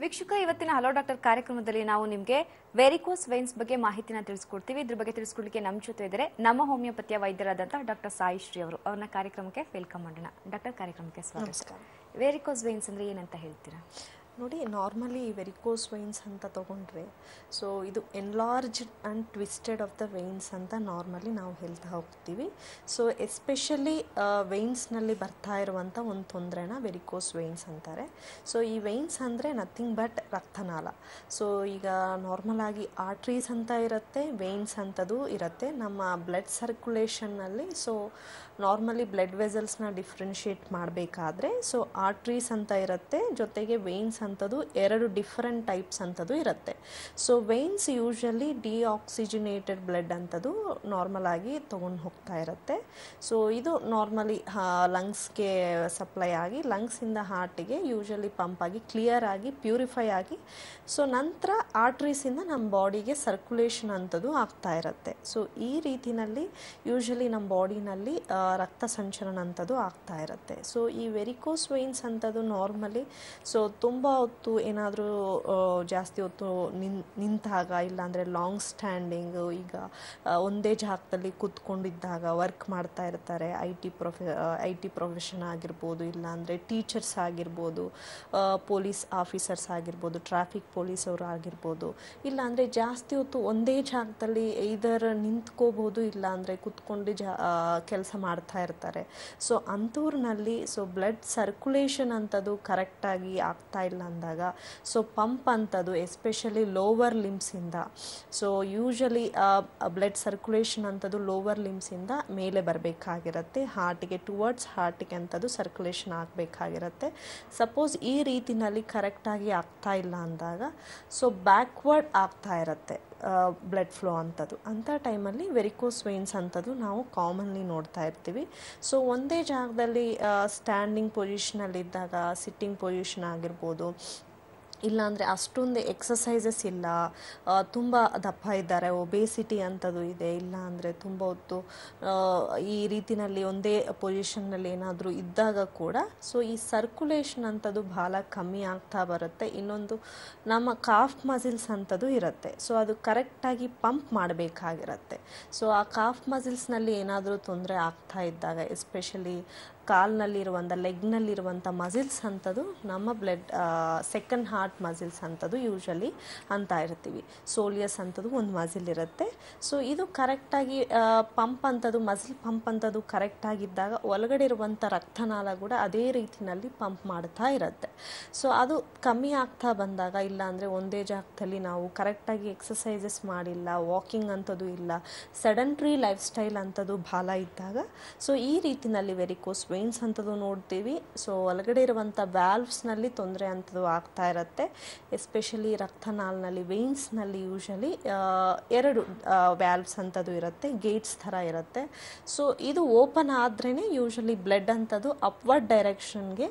ವೀಕ್ಷಕ ಇವತ್ತಿನ hello doctor ಕಾರ್ಯಕ್ರಮದಲ್ಲಿ ನಾವು ನಿಮಗೆ ವೆರಿಕೋಸ್ ವೈನ್ಸ್ ಬಗ್ಗೆ ಮಾಹಿತಿನ ತಿಳಿಸ್ಕೊಡ್ತೀವಿ ಇದ್ರ ಬಗ್ಗೆ ತಿಳಿಸ್ಕೊಡ್ಲಿಕ್ಕೆ ನಮ್ಮ ಜೊತೆ ಇದ್ದಾರೆ ನಮ್ಮ ಹೋಮಿಯೋಪತಿಯ ವೈದ್ಯರಾದಂತಹ ಡಾಕ್ಟರ್ ಸಾಯಿ ಶ್ರೀ ಅವರು ಅವ್ರನ್ನ ಕಾರ್ಯಕ್ರಮಕ್ಕೆ ವೆಲ್ಕಮ್ ಮಾಡೋಣ ಡಾಕ್ಟರ್ ಕಾರ್ಯಕ್ರಮಕ್ಕೆ ಸ್ವಾಗತ ನಮಸ್ಕಾರ. ವೆರಿಕೋಸ್ ವೈನ್ಸ್ ಅಂದ್ರೆ ಏನಂತ ಹೇಳ್ತೀರಾ ನೋಡಿ ನಾರ್ಮಲಿ ವೆರಿಕೋಸ್ ವೈನ್ಸ್ ಅಂತ ತಗೊಂಡ್ರೆ ಸೊ ಇದು enlarged and twisted of the veins ಅಂತ ನಾರ್ಮಲಿ ನಾವು ಹೇಳ್ತಾ ಹೋಗ್ತೀವಿ ಸೊ ಎಸ್ಪೆಷಲಿ ವೈನ್ಸ್ನಲ್ಲಿ ಬರ್ತಾ ಇರುವಂಥ ಒಂದು ತೊಂದರೆನ ವೆರಿಕೋಸ್ ವೈನ್ಸ್ ಅಂತಾರೆ ಸೊ ಈ ವೈನ್ಸ್ ಅಂದರೆ ನಥಿಂಗ್ ಬಟ್ ರಕ್ತನಾಳ ಸೊ ಈಗ ನಾರ್ಮಲ್ ಆಗಿ ಆರ್ಟ್ರೀಸ್ ಅಂತ ಇರುತ್ತೆ ವೈನ್ಸ್ ಅಂತದು ಇರುತ್ತೆ ನಮ್ಮ ಬ್ಲಡ್ ಸರ್ಕ್ಯುಲೇಷನ್ನಲ್ಲಿ ಸೊ ನಾರ್ಮಲಿ ಬ್ಲಡ್ ವೆಸಲ್ಸ್ನ ಡಿಫ್ರೆನ್ಷಿಯೇಟ್ ಮಾಡಬೇಕಾದ್ರೆ ಸೊ ಆರ್ಟ್ರೀಸ್ ಅಂತ ಇರುತ್ತೆ ಜೊತೆಗೆ ವೈನ್ಸ್ ಅಂತದು ಎರಡು ಡಿಫರೆಂಟ್ ಟೈಪ್ಸ್ ಅಂತದು ಇರುತ್ತೆ so veins usually deoxygenated blood ಅಂತದು ನಾರ್ಮಲ್ ಆಗಿ ತೊಗೊಂಡು ಹೋಗ್ತಾ ಇರುತ್ತೆ ಸೊ ಇದು ನಾರ್ಮಲಿ ಲಂಗ್ಸ್ಗೆ ಸಪ್ಲೈ ಆಗಿ ಲಂಗ್ಸಿಂದ ಹಾರ್ಟಿಗೆ ಯೂಶಲಿ ಪಂಪ್ ಆಗಿ ಕ್ಲಿಯರ್ ಆಗಿ ಪ್ಯೂರಿಫೈ ಆಗಿ ಸೊ ನಂತರ ಆರ್ಟ್ರೀಸಿಂದ ನಮ್ಮ ಬಾಡಿಗೆ ಸರ್ಕ್ಯುಲೇಷನ್ ಅಂತದು ಆಗ್ತಾ ಇರುತ್ತೆ ಸೊ ಈ ರೀತಿನಲ್ಲಿ ಯೂಶಲಿ ನಮ್ಮ ಬಾಡಿನಲ್ಲಿ ರಕ್ತ ಸಂಚಲನ ಅಂತದು ಆಗ್ತಾ ಇರುತ್ತೆ ಸೊ ಈ ವೆರಿಕೋಸ್ ವೈನ್ಸ್ ಅಂತದು ನಾರ್ಮಲಿ ಸೊ ತುಂಬ ಹೊತ್ತು ಏನಾದರೂ ಜಾಸ್ತಿ ಹೊತ್ತು ನಿನ್ ನಿಂತಾಗ ಇಲ್ಲಾಂದರೆ ಲಾಂಗ್ ಸ್ಟ್ಯಾಂಡಿಂಗು ಈಗ ಆ, ಒಂದೇ ಜಾಗದಲ್ಲಿ ಕೂತ್ಕೊಂಡಿದ್ದಾಗ ವರ್ಕ್ ಮಾಡ್ತಾ ಇರ್ತಾರೆ ಐ ಟಿ ಪ್ರೊಫೆ ಐ ಟಿ ಪ್ರೊಫೆಷನ್ ಆಗಿರ್ಬೋದು ಇಲ್ಲಾಂದರೆ ಟೀಚರ್ಸ್ ಆಗಿರ್ಬೋದು ಪೊಲೀಸ್ ಆಫೀಸರ್ಸ್ ಆಗಿರ್ಬೋದು ಟ್ರಾಫಿಕ್ ಪೊಲೀಸ್ ಅವರು ಆಗಿರ್ಬೋದು ಇಲ್ಲಾಂದರೆ ಜಾಸ್ತಿ ಹೊತ್ತು ಒಂದೇ ಜಾಗದಲ್ಲಿ ಇದರ ನಿಂತ್ಕೋಬೋದು ಇಲ್ಲಾಂದರೆ ಕೂತ್ಕೊಂಡು ಜಾ ಕೆಲಸ ಮಾಡ್ತಾ ಇರ್ತಾರೆ ಸೊ ಅಂಥವ್ರನಲ್ಲಿ ಸೊ ಬ್ಲಡ್ ಸರ್ಕ್ಯುಲೇಷನ್ ಅಂತದು ಕರೆಕ್ಟಾಗಿ ಆಗ್ತಾ ಇಲ್ಲ ಅಂದಾಗ ಸೊ ಪಂಪ್ ಅಂತದು ಎಸ್ಪೆಷಲಿ ಲೋವರ್ ಲಿಮ್ಸಿಂದ ಸೊ ಯೂಶಲಿ ಬ್ಲಡ್ ಸರ್ಕ್ಯುಲೇಷನ್ ಅಂತದು ಲೋವರ್ ಲಿಮ್ಸಿಂದ ಮೇಲೆ ಬರಬೇಕಾಗಿರುತ್ತೆ ಹಾರ್ಟಿಗೆ ಟುವರ್ಡ್ಸ್ ಹಾರ್ಟಿಗೆ ಅಂತದು ಸರ್ಕ್ಯುಲೇಷನ್ ಆಗಬೇಕಾಗಿರುತ್ತೆ ಸಪೋಸ್ ಈ ರೀತಿನಲ್ಲಿ ಕರೆಕ್ಟಾಗಿ ಆಗ್ತಾ ಇಲ್ಲ ಅಂದಾಗ ಸೊ ಬ್ಯಾಕ್ವರ್ಡ್ ಆಗ್ತಾ ಇರುತ್ತೆ ಬ್ಲಡ್ ಫ್ಲೋ ಅಂಥದ್ದು ಅಂಥ ಟೈಮಲ್ಲಿ ವೆರಿಕೋಸ್ ವೈನ್ಸ್ ಅಂಥದ್ದು ನಾವು ಕಾಮನ್ಲಿ ನೋಡ್ತಾ ಇರ್ತೀವಿ ಸೊ ಒಂದೇ ಜಾಗದಲ್ಲಿ ಸ್ಟ್ಯಾಂಡಿಂಗ್ ಪೊಸಿಷನಲ್ಲಿದ್ದಾಗ ಸಿಟ್ಟಿಂಗ್ ಪೊಸಿಷನ್ ಆಗಿರ್ಬೋದು ಇಲ್ಲಾಂದರೆ ಅಷ್ಟೊಂದು ಎಕ್ಸಸೈಸಸ್ ಇಲ್ಲ ಆ, ತುಂಬ ದಪ್ಪ ಇದ್ದಾರೆ ಒಬೇಸಿಟಿ ಅಂಥದ್ದು ಇದೆ ಇಲ್ಲ ಅಂದರೆ ತುಂಬ ಹೊತ್ತು ಆ, ಈ ರೀತಿನಲ್ಲಿ ಒಂದೇ ಪೊಸಿಷನ್ನಲ್ಲಿ ಏನಾದರೂ ಇದ್ದಾಗ ಕೂಡ ಸೊ ಈ ಸರ್ಕ್ಯುಲೇಷನ್ ಅಂಥದ್ದು ಭಾಳ ಕಮ್ಮಿ ಆಗ್ತಾ ಬರುತ್ತೆ ಇನ್ನೊಂದು ನಮ್ಮ ಕಾಫ್ ಮಸಿಲ್ಸ್ ಅಂಥದ್ದು ಇರುತ್ತೆ ಸೊ ಅದು ಕರೆಕ್ಟಾಗಿ ಪಂಪ್ ಮಾಡಬೇಕಾಗಿರುತ್ತೆ ಸೊ ಆ ಕಾಫ್ ಮಸಿಲ್ಸ್ನಲ್ಲಿ ಏನಾದರೂ ತೊಂದರೆ ಆಗ್ತಾ ಇದ್ದಾಗ ಎಸ್ಪೆಷಲಿ ಕಾಲ್ನಲ್ಲಿರುವಂಥ ಲೆಗ್ನಲ್ಲಿರುವಂಥ ಮಸಿಲ್ಸ್ ಅಂಥದ್ದು ನಮ್ಮ ಬ್ಲಡ್ ಸೆಕೆಂಡ್ ಹಾರ್ಟ್ ಮಸಿಲ್ಸ್ ಅಂಥದ್ದು ಯೂಶಲಿ ಅಂತ ಇರ್ತೀವಿ ಸೋಲಿಯಸ್ ಅಂಥದ್ದು ಒಂದು ಮಸಿಲ್ ಇರುತ್ತೆ ಸೊ ಇದು ಕರೆಕ್ಟಾಗಿ ಪಂಪ್ ಅಂಥದ್ದು ಮಸಿಲ್ ಪಂಪ್ ಅಂಥದ್ದು ಕರೆಕ್ಟಾಗಿದ್ದಾಗ ಒಳಗಡೆ ಇರುವಂಥ ರಕ್ತನಾಳ ಕೂಡ ಅದೇ ರೀತಿನಲ್ಲಿ ಪಂಪ್ ಮಾಡ್ತಾ ಇರುತ್ತೆ ಸೊ ಅದು ಕಮ್ಮಿ ಆಗ್ತಾ ಬಂದಾಗ ಇಲ್ಲ ಅಂದರೆ ಒಂದೇ ಜಾಗದಲ್ಲಿ ನಾವು ಕರೆಕ್ಟಾಗಿ ಎಕ್ಸಸೈಸಸ್ ಮಾಡಿಲ್ಲ ವಾಕಿಂಗ್ ಅಂಥದ್ದು ಇಲ್ಲ ಸೆಡೆಂಟ್ರಿ ಲೈಫ್ ಸ್ಟೈಲ್ ಅಂಥದ್ದು ಭಾಳ ಇದ್ದಾಗ ಸೊ ಈ ರೀತಿನಲ್ಲಿ ವೆರಿಕೋಸ್ ವೈನ್ಸ್ ಅಂಥದ್ದು ನೋಡ್ತೀವಿ ಸೊ ಒಳಗಡೆ ಇರುವಂಥ ವ್ಯಾಲ್ವ್ಸ್ನಲ್ಲಿ ತೊಂದರೆ ಅಂಥದ್ದು ಆಗ್ತಾ ಇರುತ್ತೆ ಎಸ್ಪೆಷಲಿ ರಕ್ತನಾಲ್ನಲ್ಲಿ ವೆಯ್ನ್ಸ್ನಲ್ಲಿ ಯೂಶಲಿ ಎರಡು ವ್ಯಾಲ್ವ್ಸ್ ಅಂಥದ್ದು ಇರುತ್ತೆ ಗೇಟ್ಸ್ ಥರ ಇರುತ್ತೆ ಸೊ ಇದು ಓಪನ್ ಆದ್ರೇ ಯೂಶಲಿ ಬ್ಲಡ್ ಅಂಥದ್ದು ಅಪ್ವರ್ಡ್ ಡೈರೆಕ್ಷನ್ಗೆ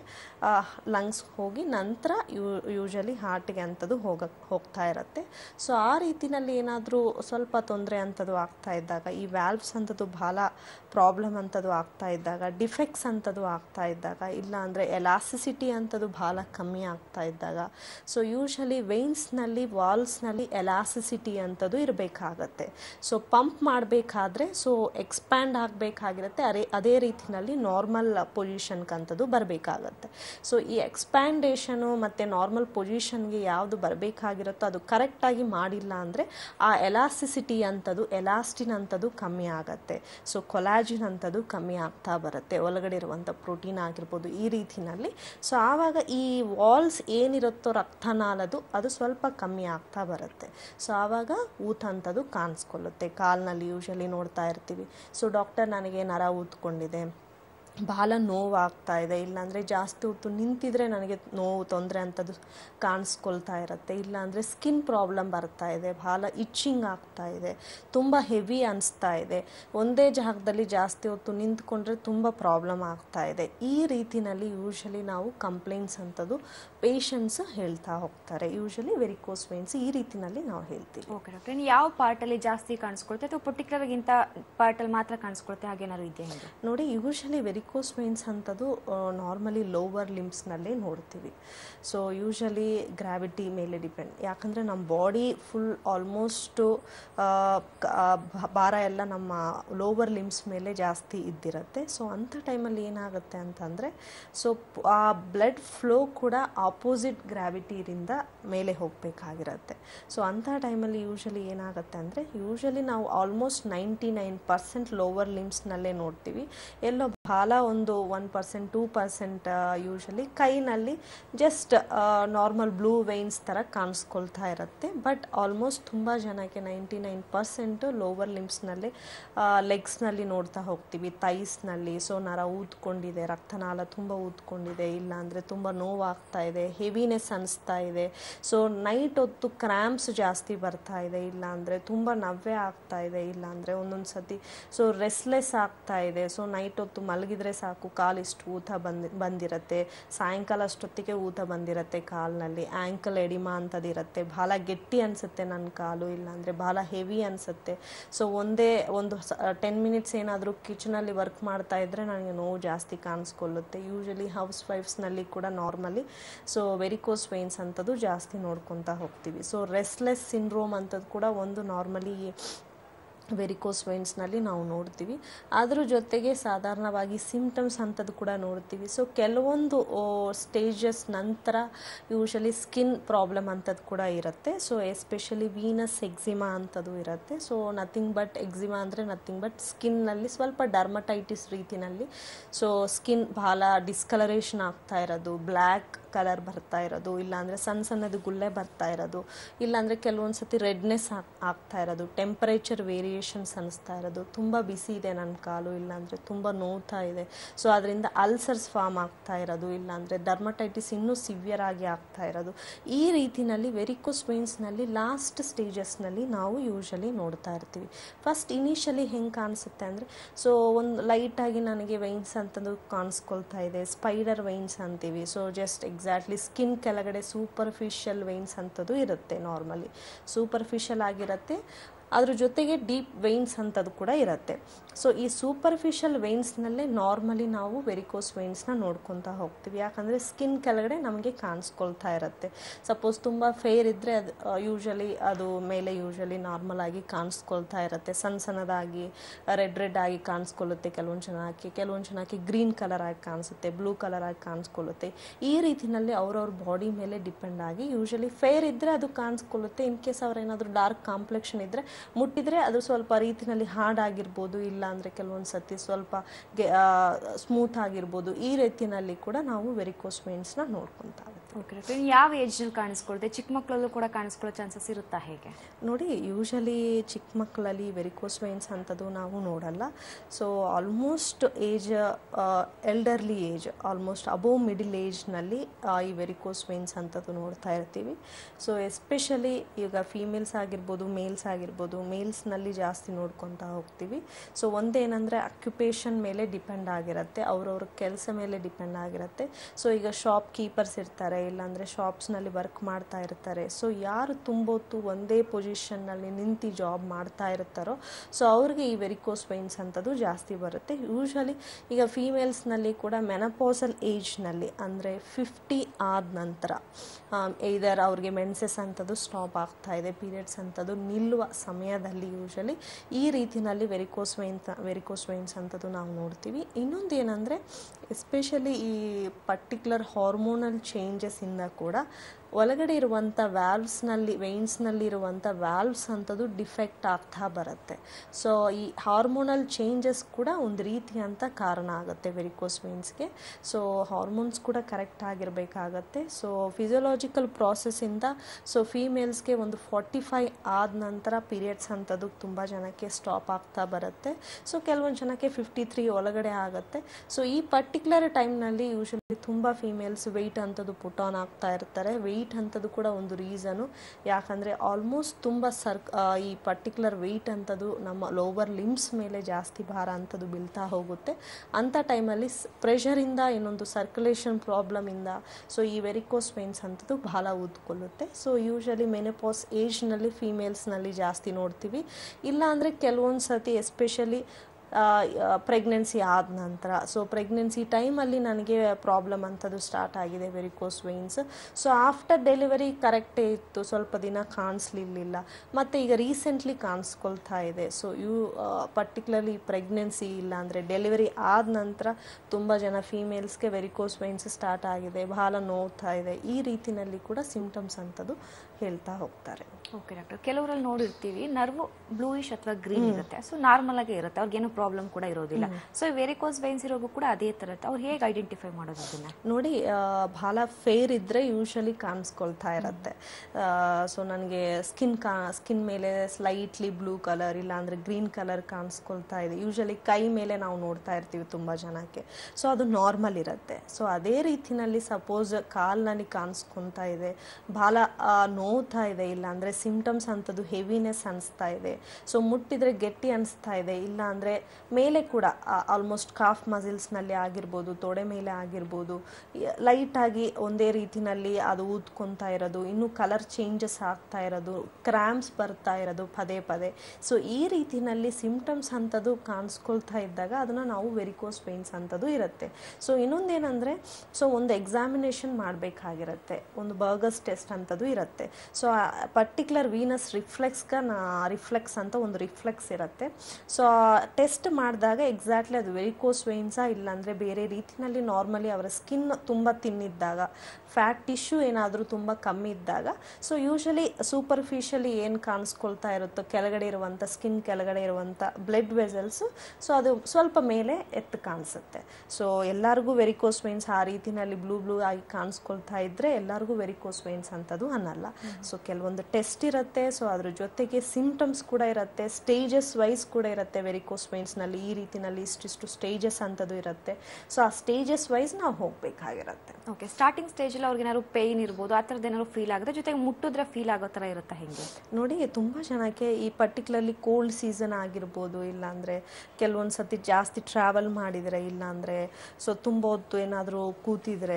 ಲಂಗ್ಸ್ ಹೋಗಿ ನಂತರ ಯೂ ಯೂಶಲಿ ಹಾರ್ಟಿಗೆ ಅಂಥದ್ದು ಹೋಗ ಹೋಗ್ತಾ ಇರುತ್ತೆ ಸೊ ಆ ರೀತಿನಲ್ಲಿ ಏನಾದರೂ ಸ್ವಲ್ಪ ತೊಂದರೆ ಅಂಥದ್ದು ಆಗ್ತಾ ಇದ್ದಾಗ ಈ ವ್ಯಾಲ್ವ್ಸ್ ಅಂಥದ್ದು ಭಾಳ ಪ್ರಾಬ್ಲಮ್ ಅಂಥದ್ದು ಆಗ್ತಾ ಇದ್ದಾಗ ಡಿಫೆಕ್ಟ್ಸ್ ಅಂಥದ್ದು ಆಗ್ತಾ ಇದ್ದಾಗ ಇಲ್ಲ ಅಂದರೆ ಎಲಾಸಿಸಿಟಿ ಅಂಥದ್ದು ಭಾಳ ಕಮ್ಮಿ ಆಗ್ತಾ ಇದ್ದಾಗ ಸೊ ಯೂಶಲಿ ವೆಯ್ನ್ಸ್ನಲ್ಲಿ ವಾಲ್ಸ್ನಲ್ಲಿ ಎಲಾಸಿಸಿಟಿ ಅಂಥದ್ದು ಇರಬೇಕಾಗತ್ತೆ ಸೊ ಪಂಪ್ ಮಾಡಬೇಕಾದ್ರೆ ಸೊ ಎಕ್ಸ್ಪ್ಯಾಂಡ್ ಆಗಬೇಕಾಗಿರುತ್ತೆ ಅದೇ ಅದೇ ರೀತಿನಲ್ಲಿ ನಾರ್ಮಲ್ ಪೊಸಿಷನ್ಗೆ ಅಂಥದ್ದು ಬರಬೇಕಾಗತ್ತೆ ಸೊ ಈ ಎಕ್ಸ್ಪ್ಯಾಂಡೇಷನು ಮತ್ತು ನಾರ್ಮಲ್ ಪೊಸಿಷನ್ಗೆ ಯಾವುದು ಬರಬೇಕಾಗಿರುತ್ತೋ ಅದು ಕರೆಕ್ಟಾಗಿ ಮಾಡಿಲ್ಲ ಅಂದರೆ ಆ ಎಲಾಸಿಸಿಟಿ ಅಂಥದ್ದು ಎಲಾಸ್ಟಿನ್ ಅಂಥದ್ದು ಕಮ್ಮಿ ಆಗುತ್ತೆ ಸೊ ಕೊಲಾಜಿನ್ ಅಂಥದ್ದು ಕಮ್ಮಿ ಆಗ್ತಾ ಬರುತ್ತೆ ಒಳಗಡೆ ಇರುವಂಥ ಪ್ರೋಟೀನ್ ಆಗಿರ್ಬೋದು ಈ ರೀತಿನಲ್ಲಿ ಸೊ ಆವಾಗ ಈ ವಾಲ್ಸ್ ಏನಿರುತ್ತೋ ರಕ್ತನಾಳದು ಅದು ಸ್ವಲ್ಪ ಕಮ್ಮಿ ಆಗ್ತಾ ಬರುತ್ತೆ ಸೊ ಆವಾಗ ಊತ ಅಂಥದ್ದು ಕಾಣಿಸ್ಕೊಳ್ಳುತ್ತೆ ಕಾಲ್ನಲ್ಲಿ ಯೂಶಲಿ ನೋಡ್ತಾ ಇರ್ತೀವಿ ಸೊ ಡಾಕ್ಟರ್ ನನಗೆ ನರ ಊದ್ಕೊಂಡಿದೆ ಭಾಳ ನೋವು ಆಗ್ತಾ ಇದೆ ಇಲ್ಲಾಂದರೆ ಜಾಸ್ತಿ ಹೊತ್ತು ನಿಂತಿದ್ರೆ ನನಗೆ ನೋವು ತೊಂದರೆ ಅಂಥದ್ದು ಕಾಣಿಸ್ಕೊಳ್ತಾ ಇರುತ್ತೆ ಇಲ್ಲಾಂದರೆ ಸ್ಕಿನ್ ಪ್ರಾಬ್ಲಮ್ ಬರ್ತಾ ಇದೆ ಭಾಳ ಇಚ್ಚಿಂಗ್ ಆಗ್ತಾ ಇದೆ ತುಂಬ ಹೆವಿ ಅನಿಸ್ತಾ ಇದೆ ಒಂದೇ ಜಾಗದಲ್ಲಿ ಜಾಸ್ತಿ ಹೊತ್ತು ನಿಂತ್ಕೊಂಡ್ರೆ ತುಂಬ ಪ್ರಾಬ್ಲಮ್ ಆಗ್ತಾ ಇದೆ ಈ ರೀತಿನಲ್ಲಿ ಯೂಶಲಿ ನಾವು ಕಂಪ್ಲೇಂಟ್ಸ್ ಅಂಥದ್ದು ಪೇಷಂಟ್ಸ್ ಹೇಳ್ತಾ ಹೋಗ್ತಾರೆ ಯೂಶಲಿ ವೆರಿಕೋಸ್ ವೆನ್ಸ್ ಈ ರೀತಿನಲ್ಲಿ ನಾವು ಹೇಳ್ತೀವಿ ಓಕೆ ಡಾಕ್ಟರ್ ಇನ್ನು ಯಾವ ಪಾರ್ಟಲ್ಲಿ ಜಾಸ್ತಿ ಕಾಣಿಸ್ಕೊಳುತ್ತೆ ಅಥವಾ ಪರ್ಟಿಕ್ಯುಲರ್ ಇಂಥ ಪಾರ್ಟಲ್ಲಿ ಮಾತ್ರ ಕಾಣಿಸ್ಕೊಳುತ್ತೆ ಹಾಗೇನಾದ್ರು ಇದೆಯಾ ಹೇಗೆ ನೋಡಿ ಯೂಶಲಿ ವೆರಿಕೋಸ್ ವೆನ್ಸ್ ಅಂತದ್ದು ನಾರ್ಮಲಿ ಲೋವರ್ ಲಿಮ್ಸ್ನಲ್ಲೇ ನೋಡ್ತೀವಿ ಸೊ ಯೂಶಲಿ ಗ್ರಾವಿಟಿ ಮೇಲೆ ಡಿಪೆಂಡ್ ಯಾಕಂದರೆ ನಮ್ಮ ಬಾಡಿ ಫುಲ್ ಆಲ್ಮೋಸ್ಟು ಭಾರ ಎಲ್ಲ ನಮ್ಮ ಲೋವರ್ ಲಿಮ್ಸ್ ಮೇಲೆ ಜಾಸ್ತಿ ಇದ್ದಿರುತ್ತೆ ಸೊ ಅಂಥ ಟೈಮಲ್ಲಿ ಏನಾಗುತ್ತೆ ಅಂತಂದರೆ ಸೊ ಆ ಬ್ಲಡ್ ಫ್ಲೋ ಕೂಡ ಆಪೋಸಿಟ್ ಗ್ರಾವಿಟಿಯಿಂದ ಮೇಲೆ ಹೋಗಬೇಕಾಗಿರುತ್ತೆ ಸೊ ಅಂಥ ಟೈಮಲ್ಲಿ ಯೂಶಲಿ ಏನಾಗುತ್ತೆ ಅಂದರೆ ಯೂಶಲಿ ನಾವು almost ninety nine percent lower ಲಿಮ್ಸ್ನಲ್ಲೇ ನೋಡ್ತೀವಿ ಎಲ್ಲೋ ಭಾಳ ಒಂದು one percent two percent usually ಕೈನಲ್ಲಿ ಜಸ್ಟ್ ನಾರ್ಮಲ್ ಬ್ಲೂ ವೈನ್ಸ್ ಥರ ಕಾಣಿಸ್ಕೊಳ್ತಾ ಇರುತ್ತೆ ಬಟ್ ಆಲ್ಮೋಸ್ಟ್ ತುಂಬ ಜನಕ್ಕೆ ನೈಂಟಿ ನೈನ್ ಪರ್ಸೆಂಟು ಲೋವರ್ ಲಿಮ್ಸ್ನಲ್ಲಿ ಲೆಗ್ಸ್ನಲ್ಲಿ ನೋಡ್ತಾ ಹೋಗ್ತೀವಿ ತೈಸ್ನಲ್ಲಿ ಸೊ ನರ ಊದ್ಕೊಂಡಿದೆ ರಕ್ತನಾಳ ತುಂಬ ಊದ್ಕೊಂಡಿದೆ ಇಲ್ಲ ಅಂದರೆ ತುಂಬ ನೋವಾಗ್ತಾ ಇದೆ ಹೆವಿನೆಸ್ ಅನಿಸ್ತಾ ಇದೆ ಸೊ ನೈಟ್ ಹೊತ್ತು ಕ್ರ್ಯಾಂಪ್ಸ್ ಜಾಸ್ತಿ ಬರ್ತಾ ಇದೆ ಇಲ್ಲ ಅಂದರೆ ತುಂಬ ನವ್ವೆ ಆಗ್ತಾ ಇದೆ ಇಲ್ಲ ಅಂದರೆ ಒಂದೊಂದು ಸತಿ ಸೊ ರೆಸ್ಲೆಸ್ ಆಗ್ತಾ ಇದೆ ಸೊ ನೈಟ್ ಹೊತ್ತು ಮಲಗಿದ್ರೆ ಸಾಕು ಕಾಲಿಷ್ಟು ಊತ ಬಂದು ಬಂದಿರತ್ತೆ ಸಾಯಂಕಾಲ ಅಷ್ಟೊತ್ತಿಗೆ ಊತ ಬಂದಿರತ್ತೆ ಕಾಲಿನಲ್ಲಿ ಆ್ಯಂಕಲ್ ಎಡಿಮಾ ಅಂತದಿರುತ್ತೆ ಭಾಳ ಗಟ್ಟಿ ಅನಿಸುತ್ತೆ ನನ್ನ ಕಾಲು ಇಲ್ಲಾಂದರೆ ಭಾಳ ಹೆವಿ ಅನಿಸುತ್ತೆ ಸೊ ಒಂದೇ ಒಂದು ಟೆನ್ ಮಿನಿಟ್ಸ್ ಏನಾದರೂ ಕಿಚನಲ್ಲಿ ವರ್ಕ್ ಮಾಡ್ತಾ ಇದ್ದರೆ ನನಗೆ ನೋವು ಜಾಸ್ತಿ ಕಾಣಿಸ್ಕೊಳ್ಳುತ್ತೆ ಯೂಶಲಿ ಹೌಸ್ ವೈಫ್ಸ್ನಲ್ಲಿ ಕೂಡ ನಾರ್ಮಲಿ ಸೊ ವೆರಿಕೋಸ್ ವೈನ್ಸ್ ಅಂಥದ್ದು ಜಾಸ್ತಿ ನೋಡ್ಕೊತಾ ಹೋಗ್ತೀವಿ ಸೊ ರೆಸ್ಲೆಸ್ ಸಿಂಡ್ರೋಮ್ ಅಂಥದ್ದು ಕೂಡ ಒಂದು ನಾರ್ಮಲಿ ವೆರಿಕೋಸ್ ವೈನ್ಸ್ನಲ್ಲಿ ನಾವು ನೋಡ್ತೀವಿ ಅದ್ರ ಜೊತೆಗೆ ಸಾಧಾರಣವಾಗಿ ಸಿಂಪ್ಟಮ್ಸ್ ಅಂಥದ್ದು ಕೂಡ ನೋಡ್ತೀವಿ ಸೊ ಕೆಲವೊಂದು ಸ್ಟೇಜಸ್ ನಂತರ ಯೂಶಲಿ ಸ್ಕಿನ್ ಪ್ರಾಬ್ಲಮ್ ಅಂಥದ್ದು ಕೂಡ ಇರುತ್ತೆ ಸೊ ಎಸ್ಪೆಷಲಿ ವೀನಸ್ ಎಕ್ಸಿಮಾ ಅಂಥದ್ದು ಇರುತ್ತೆ ಸೊ ನಥಿಂಗ್ ಬಟ್ ಎಕ್ಸಿಮಾ ಅಂದರೆ ನಥಿಂಗ್ ಬಟ್ ಸ್ಕಿನ್ನಲ್ಲಿ ಸ್ವಲ್ಪ ಡರ್ಮಟೈಟಿಸ್ ರೀತಿನಲ್ಲಿ ಸೊ ಸ್ಕಿನ್ ಭಾಳ ಡಿಸ್ಕಲರೇಷನ್ ಆಗ್ತಾ ಇರೋದು ಬ್ಲ್ಯಾಕ್ ಕಲರ್ ಬರ್ತಾ ಇರೋದು ಇಲ್ಲಾಂದರೆ ಸಣ್ಣ ಸಣ್ಣದು ಗುಳ್ಳೆ ಬರ್ತಾ ಇರೋದು ಇಲ್ಲಾಂದರೆ ಕೆಲವೊಂದು ಸತಿ ರೆಡ್ನೆಸ್ ಆಗ್ತಾ ಇರೋದು ಟೆಂಪರೇಚರ್ ವೇರಿಯೇಷನ್ಸ್ ಅನಿಸ್ತಾ ಇರೋದು ತುಂಬ ಬಿಸಿ ಇದೆ ನನ್ನ ಕಾಲು ಇಲ್ಲಾಂದರೆ ತುಂಬ ನೋವ್ತಾ ಇದೆ ಸೊ ಅದರಿಂದ ಅಲ್ಸರ್ಸ್ ಫಾರ್ಮ್ ಆಗ್ತಾ ಇರೋದು ಇಲ್ಲಾಂದರೆ ಡರ್ಮಟೈಟಿಸ್ ಇನ್ನೂ ಸಿವಿಯರ್ ಆಗಿ ಆಗ್ತಾ ಇರೋದು ಈ ರೀತಿನಲ್ಲಿ ವೆರಿಕೋಸ್ ವೆಯಿನ್ಸ್ನಲ್ಲಿ ಲಾಸ್ಟ್ ಸ್ಟೇಜಸ್ನಲ್ಲಿ ನಾವು ಯೂಶಲಿ ನೋಡ್ತಾ ಇರ್ತೀವಿ ಫಸ್ಟ್ ಇನಿಷಿಯಲಿ ಹೆಂಗೆ ಕಾಣಿಸುತ್ತೆ ಅಂದರೆ ಸೊ ಒಂದು ಲೈಟಾಗಿ ನನಗೆ ವೈನ್ಸ್ ಅಂತಂದು ಕಾಣಿಸ್ಕೊಳ್ತಾ ಇದೆ ಸ್ಪೈಡರ್ ವೈನ್ಸ್ ಅಂತೀವಿ ಸೊ ಜಸ್ಟ್ ಎಕ್ಸಾಕ್ಟ್ಲಿ ಸ್ಕಿನ್ ಕೆಳಗಡೆ ಸೂಪರ್ಫಿಷಿಯಲ್ ವೈನ್ಸ್ ಅಂಥದ್ದು ಇರುತ್ತೆ ನಾರ್ಮಲಿ ಸೂಪರ್ಫಿಷಿಯಲ್ ಆಗಿರುತ್ತೆ ಅದ್ರ ಜೊತೆಗೆ ಡೀಪ್ ವೈನ್ಸ್ ಅಂಥದ್ದು ಕೂಡ ಇರುತ್ತೆ ಸೊ ಈ ಸೂಪರ್ಫಿಷಿಯಲ್ ವೈನ್ಸ್ನಲ್ಲೇ ನಾರ್ಮಲಿ ನಾವು ವೆರಿಕೋಸ್ ವೈನ್ಸ್ನ ನೋಡ್ಕೊತಾ ಹೋಗ್ತೀವಿ ಯಾಕಂದರೆ ಸ್ಕಿನ್ ಕೆಳಗಡೆ ನಮಗೆ ಕಾಣಿಸ್ಕೊಳ್ತಾ ಇರುತ್ತೆ ಸಪೋಸ್ ತುಂಬ ಫೇರ್ ಇದ್ದರೆ ಅದು ಯೂಶಲಿ ಅದು ಮೇಲೆ ಯೂಶಲಿ ನಾರ್ಮಲ್ ಆಗಿ ಕಾಣಿಸ್ಕೊಳ್ತಾ ಇರುತ್ತೆ ಸಣ್ಣ ಸಣ್ಣದಾಗಿ ರೆಡ್ ರೆಡ್ ಆಗಿ ಕಾಣಿಸ್ಕೊಳ್ಳುತ್ತೆ ಕೆಲವೊಂದು ಜನಕ್ಕೆ ಕೆಲವೊಂದು ಜನಕ್ಕೆ ಗ್ರೀನ್ ಕಲರ್ ಆಗಿ ಕಾಣಿಸುತ್ತೆ ಬ್ಲೂ ಕಲರ್ ಆಗಿ ಕಾಣಿಸ್ಕೊಳ್ಳುತ್ತೆ ಈ ರೀತಿನಲ್ಲಿ ಅವ್ರವ್ರ ಬಾಡಿ ಮೇಲೆ ಡಿಪೆಂಡ್ ಆಗಿ ಯೂಶಲಿ ಫೇರ್ ಇದ್ದರೆ ಅದು ಕಾಣಿಸ್ಕೊಳ್ಳುತ್ತೆ ಇನ್ ಕೇಸ್ ಅವ್ರೇನಾದರೂ ಡಾರ್ಕ್ ಕಾಂಪ್ಲೆಕ್ಷನ್ ಇದ್ದರೆ ಮುಟ್ಟಿದ್ರೆ ಅದು ಸ್ವಲ್ಪ ರೀತಿನಲ್ಲಿ ಹಾರ್ಡ್ ಆಗಿರ್ಬೋದು ಇಲ್ಲ ಅಂದರೆ ಕೆಲವೊಂದು ಸತಿ ಸ್ವಲ್ಪ ಸ್ಮೂತ್ ಆಗಿರ್ಬೋದು ಈ ರೀತಿನಲ್ಲಿ ಕೂಡ ನಾವು ವೆರಿಕೋಸ್ ವೆಯಿನ್ಸ್ನ ನೋಡ್ಕೊತಾ ಓಕೆ ಡಾಕ್ಟರ್ ಇನ್ನು ಯಾವ ಏಜ್ನಲ್ಲಿ ಕಾಣಿಸ್ಕೊಳುತ್ತೆ ಚಿಕ್ಕ ಮಕ್ಕಳಲ್ಲೂ ಕೂಡ ಕಾಣಿಸ್ಕೊಳ್ಳೋ ಚಾನ್ಸಸ್ ಇರುತ್ತಾ ಹೇಗೆ ನೋಡಿ ಯೂಶಲಿ ಚಿಕ್ಕ ಮಕ್ಕಳಲ್ಲಿ ವೆರಿಕೋಸ್ ವೈನ್ಸ್ ಅಂಥದ್ದು ನಾವು ನೋಡಲ್ಲ so almost age elderly age almost above middle ಏಜ್ನಲ್ಲಿ ಈ ವೆರಿಕೋಸ್ ವೈನ್ಸ್ ಅಂಥದ್ದು ನೋಡ್ತಾ ಇರ್ತೀವಿ ಸೊ ಎಸ್ಪೆಷಲಿ ಈಗ ಫೀಮೇಲ್ಸ್ ಆಗಿರ್ಬೋದು ಮೇಲ್ಸ್ ಆಗಿರ್ಬೋದು ಮೇಲ್ಸ್ನಲ್ಲಿ ಜಾಸ್ತಿ ನೋಡ್ಕೊತಾ ಹೋಗ್ತೀವಿ ಸೊ ಒಂದೇನಂದರೆ ಅಕ್ಯುಪೇಷನ್ ಮೇಲೆ ಡಿಪೆಂಡ್ ಆಗಿರುತ್ತೆ ಅವ್ರವ್ರ ಕೆಲಸ ಮೇಲೆ ಡಿಪೆಂಡ್ ಆಗಿರುತ್ತೆ ಸೊ ಈಗ ಶಾಪ್ ಕೀಪರ್ಸ್ ಇರ್ತಾರೆ ಇಲ್ಲಾಂದರೆ ಶಾಪ್ಸ್ನಲ್ಲಿ ವರ್ಕ್ ಮಾಡ್ತಾ ಇರ್ತಾರೆ ಸೊ ಯಾರು ತುಂಬೊತ್ತು ಒಂದೇ ಪೊಸಿಷನ್ನಲ್ಲಿ ನಿಂತು ಜಾಬ್ ಮಾಡ್ತಾ ಇರ್ತಾರೋ ಸೊ ಅವ್ರಿಗೆ ಈ ವೆರಿಕೋಸ್ ವೈನ್ಸ್ ಅಂಥದ್ದು ಜಾಸ್ತಿ ಬರುತ್ತೆ ಯೂಶಲಿ ಈಗ ಫೀಮೇಲ್ಸ್ನಲ್ಲಿ ಕೂಡ ಮೆನಪೋಸಲ್ ಏಜ್ನಲ್ಲಿ ಅಂದರೆ ಫಿಫ್ಟಿ ಆದ ನಂತರ ಇದರ್ ಅವ್ರಿಗೆ ಮೆನ್ಸಸ್ ಅಂಥದ್ದು ಸ್ಟಾಪ್ ಆಗ್ತಾ ಇದೆ ಪೀರಿಯಡ್ಸ್ ಅಂಥದ್ದು ನಿಲ್ಲುವ ಸಮಯದಲ್ಲಿ ಯೂಶಲಿ ಈ ರೀತಿನಲ್ಲಿ ವೆರಿಕೋಸ್ ವೈನ್ ವೆರಿಕೋಸ್ ವೈನ್ಸ್ ಅಂಥದ್ದು ನಾವು ನೋಡ್ತೀವಿ ಇನ್ನೊಂದು ಏನಂದರೆ ಎಸ್ಪೆಷಲಿ ಈ ಪರ್ಟಿಕ್ಯುಲರ್ ಹಾರ್ಮೋನಲ್ ಚೇಂಜಸ್ಸಿಂದ ಕೂಡ ಒಳಗಡೆ ಇರುವಂಥ ವ್ಯಾಲ್ವ್ಸ್ನಲ್ಲಿ ವೆಯಿನ್ಸ್ನಲ್ಲಿರುವಂಥ ವ್ಯಾಲ್ವ್ಸ್ ಅಂಥದ್ದು ಡಿಫೆಕ್ಟ್ ಆಗ್ತಾ ಬರುತ್ತೆ ಸೊ ಈ ಹಾರ್ಮೋನಲ್ ಚೇಂಜಸ್ ಕೂಡ ಒಂದು ರೀತಿಯಂಥ ಕಾರಣ ಆಗುತ್ತೆ ವೆರಿಕೋಸ್ ವೆಯಿನ್ಸ್ಗೆ ಸೊ ಹಾರ್ಮೋನ್ಸ್ ಕೂಡ ಕರೆಕ್ಟ್ ಆಗಿರಬೇಕಾಗತ್ತೆ ಸೊ ಫಿಸಿಯೋಲಾಜಿಕಲ್ ಪ್ರಾಸೆಸ್ಸಿಂದ ಸೊ ಫೀಮೇಲ್ಸ್ಗೆ ಒಂದು ಫಾರ್ಟಿ ಫೈ ಆದ ನಂತರ ಪೀರಿಯಡ್ಸ್ ಅಂಥದ್ದು ತುಂಬ ಜನಕ್ಕೆ ಸ್ಟಾಪ್ ಆಗ್ತಾ ಬರುತ್ತೆ ಸೊ ಕೆಲವೊಂದು ಜನಕ್ಕೆ ಫಿಫ್ಟಿ ತ್ರೀ ಒಳಗಡೆ ಆಗುತ್ತೆ ಸೊ ಈ ಪರ್ಟಿಕ್ಯುಲರ್ ಟೈಮ್ನಲ್ಲಿ ಯೂಶಲಿ ತುಂಬ ಫೀಮೇಲ್ಸ್ ವೆಯ್ಟ್ ಅಂಥದ್ದು ಪುಟ್ ಆನ್ ಆಗ್ತಾ ಇರ್ತಾರೆ ವೆಯ್ಟ್ ವೆಯ್ಟ್ ಅಂಥದ್ದು ಕೂಡ ಒಂದು ರೀಸನು ಯಾಕಂದರೆ ಆಲ್ಮೋಸ್ಟ್ ತುಂಬ ಸರ್ಕ್ ಆ, ಈ ಪರ್ಟಿಕ್ಯುಲರ್ ವೆಯ್ಟ್ ಅಂಥದ್ದು ನಮ್ಮ ಲೋವರ್ ಲಿಮ್ಸ್ ಮೇಲೆ ಜಾಸ್ತಿ ಭಾರ ಅಂಥದ್ದು ಬೀಳ್ತಾ ಹೋಗುತ್ತೆ ಅಂಥ ಟೈಮಲ್ಲಿ ಪ್ರೆಷರಿಂದ ಇನ್ನೊಂದು ಸರ್ಕ್ಯುಲೇಷನ್ ಪ್ರಾಬ್ಲಮಿಂದ ಸೊ ಈ ವೆರಿಕೋಸ್ ವೆನ್ಸ್ ಅಂಥದ್ದು ಬಹಳ ಊದ್ಕೊಳ್ಳುತ್ತೆ ಸೊ ಯೂಶಲಿ ಮೆನೋಪಾಸ್ ಏಜ್ನಲ್ಲಿ ಫೀಮೇಲ್ಸ್ನಲ್ಲಿ ಜಾಸ್ತಿ ನೋಡ್ತೀವಿ ಇಲ್ಲ ಅಂದರೆ ಕೆಲವೊಂದು ಸತಿ ಎಸ್ಪೆಷಲಿ ಪ್ರೆಗ್ನೆನ್ಸಿ ಆದ ನಂತರ ಸೊ ಪ್ರೆಗ್ನೆನ್ಸಿ ಟೈಮಲ್ಲಿ ನನಗೆ ಪ್ರಾಬ್ಲಮ್ ಅಂಥದ್ದು ಸ್ಟಾರ್ಟ್ ಆಗಿದೆ varicose veins so after delivery ಕರೆಕ್ಟೇ ಇತ್ತು ಸ್ವಲ್ಪ ದಿನ ಕಾಣಿಸ್ಲಿಲ್ಲ ಮತ್ತು ಈಗ ರೀಸೆಂಟ್ಲಿ ಕಾಣಿಸ್ಕೊಳ್ತಾ ಇದೆ ಸೊ ಇವು ಪರ್ಟಿಕ್ಯುಲರ್ಲಿ ಪ್ರೆಗ್ನೆನ್ಸಿ ಇಲ್ಲ ಅಂದರೆ ಡೆಲಿವರಿ ಆದ ನಂತರ ತುಂಬ ಜನ ಫೀಮೇಲ್ಸ್ಗೆ ವೆರಿಕೋಸ್ ವೆಯ್ನ್ಸ್ ಸ್ಟಾರ್ಟ್ ಆಗಿದೆ ಬಹಳ ನೋವ್ತಾ ಇದೆ ಈ ರೀತಿನಲ್ಲಿ ಕೂಡ ಸಿಂಪ್ಟಮ್ಸ್ ಅಂಥದ್ದು ಹೇಳ್ತಾ ಹೋಗ್ತಾರೆ ಓಕೆ ಡಾಕ್ಟರ್ ಕೆಲವರಲ್ಲಿ ನೋಡಿರ್ತೀವಿ ನರ್ವ್ ಬ್ಲೂಯಿಶ್ ಅಥವಾ ಗ್ರೀನ್ ಇರುತ್ತೆ ಸೊ ನಾರ್ಮಲ್ ಆಗೇ ಇರುತ್ತೆ ಅವ್ರಿಗೇನು ಪ್ರಾಬ್ಲಮ್ ಕೂಡ ಇರೋದಿಲ್ಲ ಸೊ ವೆರಿಕೋಸ್ ವೈನ್ಸ್ ಇರೋಗೂ ಕೂಡ ಅದೇ ತರ ಇರುತ್ತೆ ಅವ್ರು ಹೇಗೆ ಐಡೆಂಟಿಫೈ ಮಾಡೋದು ಅದನ್ನ ನೋಡಿ ಆ, ಬಹಳ ಫೇರ್ ಇದ್ದರೆ ಯೂಶಲಿ ಕಾಣಿಸ್ಕೊಳ್ತಾ ಇರತ್ತೆ ಸೊ ನನಗೆ ಸ್ಕಿನ್ ಕಾ ಸ್ಕಿನ್ ಮೇಲೆ ಸ್ಲೈಟ್ಲಿ ಬ್ಲೂ ಕಲರ್ ಇಲ್ಲ ಅಂದರೆ ಗ್ರೀನ್ ಕಲರ್ ಕಾಣಿಸ್ಕೊಳ್ತಾ ಇದೆ ಯೂಶಲಿ ಕೈ ಮೇಲೆ ನಾವು ನೋಡ್ತಾ ಇರ್ತೀವಿ ತುಂಬ ಜನಕ್ಕೆ ಸೊ ಅದು ನಾರ್ಮಲ್ ಇರುತ್ತೆ ಸೊ ಅದೇ ರೀತಿನಲ್ಲಿ ಸಪೋಸ್ ಕಾಲ್ನಲ್ಲಿ ಕಾಣಿಸ್ಕೊತಾ ಇದೆ ಭಾಳ ನೋವ್ತಾ ಇದೆ ಇಲ್ಲ ಅಂದರೆ ಸಿಂಪ್ಟಮ್ಸ್ ಅಂಥದ್ದು ಹೆವಿನೆಸ್ ಅನಿಸ್ತಾ ಇದೆ ಸೊ ಮುಟ್ಟಿದ್ರೆ ಗಟ್ಟಿ ಅನಿಸ್ತಾ ಇದೆ ಇಲ್ಲ ಅಂದರೆ ಮೇಲೆ ಕೂಡ ಆಲ್ಮೋಸ್ಟ್ ಕಾಫ್ ಮಸಿಲ್ಸ್ನಲ್ಲಿ ಆಗಿರ್ಬೋದು ತೊಡೆ ಮೇಲೆ ಆಗಿರ್ಬೋದು ಲೈಟಾಗಿ ಒಂದೇ ರೀತಿನಲ್ಲಿ ಅದು ಊದ್ಕೊತಾ ಇರೋದು ಇನ್ನು ಕಲರ್ ಚೇಂಜಸ್ ಆಗ್ತಾ ಇರೋದು ಕ್ರ್ಯಾಂಪ್ಸ್ ಬರ್ತಾ ಇರೋದು ಪದೇ ಪದೇ ಸೊ ಈ ರೀತಿನಲ್ಲಿ ಸಿಂಪ್ಟಮ್ಸ್ ಅಂಥದ್ದು ಕಾಣಿಸ್ಕೊಳ್ತಾ ಇದ್ದಾಗ ಅದನ್ನು ನಾವು ವೆರಿಕೋಸ್ ಪೇನ್ಸ್ ಅಂಥದ್ದು ಇರುತ್ತೆ ಸೊ ಇನ್ನೊಂದೇನೆಂದರೆ ಸೊ ಒಂದು ಎಕ್ಸಾಮಿನೇಷನ್ ಮಾಡಬೇಕಾಗಿರುತ್ತೆ ಒಂದು ಬರ್ಗಸ್ ಟೆಸ್ಟ್ ಅಂಥದ್ದು ಇರುತ್ತೆ ಸೊ ಪರ್ಟಿಕ್ಯುಲರ್ ವೀನಸ್ ರಿಫ್ಲೆಕ್ಸ್ಗೆ ನಾ ರಿಫ್ಲೆಕ್ಸ್ ಅಂತ ಒಂದು ರಿಫ್ಲೆಕ್ಸ್ ಇರುತ್ತೆ ಸೊ ಟೆಸ್ಟ್ ಮಾಡಿದಾಗ ಎಕ್ಸಾಕ್ಟ್ಲಿ ಅದು ವೆರಿಕೋಸ್ ವೆಯಿನ್ಸಾ ಇಲ್ಲಾಂದರೆ ಬೇರೆ ರೀತಿನಲ್ಲಿ ನಾರ್ಮಲಿ ಅವರ ಸ್ಕಿನ್ ತುಂಬ ತಿನ್ನಿದ್ದಾಗ ಫ್ಯಾಟ್ ಟಿಶ್ಯೂ ಏನಾದರೂ ತುಂಬ ಕಮ್ಮಿ ಇದ್ದಾಗ ಸೊ ಯೂಶಲಿ ಸೂಪರ್ಫಿಷಿಯಲಿ ಏನು ಕಾಣಿಸ್ಕೊಳ್ತಾ ಇರುತ್ತೋ ಕೆಳಗಡೆ ಇರುವಂಥ ಸ್ಕಿನ್ ಕೆಳಗಡೆ ಇರುವಂಥ ಬ್ಲಡ್ ವೆಸಲ್ಸು ಸೊ ಅದು ಸ್ವಲ್ಪ ಮೇಲೆ ಎತ್ತು ಕಾಣಿಸುತ್ತೆ ಸೊ ಎಲ್ಲರಿಗೂ ವೆರಿಕೋಸ್ ವೆಯಿನ್ಸ್ ಆ ರೀತಿನಲ್ಲಿ ಬ್ಲೂ ಬ್ಲೂ ಆಗಿ ಕಾಣಿಸ್ಕೊಳ್ತಾ ಇದ್ದರೆ ಎಲ್ಲರಿಗೂ ವೆರಿಕೋಸ್ ವೆಯಿನ್ಸ್ ಅಂತದ್ದು ಅನ್ನಲ್ಲ ಸೊ ಕೆಲವೊಂದು ಟೆಸ್ಟ್ ಇರುತ್ತೆ ಸೊ ಅದ್ರ ಜೊತೆಗೆ ಸಿಂಪ್ಟಮ್ಸ್ ಕೂಡ ಇರುತ್ತೆ ಸ್ಟೇಜಸ್ ವೈಸ್ ಕೂಡ ಇರುತ್ತೆ ವೆರಿಕೋಸ್ ವೆಯಿನ್ಸ್ನಲ್ಲಿ ಈ ರೀತಿನಲ್ಲಿ ಇಷ್ಟಿಷ್ಟು ಸ್ಟೇಜಸ್ ಅಂತದ್ದು ಇರುತ್ತೆ ಸೊ ಆ ಸ್ಟೇಜಸ್ ವೈಸ್ ನಾವು ಹೋಗಬೇಕಾಗಿರುತ್ತೆ ಓಕೆ ಸ್ಟಾರ್ಟಿಂಗ್ ಸ್ಟೇಜಲ್ಲಿ ಅವ್ರಿಗೆ ಏನಾದ್ರು ಪೇಯ್ನ್ ಇರ್ಬೋದು ಆ ಥರದ್ದು ಏನಾದ್ರು ಫೀಲ್ ಆಗುತ್ತೆ ಜೊತೆಗೆ ಮುಟ್ಟಿದ್ರೆ ಫೀಲ್ ಆಗೋ ಥರ ಇರುತ್ತೆ ಹೆಂಗೆ ನೋಡಿ ತುಂಬ ಜನಕ್ಕೆ ಈ ಪರ್ಟಿಕ್ಯುಲರ್ಲಿ ಕೋಲ್ಡ್ ಸೀಸನ್ ಆಗಿರ್ಬೋದು ಇಲ್ಲಾಂದರೆ ಕೆಲವೊಂದು ಸತಿ ಜಾಸ್ತಿ ಟ್ರಾವೆಲ್ ಮಾಡಿದರೆ ಇಲ್ಲಾಂದರೆ ಸೊ ತುಂಬ ಹೊತ್ತು ಏನಾದರೂ ಕೂತಿದ್ರೆ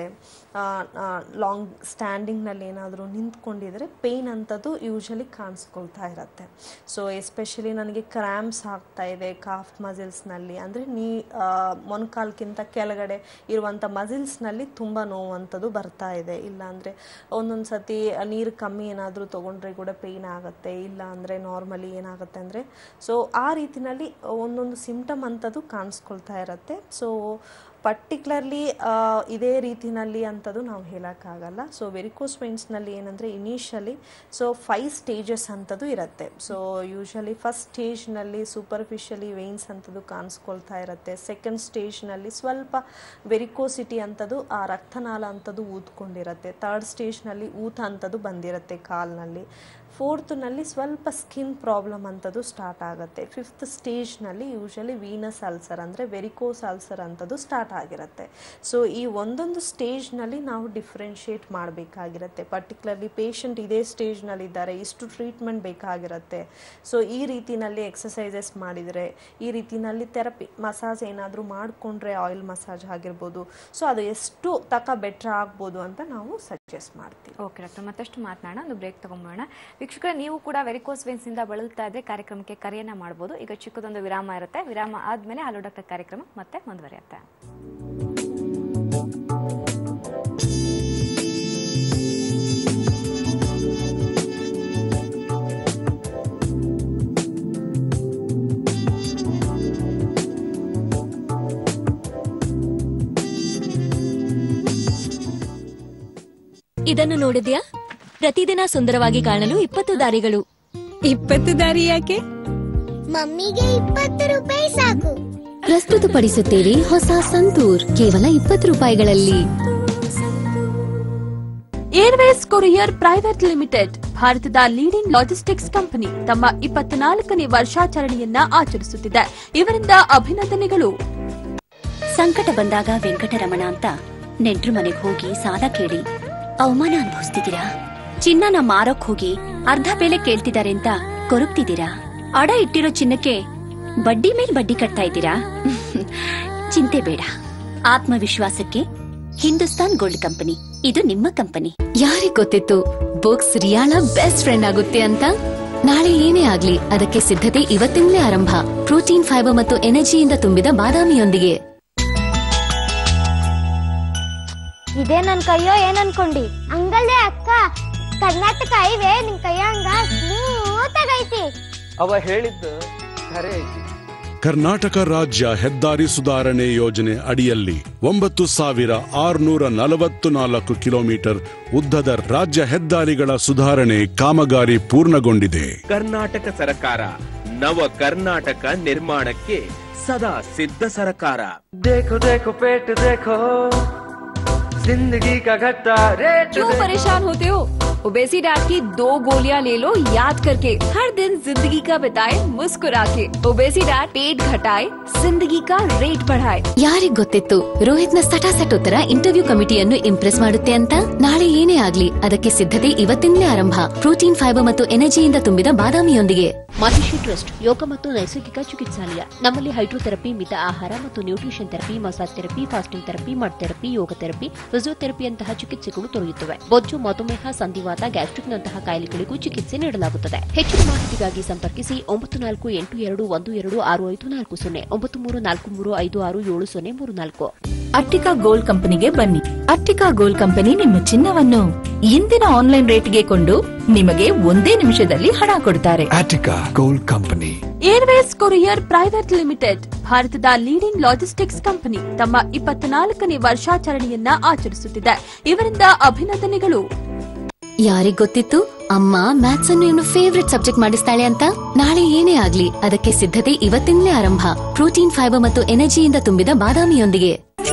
ಲಾಂಗ್ ಸ್ಟ್ಯಾಂಡಿಂಗ್ನಲ್ಲಿ ಏನಾದರೂ ನಿಂತ್ಕೊಂಡಿದ್ರೆ ಪೇಯ್ನ್ ಅಂಥದ್ದು ಯೂಶಲಿ ಕಾಣಿಸ್ಕೊಳ್ತಾ ಇರುತ್ತೆ ಸೊ ಎಸ್ಪೆಷಲಿ ನನಗೆ ಕ್ರ್ಯಾಂಪ್ಸ್ ಆಗ್ತಾ ಇದೆ ಕಾಫ್ ಮಸಿಲ್ಸ್ನಲ್ಲಿ ಅಂದರೆ ನೀ ಆ, ಮೊಣಕಾಲ್ಕಿಂತ ಕೆಳಗಡೆ ಇರುವಂಥ ಮಸಿಲ್ಸ್ನಲ್ಲಿ ತುಂಬ ನೋವಂಥದ್ದು ಬರ್ತಾ ಇದೆ ಇಲ್ಲಾಂದರೆ ಒಂದೊಂದು ಸತಿ ನೀರು ಕಮ್ಮಿ ಏನಾದರೂ ತೊಗೊಂಡ್ರೆ ಕೂಡ ಪೇಯ್ನ್ ಆಗುತ್ತೆ ಇಲ್ಲ ಅಂದರೆ ನಾರ್ಮಲಿ ಏನಾಗುತ್ತೆ ಅಂದರೆ ಸೊ ಆ ರೀತಿನಲ್ಲಿ ಒಂದೊಂದು ಸಿಂಪ್ಟಮ್ ಅಂಥದ್ದು ಕಾಣಿಸ್ಕೊಳ್ತಾ ಇರುತ್ತೆ ಸೊ ಪರ್ಟಿಕ್ಯುಲರ್ಲಿ ಇದೇ ರೀತಿನಲ್ಲಿ ಅಂಥದ್ದು ನಾವು ಹೇಳೋಕ್ಕಾಗಲ್ಲ ಸೊ ವೆರಿಕೋಸ್ ವೆಯಿನ್ಸ್ನಲ್ಲಿ ಏನಂದರೆ ಇನಿಷಿಯಲಿ ಸೊ ಫೈವ್ ಸ್ಟೇಜಸ್ ಅಂಥದ್ದು ಇರುತ್ತೆ ಸೊ ಯೂಶಲಿ ಫಸ್ಟ್ ಸ್ಟೇಜ್ನಲ್ಲಿ ಸೂಪರ್ಫಿಷಿಯಲಿ ವೆಯಿನ್ಸ್ ಅಂಥದ್ದು ಕಾಣಿಸ್ಕೊಳ್ತಾ ಇರುತ್ತೆ ಸೆಕೆಂಡ್ ಸ್ಟೇಜ್ನಲ್ಲಿ ಸ್ವಲ್ಪ ವೆರಿಕೋಸಿಟಿ ಅಂಥದ್ದು ಆ ರಕ್ತನಾಳ ಅಂಥದ್ದು ಊದ್ಕೊಂಡಿರುತ್ತೆ ಥರ್ಡ್ ಸ್ಟೇಜ್ನಲ್ಲಿ ಊತ ಅಂಥದ್ದು ಬಂದಿರುತ್ತೆ ಕಾಲ್ನಲ್ಲಿ ಫೋರ್ತ್ನಲ್ಲಿ ಸ್ವಲ್ಪ ಸ್ಕಿನ್ ಪ್ರಾಬ್ಲಮ್ ಅಂಥದ್ದು ಸ್ಟಾರ್ಟ್ ಆಗುತ್ತೆ ಫಿಫ್ತ್ ಸ್ಟೇಜ್ನಲ್ಲಿ ಯೂಶಲಿ ವೀನಸ್ ಅಲ್ಸರ್ ಅಂದರೆ ವೆರಿಕೋಸ್ ಅಲ್ಸರ್ ಅಂಥದ್ದು ಸ್ಟಾರ್ಟ್ ಆಗಿರುತ್ತೆ ಸೊ ಈ ಒಂದೊಂದು ಸ್ಟೇಜ್ನಲ್ಲಿ ನಾವು ಡಿಫ್ರೆನ್ಷಿಯೇಟ್ ಮಾಡಬೇಕಾಗಿರುತ್ತೆ ಪರ್ಟಿಕ್ಯುಲರ್ಲಿ ಪೇಷಂಟ್ ಇದೇ ಸ್ಟೇಜ್ನಲ್ಲಿ ಇದ್ದಾರೆ ಇಷ್ಟು ಟ್ರೀಟ್ಮೆಂಟ್ ಬೇಕಾಗಿರುತ್ತೆ ಸೊ ಈ ರೀತಿನಲ್ಲಿ ಎಕ್ಸಸೈಸಸ್ ಮಾಡಿದರೆ ಈ ರೀತಿನಲ್ಲಿ ಥೆರಪಿ ಮಸಾಜ್ ಏನಾದರೂ ಮಾಡಿಕೊಂಡ್ರೆ ಆಯಿಲ್ ಮಸಾಜ್ ಆಗಿರ್ಬೋದು ಸೊ ಅದು ಎಷ್ಟು ತಕ ಬೆಟ್ರ್ ಆಗ್ಬೋದು ಅಂತ ನಾವು ಸಜೆಸ್ಟ್ ಮಾಡ್ತೀವಿ ಓಕೆ ಡಾಕ್ಟರ್ ಮತ್ತಷ್ಟು ಮಾತನಾಡೋಣ ಒಂದು ಬ್ರೇಕ್ ತಗೊಂಬೋಣ ವೀಕ್ಷಕರೇ ನೀವು ಕೂಡ ವೆರಿಕೋಸ್ ವೆನ್ಸ್ ಇಂದ ಬಳಲ್ತಾ ಇದ್ರೆ ಕಾರ್ಯಕ್ರಮಕ್ಕೆ ಕರೆಯನ್ನ ಮಾಡಬಹುದು ಈಗ ಚಿಕ್ಕದೊಂದು ವಿರಾಮ ಇರುತ್ತೆ ವಿರಾಮ ಆದ್ಮೇಲೆ ಹಲೋ ಡಾಕ್ಟರ್ ಕಾರ್ಯಕ್ರಮ ಮತ್ತೆ ಮುಂದುವರಿಯುತ್ತೆ ಇದನ್ನು ನೋಡಿದ್ಯಾ ಪ್ರತಿದಿನ ಸುಂದರವಾಗಿ ಕಾಣಲು ಇಪ್ಪತ್ತು ದಾರಿಗಳು ಇಪ್ಪತ್ತು ದಾರಿ ಯಾಕೆ ಮಮ್ಮಿಗೆ ಇಪ್ಪತ್ತು ರೂಪಾಯಿ ಸಾಕು ಪ್ರಸ್ತುತಪಡಿಸುತ್ತೇವೆ ಹೊಸ ಸಂತೂರ್ ಕೇವಲ ಇಪ್ಪತ್ತು ರೂಪಾಯಿಗಳಲ್ಲಿ ಏರ್ವೇಸ್ ಕೊರಿಯರ್ ಪ್ರೈವೇಟ್ ಲಿಮಿಟೆಡ್ ಭಾರತದ ಲೀಡಿಂಗ್ ಲಾಜಿಸ್ಟಿಕ್ಸ್ ಕಂಪನಿ ತಮ್ಮ ಇಪ್ಪತ್ನಾಲ್ಕನೇ ವರ್ಷಾಚರಣೆಯನ್ನ ಆಚರಿಸುತ್ತಿದೆ ಇವರಿಂದ ಅಭಿನಂದನೆಗಳು ಸಂಕಟ ಬಂದಾಗ ವೆಂಕಟರಮಣ ಅಂತ ನೆಂಟ್ರು ಮನೆಗೆ ಹೋಗಿ ಸಾಲ ಕೇಳಿ ಅವಮಾನ ಅನುಭವಿಸ್ತಿದ್ದೀರಾ ಚಿನ್ನನ ಮಾರಕ್ ಹೋಗಿ ಅರ್ಧ ಬೆಲೆ ಕೇಳ್ತಿದ್ದಾರೆ ಅಂತ ಕೊರಗ್ತಿದ್ದೀರಾ ಅಡ ಇಟ್ಟಿರೋ ಚಿನ್ನಕ್ಕೆ ಬಡ್ಡಿ ಮೇಲ್ ಬಡ್ಡಿ ಕಟ್ತಾ ಇದ್ದೀರಾ ಚಿಂತೆ ಬೇಡ ಆತ್ಮವಿಶ್ವಾಸಕ್ಕೆ ಹಿಂದೂಸ್ತಾನ್ ಗೋಲ್ಡ್ ಕಂಪನಿ ಇದು ನಿಮ್ಮ ಕಂಪನಿ ಯಾರಿಗ್ ಗೊತ್ತಿತ್ತು ಬುಕ್ಸ್ ರಿಯಾಳ ಬೆಸ್ಟ್ ಫ್ರೆಂಡ್ ಆಗುತ್ತೆ ಅಂತ ನಾಳೆ ಏನೇ ಆಗ್ಲಿ ಅದಕ್ಕೆ ಸಿದ್ಧತೆ ಇವತ್ತಿಂದಲೇ ಆರಂಭ ಪ್ರೋಟೀನ್ ಫೈಬರ್ ಮತ್ತು ಎನರ್ಜಿಯಿಂದ ತುಂಬಿದ ಬಾದಾಮಿಯೊಂದಿಗೆ ಇದೇ ನನ್ ಕೈಯೋ ಏನ್ ಅನ್ಕೊಂಡಿ ಹಂಗಲ್ಲೇ ಅಕ್ಕ ಕರ್ನಾಟಕ ಹೈವೇ ನಿನ್ ಕೈಯ ಹಂಗ ಸ್ಮೂತ್ ಆಗೈತಿ ಅವ ಹೇಳಿದ್ದು ಖರೆ ಐತಿ ಕರ್ನಾಟಕ ರಾಜ್ಯ ಹೆದ್ದಾರಿ ಸುಧಾರಣೆ ಯೋಜನೆ ಅಡಿಯಲ್ಲಿ ಒಂಬತ್ತು ಸಾವಿರ ಆರುನೂರ ನಲವತ್ತು ನಾಲ್ಕು ಕಿಲೋಮೀಟರ್ ಉದ್ದದ ರಾಜ್ಯ ಹೆದ್ದಾರಿಗಳ ಸುಧಾರಣೆ ಕಾಮಗಾರಿ ಪೂರ್ಣಗೊಂಡಿದೆ ಕರ್ನಾಟಕ ಸರ್ಕಾರ ನವ ಕರ್ನಾಟಕ ನಿರ್ಮಾಣಕ್ಕೆ ಸದಾ ಸಿದ್ಧ ಸರ್ಕಾರ देखो देखो पेट देखो जिंदगी का घट्टा रेट क्यों परेशान होते हो ओबेसी डैट की दो गोलियां ले लो याद करके हर दिन जिंदगी का बिताए मुस्कुरा के ओबेसी डैट पेट घटाए जिंदगी का रेट बढ़ाए ಯಾರಿಗ್ ಗೊತ್ತಿತ್ತು ರೋಹಿತ್ನ ಸಟಾಸಟ್ ಉತ್ತರ ಇಂಟರ್ವ್ಯೂ ಕಮಿಟಿಯನ್ನು ಇಂಪ್ರೆಸ್ ಮಾಡುತ್ತೆ ಅಂತ ನಾಳೆ ಏನೇ ಆಗ್ಲಿ ಅದಕ್ಕೆ ಸಿದ್ಧತೆ ಇವತ್ತಿಂದಲೇ ಆರಂಭ ಪ್ರೋಟೀನ್ ಫೈಬರ್ ಮತ್ತು ಎನರ್ಜಿಯಿಂದ ತುಂಬಿದ ಬಾದಾಮಿಯೊಂದಿಗೆ ಮಹಿಷಿ ಟ್ರಸ್ಟ್ ಯೋಗ ಮತ್ತು ನೈಸರ್ಗಿಕ ಚಿಕಿತ್ಸಾಲಯ ನಮ್ಮಲ್ಲಿ ಹೈಡ್ರೋಥೆರಪಿ ಮಿತ ಆಹಾರ ಮತ್ತು nutrition therapy massage therapy fasting therapy mud therapy yoga therapy ಫಿಸಿಯೋಥೆರಪಿಯಂತಹ ಚಿಕಿತ್ಸೆಗಳು ದೊರೆಯುತ್ತವೆ ಬೊಜ್ಜು ಮಧುಮೇಹ ಸಂಧಿವಾತ ಗ್ಯಾಸ್ಟ್ರಿಕ್ನಂತಹ ಕಾಯಿಲೆಗಳಿಗೂ ಚಿಕಿತ್ಸೆ ನೀಡಲಾಗುತ್ತದೆ ಹೆಚ್ಚಿನ ಮಾಹಿತಿಗಾಗಿ ಸಂಪರ್ಕಿಸಿ ಒಂಬತ್ತು ನಾಲ್ಕು ಎಂಟು ಎರಡು ಒಂದು ಎರಡು ಆರು ಐದು ನಾಲ್ಕು ಸೊನ್ನೆ ಒಂಬತ್ತು ಮೂರು ನಾಲ್ಕು ಮೂರು ಐದು ಆರು ಏಳು ಸೊನ್ನೆ ಮೂರು ನಾಲ್ಕು ಅಟ್ಟಿಕಾ ಗೋಲ್ಡ್ ಕಂಪನಿಗೆ ಬನ್ನಿ ಅಟ್ಟಿಕಾ ಗೋಲ್ಡ್ ಕಂಪನಿ ನಿಮ್ಮ ಚಿನ್ನವನ್ನು ಇಂದಿನ ಆನ್ಲೈನ್ ರೇಟ್ಗೆ ಕೊಂಡು ನಿಮಗೆ ಒಂದೇ ನಿಮಿಷದಲ್ಲಿ ಹಣ ಕೊಡ್ತಾರೆ Attica Gold Company. Airways courier private limited ಭಾರತದ ಲೀಡಿಂಗ್ ಲಾಜಿಸ್ಟಿಕ್ಸ್ ಕಂಪನಿ ತಮ್ಮ ಇಪ್ಪತ್ನಾಲ್ಕನೇ ವರ್ಷಾಚರಣೆಯನ್ನ ಆಚರಿಸುತ್ತಿದೆ ಇವರಿಂದ ಅಭಿನಂದನೆಗಳು ಯಾರಿಗ್ ಗೊತ್ತಿತ್ತು ಅಮ್ಮ ಮ್ಯಾಥ್ಸ್ ಅನ್ನು ಇವನು ಫೇವ್ರೆಟ್ ಸಬ್ಜೆಕ್ಟ್ ಮಾಡಿಸ್ತಾಳೆ ಅಂತ ನಾಳೆ ಏನೇ ಆಗ್ಲಿ ಅದಕ್ಕೆ ಸಿದ್ಧತೆ ಇವತ್ತಿಂದಲೇ ಆರಂಭ ಪ್ರೋಟೀನ್ ಫೈಬರ್ ಮತ್ತು ಎನರ್ಜಿಯಿಂದ ತುಂಬಿದ ಬಾದಾಮಿಯೊಂದಿಗೆ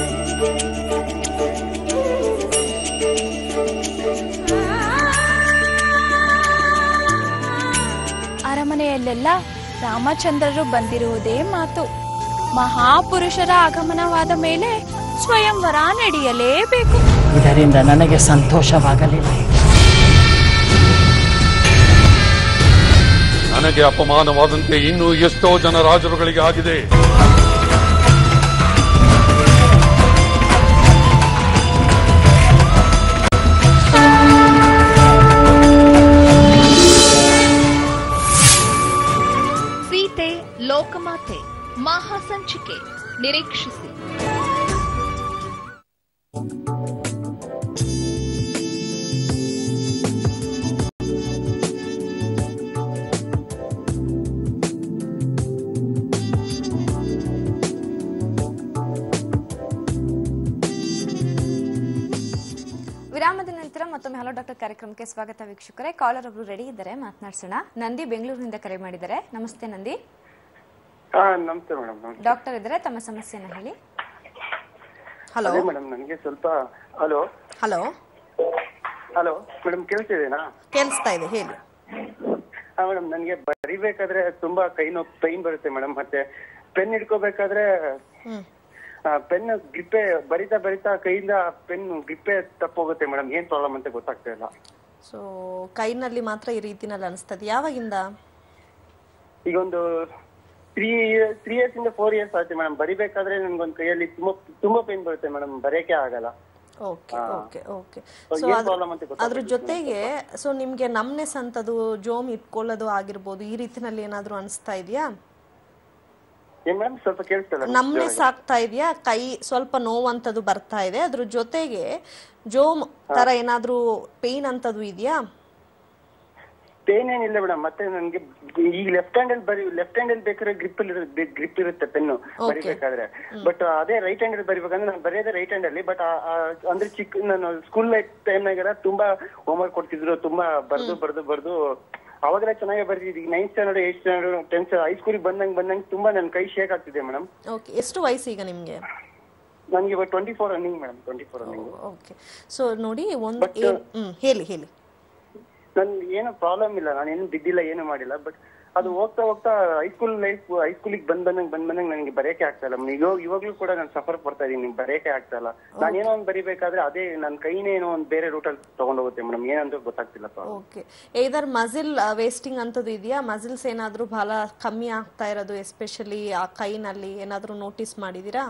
ಅರಮನೆಯಲ್ಲೆಲ್ಲ ರಾಮಚಂದ್ರರು ಬಂದಿರುವುದೇ ಮಾತು ಮಹಾಪುರುಷರ ಆಗಮನವಾದ ಮೇಲೆ ಸ್ವಯಂವರ ನಡೆಯಲೇಬೇಕು ಇದರಿಂದ ನನಗೆ ಸಂತೋಷವಾಗಲಿಲ್ಲ ನನಗೆ ಅಪಮಾನವಾದಂತೆ ಇನ್ನೂ ಎಷ್ಟೋ ಜನ ರಾಜರುಗಳಿಗೆ ಆಗಿದೆ ಸೀತೆ ಲೋಕಮಾತೆ ಮಹಾಸಂಚಿಕೆ ನಿರೀಕ್ಷಿಸಿ ವಿರಾಮದ ನಂತರ ಮತ್ತೊಮ್ಮೆ ಹಲೋ ಡಾಕ್ಟರ್ ಕಾರ್ಯಕ್ರಮಕ್ಕೆ ಸ್ವಾಗತ ವೀಕ್ಷಕರೇ ಕಾಲರ್ ಒಬ್ರು ರೆಡಿ ಇದ್ದಾರೆ ಮಾತನಾಡ್ಸೋಣ ನಂದಿ ಬೆಂಗಳೂರಿನಿಂದ ಕರೆ ಮಾಡಿದ್ದಾರೆ ನಮಸ್ತೆ ನಂದಿ ಹಾ ನಮಸ್ತೆ ಮೇಡಮ್ ನಮಸ್ತೆ ಡಾಕ್ಟರ್ ಇದ್ದಾರೆ ತಮ್ಮ ಸಮಸ್ಯೆನ ಹೇಳಿ ಹಲೋ ಅದೇ ಮೇಡಮ್ ನನಗೆ ಸ್ವಲ್ಪ ಹಲೋ ಹಲೋ ಹಲೋ ಮೇಡಮ್ ಕೇಳ್ತಿದೇನಾ ಕೇಳಿಸ್ತಾ ಇದೆ ಹೇಳಿ ಹಾ ಮೇಡಮ್ ನನಗೆ ಬರಿಬೇಕಾದ್ರೆ ತುಂಬಾ ಕೈ ನೋವು ಪೈನ್ ಬರುತ್ತೆ ಮೇಡಮ್ ಮತ್ತೆ ಪೆನ್ ಹಿಡ್ಕೋಬೇಕಾದ್ರೆ ಹ್ಮ್ ಪೆನ್ ಗ್ರಿಪ್ಪೆ ಬರಿತಾ ಬರಿತಾ ಕೈಯಿಂದ ಪೆನ್ ಗ್ರಿಪ್ಪೆ ತಪ್ಪೋಗುತ್ತೆ ಮೇಡಮ್ ಏನ್ ಪ್ರಾಬ್ಲಮ್ ಅಂತ ಗೊತ್ತಾಗ್ತಾ ಇಲ್ಲ ಸೊ ಕೈನಲ್ಲಿ ಮಾತ್ರ ಈ ರೀತಿನಲ್ಲಿ ಅನಿಸ್ತದೆ ಯಾವಾಗಿಂದ ಈಗ ಒಂದು ತ್ರೀ ತ್ರೀ ಇಯರ್ಸ್ ಇಂದ ಫೋರ್ ಇಯರ್ಸ್ ಆಯ್ತು ಮೇಡಮ್ ಬರಿಬೇಕಾದ್ರೆ ನನ್ಗೊಂದ್ ಕೈಯಲ್ಲಿ ತುಂಬಾ ತುಂಬಾ ಪೇನ್ ಬರುತ್ತೆ ಮೇಡಮ್ ಬರೆಯಕ್ಕೆ ಆಗಲ್ಲ ಓಕೆ ಹಾ. ಓಕೆ ಓಕೆ So, ಸೊ ಏನ್ problem ಅಂತ ಅದ್ರ ಗೊತ್ತಾಗ್ಬೇಕು ಜೊತೆಗೆ ಸೊ ನಿಮ್ಗೆ ನಮ್ನೆಸ್ ಅಂತದು ಜೋಮ್ ಇಟ್ಕೊಳ್ಳೋದು ಆಗಿರ್ಬೋದು ಈ ರೀತಿನಲ್ಲಿ ಏನಾದ್ರೂ ಅನಿಸ್ತಾ ಇದೆಯಾ ಏನ್ ಮೇಡಮ್ ಸ್ವಲ್ಪ ಕೇಳಿಸ್ತಲ್ಲ ನಮ್ನೆಸ್ ಆಗ್ತಾ ಇದೆಯಾ ಕೈ ಸ್ವಲ್ಪ ನೋವಂತದ್ದು ಬರ್ತಾ ಇದೆ ಅದ್ರ ಜೊತೆಗೆ ಜೋಮ್ ತರ ಏನಾದ್ರೂ ಪೇನ್ ಅಂತದ್ದು ಇದೆಯಾ ಪೇನ್ ಏನಿಲ್ಲ ಮೇಡಮ್ ಮತ್ತೆ ನನ್ಗೆ ಈ ಲೆಫ್ಟ್ ಹ್ಯಾಂಡ್ ಅಲ್ಲಿ ಬರಿ ಲೆಫ್ಟ್ ಹ್ಯಾಂಡ್ ಅಲ್ಲಿ ಬೇಕಾದ್ರೆ ಗ್ರಿಪ್ ಗ್ರಿಪ್ ಇರುತ್ತೆ ಪೆನ್ನು ಬರಿಬೇಕಾದ್ರೆ ಬಟ್ ಅದೇ ರೈಟ್ ಹ್ಯಾಂಡ್ ಅಲ್ಲಿ ಬರಿಬೇಕಂದ್ರೆ ನಾನು ಬರೆಯೋದೇ ರೈಟ್ ಹ್ಯಾಂಡ್ ಅಲ್ಲಿ ಬಟ್ ಅಂದ್ರೆ ಚಿಕ್ಕ ನಾನು ಸ್ಕೂಲ್ ಲೈಫ್ ಟೈಮ್ನಾಗೆಲ್ಲ ತುಂಬಾ ಹೋಮ್ವರ್ಕ್ ಕೊಡ್ತಿದ್ರು ತುಂಬಾ ಬರ್ದು ಬರ್ದು ಬರ್ದು ಅವಾಗೆಲ್ಲ ಚೆನ್ನಾಗಿ ಬರ್ತಿದ್ವಿ ninth standard eighth standard tenth ಹೈಸ್ಕೂಲಿಗೆ ಬಂದಂಗ್ ಬಂದಂಗ್ ತುಂಬಾ ನನ್ನ ಕೈ ಶೇಕ್ ಆಗ್ತಿದೆ ಮೇಡಮ್ ಓಕೆ ಎಷ್ಟು ವಯಸ್ಸು ಈಗ ನಿಮ್ಗೆ ನನ್ಗೆ ಇವಾಗ twenty four running madam twenty four running okay so ನೋಡಿ ಒಂದು ಏನ್ ಹ್ಮ್ ಹೇಳಿ ಹೇಳಿ ನನ್ ಏನು ಪ್ರಾಬ್ಲಮ್ ಇಲ್ಲ ನಾನು ಏನು ಬಿದ್ದಿಲ್ಲ ಏನು ಮಾಡಿಲ್ಲ ಬಟ್ ಅದು ಹೋಗ್ತಾ ಹೋಗ್ತಾ ಹೈಸ್ಕೂಲ್ ಲೈಫ್ ಹೈಸ್ಕೂಲಿಗೆ ಬಂದ್ ಬಂದಂಗ್ ಬಂದ್ ಬಂದಂಗ್ ನನಗೆ ಬರೆಯಕ್ಕೆ ಆಗ್ತಾ ಇಲ್ಲ ಮೇಡಮ್ ಇವಾಗ ಇವಾಗ್ಲೂ ಕೂಡ ನಾನು ಸಫರ್ ಪಡ್ತಾ ಇದೀನಿ ಬರೆಯಕ್ಕೆ ಆಗ್ತಾ ಇಲ್ಲ ನಾನು ಏನೋ ಒಂದು ಬರಿಬೇಕಾದ್ರೆ ಅದೇ ನನ್ನ ಕೈನೇ ಏನೋ ಒಂದು ಬೇರೆ ರೂಟಲ್ಲಿ ತಗೊಂಡೋಗುತ್ತೆ ಮೇಡಮ್ ಏನಂತ ಗೊತ್ತಾಗ್ತಿಲ್ಲಪ್ಪ ಓಕೆ ಏದರ್ ಮಸಿಲ್ ವೇಸ್ಟಿಂಗ್ ಅಂತದ್ದು ಇದೆಯಾ ಮಸಿಲ್ಸ್ ಏನಾದರೂ ಬಹಳ ಕಮ್ಮಿ ಆಗ್ತಾ ಇರೋದು ಎಸ್ಪೆಷಲಿ ಆ ಕೈನಲ್ಲಿ ಏನಾದರೂ ನೋಟಿಸ್ ಮಾಡಿದ್ದೀರಾ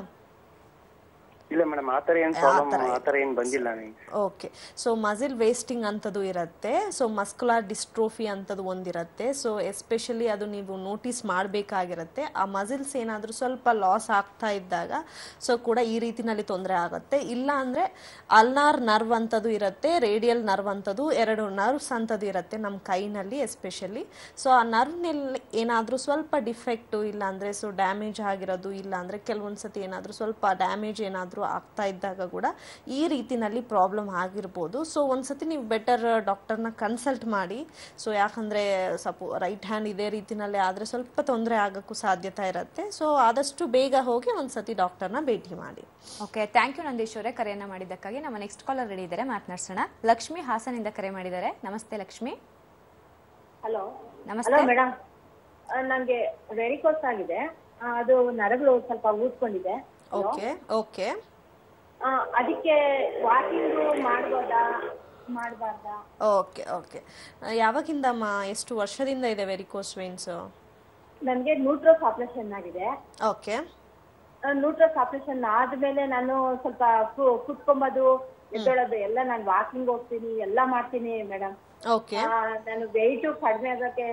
ಇಲ್ಲ ಮೇಡಮ್ ಆತರ ಏನ್ ಪ್ರಾಬ್ಲಮ್ ಆತರ ಏನ್ ಬಂದಿಲ್ಲ ನನಗೆ ಓಕೆ ಸೊ ಮಸಿಲ್ ವೇಸ್ಟಿಂಗ್ ಅಂತದ್ದು ಇರುತ್ತೆ ಸೊ ಮಸ್ಕುಲಾರ್ ಡಿಸ್ಟ್ರೋಫಿ ಅಂತದ್ದು ಒಂದಿರುತ್ತೆ ಸೊ ಎಸ್ಪೆಷಲಿ ಅದು ನೀವು ನೋಟಿಸ್ ಮಾಡಬೇಕಾಗಿರುತ್ತೆ ಆ ಮಸಿಲ್ಸ್ ಏನಾದರೂ ಸ್ವಲ್ಪ ಲಾಸ್ ಆಗ್ತಾ ಇದ್ದಾಗ ಸೊ ಕೂಡ ಈ ರೀತಿನಲ್ಲಿ ತೊಂದರೆ ಆಗುತ್ತೆ ಇಲ್ಲ ಅಂದರೆ ಅಲ್ನಾರ್ ನರ್ವ್ ಅಂತದ್ದು ಇರುತ್ತೆ ರೇಡಿಯಲ್ ನರ್ವ್ ಅಂತದ್ದು ಎರಡು ನರ್ವ್ಸ್ ಅಂತದ್ದು ಇರುತ್ತೆ ನಮ್ಮ ಕೈನಲ್ಲಿ ಎಸ್ಪೆಷಲಿ ಸೊ ಆ ನರ್ವ್ನಲ್ಲಿ ಏನಾದರೂ ಸ್ವಲ್ಪ ಡಿಫೆಕ್ಟು ಇಲ್ಲ ಅಂದರೆ ಸೊ ಡ್ಯಾಮೇಜ್ ಆಗಿರೋದು ಇಲ್ಲ ಅಂದರೆ ಕೆಲವೊಂದು ಸತಿ ಏನಾದರೂ ಸ್ವಲ್ಪ ಡ್ಯಾಮೇಜ್ ಏನಾದರೂ ಆಗ್ತಾ ಇದ್ದಾಗ ಕೂಡ ಈ ರೀತಿನಲ್ಲಿ ಪ್ರಾಬ್ಲಮ್ ಆಗಿರ್ಬೋದು ಸೊ ಒಂದ್ಸತಿ ನೀವು ಬೆಟರ್ ಡಾಕ್ಟರ್ನ ಕನ್ಸಲ್ಟ್ ಮಾಡಿ ಸೊ ಯಾಕಂದರೆ ಸಪೋ ರೈಟ್ ಹ್ಯಾಂಡ್ ಇದೇ ರೀತಿನಲ್ಲಿ ಆದರೆ ಸ್ವಲ್ಪ ತೊಂದರೆ ಆಗೋಕ್ಕೂ ಸಾಧ್ಯತೆ ಇರುತ್ತೆ ಸೊ ಆದಷ್ಟು ಬೇಗ ಹೋಗಿ ಒಂದ್ಸತಿ ಡಾಕ್ಟರ್ನ ಭೇಟಿ ಮಾಡಿ ಓಕೆ ಥ್ಯಾಂಕ್ ಯು ನಂದೀಶ್ ಅವರೇ ಕರೆಯನ್ನ ಮಾಡಿದ್ದಕ್ಕಾಗಿ ನಮ್ಮ ನೆಕ್ಸ್ಟ್ ಕಾಲರ್ ರೆಡಿ ಇದ್ದಾರೆ ಮಾತನಾಡ್ಸೋಣ ಲಕ್ಷ್ಮಿ ಹಾಸನಿಂದ ಕರೆ ಮಾಡಿದ್ದಾರೆ ನಮಸ್ತೆ ಲಕ್ಷ್ಮಿ ಹಲೋ ನಮಸ್ತೆ ಹಲೋ ಮೇಡಮ್ ನಂಗೆ ವೆರಿಕೋಸ್ ಆಗಿದೆ ಆ, ಅದು ನರಗಳು ಸ್ವಲ್ಪ ಊದ್ಕೊಂಡಿದೆ ಓಕೆ ಓಕೆ ಆ, ಅದಕ್ಕೆ ವಾಕಿಂಗ್ ಮಾಡ್ಬೋದಾ ಮಾಡಬಾರ್ದಾ ಓಕೆ ಓಕೆ ಯಾವಾಗಿಂದಮ್ಮ ಎಷ್ಟು ವರ್ಷದಿಂದ ಇದೆ ವೆರಿಕೋಸ್ ವೇನ್ಸು ನನಗೆ ನ್ಯೂಟ್ರೋಸ್ ಆಪರೇಷನ್ ಆಗಿದೆ ಓಕೆ ನ್ಯೂಟ್ರೋಸ್ ಆಪರೇಷನ್ ಆದ್ಮೇಲೆ ನಾನು ಸ್ವಲ್ಪ ಕು- ಕುತ್ಕೊಂಬೋದು ಎದ್ದೊಳೋದು ಎಲ್ಲ ನಾನು ವಾಕಿಂಗ್ ಹೋಗ್ತೀನಿ ಎಲ್ಲ ಮಾಡ್ತೀನಿ ಮೇಡಮ್ ಓಕೆ ನಾನು ವೆಯ್ಟು ಕಡಿಮೆ ಆಗೋಕೆ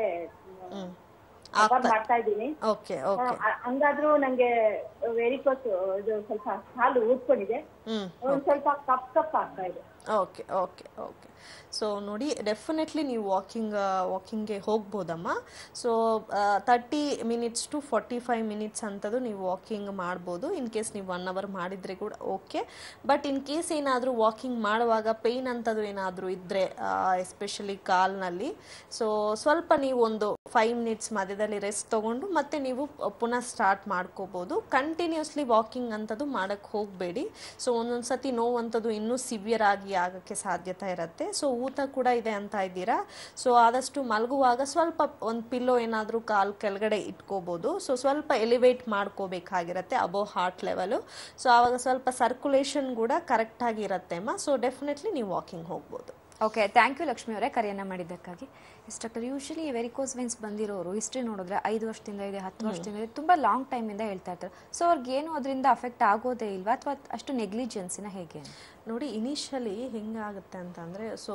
ಸಫರ್ ಮಾಡ್ತಾ ಇದ್ದೀನಿ ಓಕೆ ಓಕೆ ಆ, ಹಂಗಾದ್ರೂ ನಂಗೆ ವೆರಿಕೋಸ್ ಇದು ಸ್ವಲ್ಪ ಹಾಲು ಊದ್ಕೊಂಡಿದೆ ಹ್ಮ್ ಒಂದ್ ಸ್ವಲ್ಪ ಕಪ್ ಕಪ್ ಆಗ್ತಾ ಇದೆ ಓಕೆ ಓಕೆ ಓಕೆ ಸೊ ನೋಡಿ ಡೆಫಿನೆಟ್ಲಿ ನೀವು ವಾಕಿಂಗ್ ವಾಕಿಂಗ್ಗೆ ಹೋಗ್ಬೋದಮ್ಮ so thirty minutes to forty five minutes ಅಂತದ್ದು ನೀವು ವಾಕಿಂಗ್ ಮಾಡ್ಬೋದು ಇನ್ ಕೇಸ್ ನೀವು ಒನ್ ಅವರ್ ಮಾಡಿದರೆ ಕೂಡ ಓಕೆ ಬಟ್ ಇನ್ ಕೇಸ್ ಏನಾದರೂ ವಾಕಿಂಗ್ ಮಾಡುವಾಗ ಪೇಯ್ನ್ ಅಂಥದ್ದು ಏನಾದರೂ ಇದ್ದರೆ ಎಸ್ಪೆಷಲಿ ಕಾಲ್ನಲ್ಲಿ ಸೊ ಸ್ವಲ್ಪ ನೀವು ಒಂದು ಫೈವ್ ಮಿನಿಟ್ಸ್ ಮಧ್ಯದಲ್ಲಿ ರೆಸ್ಟ್ ತೊಗೊಂಡು ಮತ್ತೆ ನೀವು ಪುನಃ ಸ್ಟಾರ್ಟ್ ಮಾಡ್ಕೋಬೋದು ಕಂಟಿನ್ಯೂಸ್ಲಿ ವಾಕಿಂಗ್ ಅಂಥದ್ದು ಮಾಡೋಕ್ಕೆ ಹೋಗಬೇಡಿ ಸೊ ಒಂದೊಂದು ಸತಿ ನೋವಂಥದ್ದು ಇನ್ನೂ ಸಿವಿಯರ್ ಆಗಿ ಆಗೋಕ್ಕೆ ಸಾಧ್ಯತೆ ಇರುತ್ತೆ ಸೊ ಊತ ಕೂಡ ಇದೆ ಅಂತ ಇದ್ದೀರಾ ಸೊ ಆದಷ್ಟು ಮಲಗುವಾಗ ಸ್ವಲ್ಪ ಒಂದು ಪಿಲ್ಲೋ ಏನಾದರೂ ಕಾಲು ಕೆಳಗಡೆ ಇಟ್ಕೋಬೋದು ಸೊ ಸ್ವಲ್ಪ ಎಲಿವೇಟ್ ಮಾಡ್ಕೋಬೇಕಾಗಿರುತ್ತೆ ಅಬೋ ಹಾರ್ಟ್ ಲೆವೆಲು ಸೊ ಆವಾಗ ಸ್ವಲ್ಪ ಸರ್ಕ್ಯುಲೇಷನ್ ಕೂಡ ಕರೆಕ್ಟಾಗಿ ಇರುತ್ತೆ ಅಮ್ಮ ಸೊ ಡೆಫಿನೆಟ್ಲಿ ನೀವು ವಾಕಿಂಗ್ ಹೋಗ್ಬೋದು ಓಕೆ ಥ್ಯಾಂಕ್ ಯು ಲಕ್ಷ್ಮಿ ಅವರೇ ಕರೆಯನ್ನ ಮಾಡಿದ್ದಕ್ಕಾಗಿ yes doctor usually varicose veins ಬಂದಿರೋರು ಹಿಸ್ಟ್ರಿ ನೋಡಿದ್ರೆ ಐದು ವರ್ಷದಿಂದ ಇದೆ ಹತ್ತು ವರ್ಷದಿಂದ ಇದೆ ತುಂಬ ಲಾಂಗ್ ಟೈಮಿಂದ ಹೇಳ್ತಾ ಇರ್ತಾರೆ ಸೊ ಅವ್ರಿಗೆ ಏನು ಅದರಿಂದ ಅಫೆಕ್ಟ್ ಆಗೋದೇ ಇಲ್ವಾ ಅಥವಾ ಅಷ್ಟು ನೆಗ್ಲಿಜೆನ್ಸಿನ ಹೇಗೆ ನೋಡಿ ಇನಿಷಿಯಲಿ ಹೆಂಗಾಗುತ್ತೆ ಅಂತಂದರೆ ಸೊ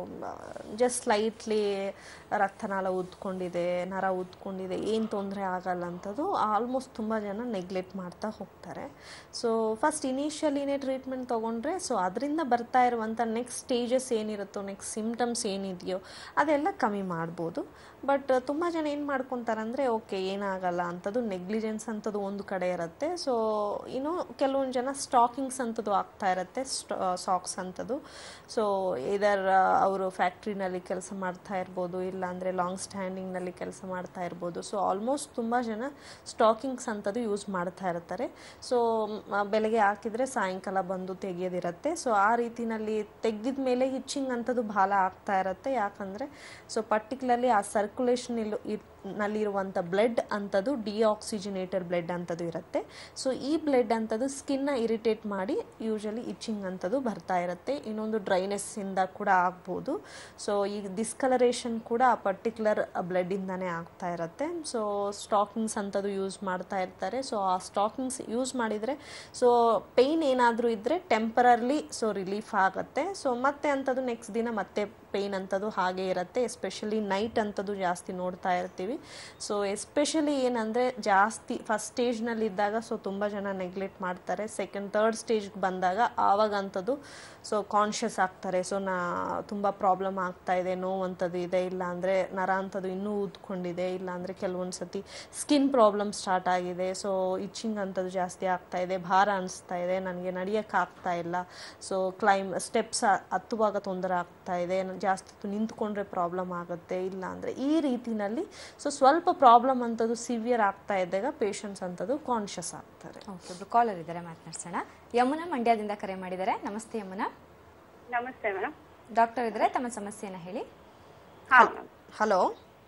ಜಸ್ಟ್ ಲೈಟ್ಲಿ ರಕ್ತನಾಳ ಊದ್ಕೊಂಡಿದೆ ನರ ಊದ್ಕೊಂಡಿದೆ ಏನು ತೊಂದರೆ ಆಗಲ್ಲ ಅಂಥದ್ದು ಆಲ್ಮೋಸ್ಟ್ ತುಂಬ ಜನ ನೆಗ್ಲೆಕ್ಟ್ ಮಾಡ್ತಾ ಹೋಗ್ತಾರೆ ಸೊ ಫಸ್ಟ್ ಇನಿಷಿಯಲಿನೇ ಟ್ರೀಟ್ಮೆಂಟ್ ತೊಗೊಂಡ್ರೆ ಸೊ ಅದರಿಂದ ಬರ್ತಾ ಇರುವಂಥ ನೆಕ್ಸ್ಟ್ ಸ್ಟೇಜಸ್ ಏನಿರುತ್ತೋ ನೆಕ್ಸ್ಟ್ ಸಿಮ್ಟಮ್ಸ್ ಏನಿದೆಯೋ ಅದೆಲ್ಲ ಕಮ್ಮಿ ಮಾಡ್ಬೋದು ಬಟ್ ತುಂಬ ಜನ ಏನು ಮಾಡ್ಕೊತಾರೆ ಅಂದರೆ ಓಕೆ ಏನಾಗಲ್ಲ ಅಂಥದ್ದು ನೆಗ್ಲಿಜೆನ್ಸ್ ಅಂಥದ್ದು ಒಂದು ಕಡೆ ಇರುತ್ತೆ ಸೊ ಇನ್ನು ಕೆಲವೊಂದು ಜನ ಸ್ಟಾಕಿಂಗ್ಸ್ ಅಂಥದ್ದು ಆಗ್ತಾ ಇರುತ್ತೆ ಸಾಕ್ಸ್ ಅಂಥದ್ದು ಸೊ ಇದರ್ ಅವರು ಫ್ಯಾಕ್ಟ್ರಿನಲ್ಲಿ ಕೆಲಸ ಮಾಡ್ತಾ ಇರ್ಬೋದು ಇಲ್ಲಾಂದರೆ ಲಾಂಗ್ ಸ್ಟ್ಯಾಂಡಿಂಗ್ನಲ್ಲಿ ಕೆಲಸ ಮಾಡ್ತಾ ಇರ್ಬೋದು ಸೊ ಆಲ್ಮೋಸ್ಟ್ ತುಂಬ ಜನ ಸ್ಟಾಕಿಂಗ್ಸ್ ಅಂಥದ್ದು ಯೂಸ್ ಮಾಡ್ತಾ ಇರ್ತಾರೆ ಸೊ ಬೆಳಗ್ಗೆ ಹಾಕಿದರೆ ಸಾಯಂಕಾಲ ಬಂದು ತೆಗೆಯೋದಿರುತ್ತೆ ಸೊ ಆ ರೀತಿನಲ್ಲಿ ತೆಗೆದಿದ ಮೇಲೆ ಹಿಚ್ಚಿಂಗ್ ಅಂಥದ್ದು ಭಾಳ ಆಗ್ತಾ ಇರುತ್ತೆ ಯಾಕಂದರೆ ಸೊ ಪರ್ಟಿಕ್ಯುಲರ್ಲಿ ಆ ಸರ್ಕ್ಯುಲೇಷನ್ ಇಲ್ ನಲ್ಲಿರುವಂಥ ಬ್ಲಡ್ ಅಂಥದ್ದು ಡಿಆಕ್ಸಿಜಿನೇಟೆಡ್ ಬ್ಲಡ್ ಅಂಥದ್ದು ಇರುತ್ತೆ ಸೊ ಈ ಬ್ಲಡ್ ಅಂಥದ್ದು ಸ್ಕಿನ್ನ ಇರಿಟೇಟ್ ಮಾಡಿ ಯೂಶಲಿ ಇಚ್ಚಿಂಗ್ ಅಂಥದ್ದು ಬರ್ತಾ ಇರುತ್ತೆ ಇನ್ನೊಂದು ಡ್ರೈನೆಸ್ಸಿಂದ ಕೂಡ ಆಗ್ಬೋದು ಸೊ ಈ ಡಿಸ್ಕಲರೇಷನ್ ಕೂಡ ಆ ಪರ್ಟಿಕ್ಯುಲರ್ ಬ್ಲಡ್ಡಿಂದನೇ ಆಗ್ತಾ ಇರುತ್ತೆ ಸೊ ಸ್ಟಾಕಿಂಗ್ಸ್ ಅಂಥದ್ದು ಯೂಸ್ ಮಾಡ್ತಾ ಇರ್ತಾರೆ ಸೊ ಆ ಸ್ಟಾಕಿಂಗ್ಸ್ ಯೂಸ್ ಮಾಡಿದರೆ ಸೊ ಪೇಯ್ನ್ ಏನಾದರೂ ಇದ್ದರೆ ಟೆಂಪರರ್ಲಿ ಸೊ ರಿಲೀಫ್ ಆಗುತ್ತೆ ಸೊ ಮತ್ತೆ ಅಂಥದ್ದು ನೆಕ್ಸ್ಟ್ ದಿನ ಮತ್ತೆ ಪೇಯ್ನ್ ಅಂಥದ್ದು ಹಾಗೆ ಇರುತ್ತೆ ಎಸ್ಪೆಷಲಿ ನೈಟ್ ಅಂಥದ್ದು ಜಾಸ್ತಿ ನೋಡ್ತಾ ಇರ್ತೀವಿ ಸೊ ಎಸ್ಪೆಷಲಿ ಏನಂದರೆ ಜಾಸ್ತಿ ಫಸ್ಟ್ ಸ್ಟೇಜ್ನಲ್ಲಿ ಇದ್ದಾಗ ಸೊ ತುಂಬ ಜನ ನೆಗ್ಲೆಕ್ಟ್ ಮಾಡ್ತಾರೆ ಸೆಕೆಂಡ್ ತರ್ಡ್ ಸ್ಟೇಜ್ಗೆ ಬಂದಾಗ ಆವಾಗ ಅಂಥದ್ದು ಸೊ ಕಾನ್ಷಿಯಸ್ ಆಗ್ತಾರೆ ಸೊ ನಾ ತುಂಬ ಪ್ರಾಬ್ಲಮ್ ಆಗ್ತಾ ಇದೆ ನೋವು ಅಂಥದ್ದು ಇದೆ ಇಲ್ಲ ಅಂದರೆ ನರ ಅಂಥದ್ದು ಇನ್ನೂ ಊದ್ಕೊಂಡಿದೆ ಇಲ್ಲ ಅಂದರೆ ಕೆಲವೊಂದು ಸತಿ ಸ್ಕಿನ್ ಪ್ರಾಬ್ಲಮ್ ಸ್ಟಾರ್ಟ್ ಆಗಿದೆ ಸೊ ಇಚ್ಚಿಂಗ್ ಅಂಥದ್ದು ಜಾಸ್ತಿ ಆಗ್ತಾ ಇದೆ ಭಾರ ಅನಿಸ್ತಾ ಇದೆ ನನಗೆ ನಡೆಯೋಕ್ಕೆ ಆಗ್ತಾ ಇಲ್ಲ ಸೊ ಕ್ಲೈಮ್ ಸ್ಟೆಪ್ಸ್ ಹತ್ತುವಾಗ ತೊಂದರೆ ಆಗ್ತಾ ಇದೆ ನ- ಜಾಸ್ತಿ ಹೊತ್ತು ನಿಂತ್ಕೊಂಡ್ರೆ ಪ್ರಾಬ್ಲಮ್ ಆಗುತ್ತೆ ಇಲ್ಲ ಅಂದರೆ ಈ ರೀತಿನಲ್ಲಿ ಸೊ ಸ್ವಲ್ಪ ಪ್ರಾಬ್ಲಮ್ ಅಂಥದ್ದು ಸಿವಿಯರ್ ಆಗ್ತಾ ಇದ್ದಾಗ ಪೇಷಂಟ್ಸ್ ಅಂಥದ್ದು ಕಾನ್ಷಿಯಸ್ ಆಗ್ತಾರೆ ಓಕೆ ಒಬ್ರು ಕಾಲರ್ ಇದ್ದಾರೆ ಮಾತನಾಡ್ಸೋಣ ಯಮುನಾ ಮಂಡ್ಯದಿಂದ ಕರೆ ಮಾಡಿದ್ದಾರೆ ನಮಸ್ತೆ ಯಮುನಾ ನಮಸ್ತೆ ಮೇಡಮ್ ಡಾಕ್ಟರ್ ಇದ್ದಾರೆ ತಮ್ಮ ಸಮಸ್ಯೆನ ಹೇಳಿ ಹಾ ಹಲೋ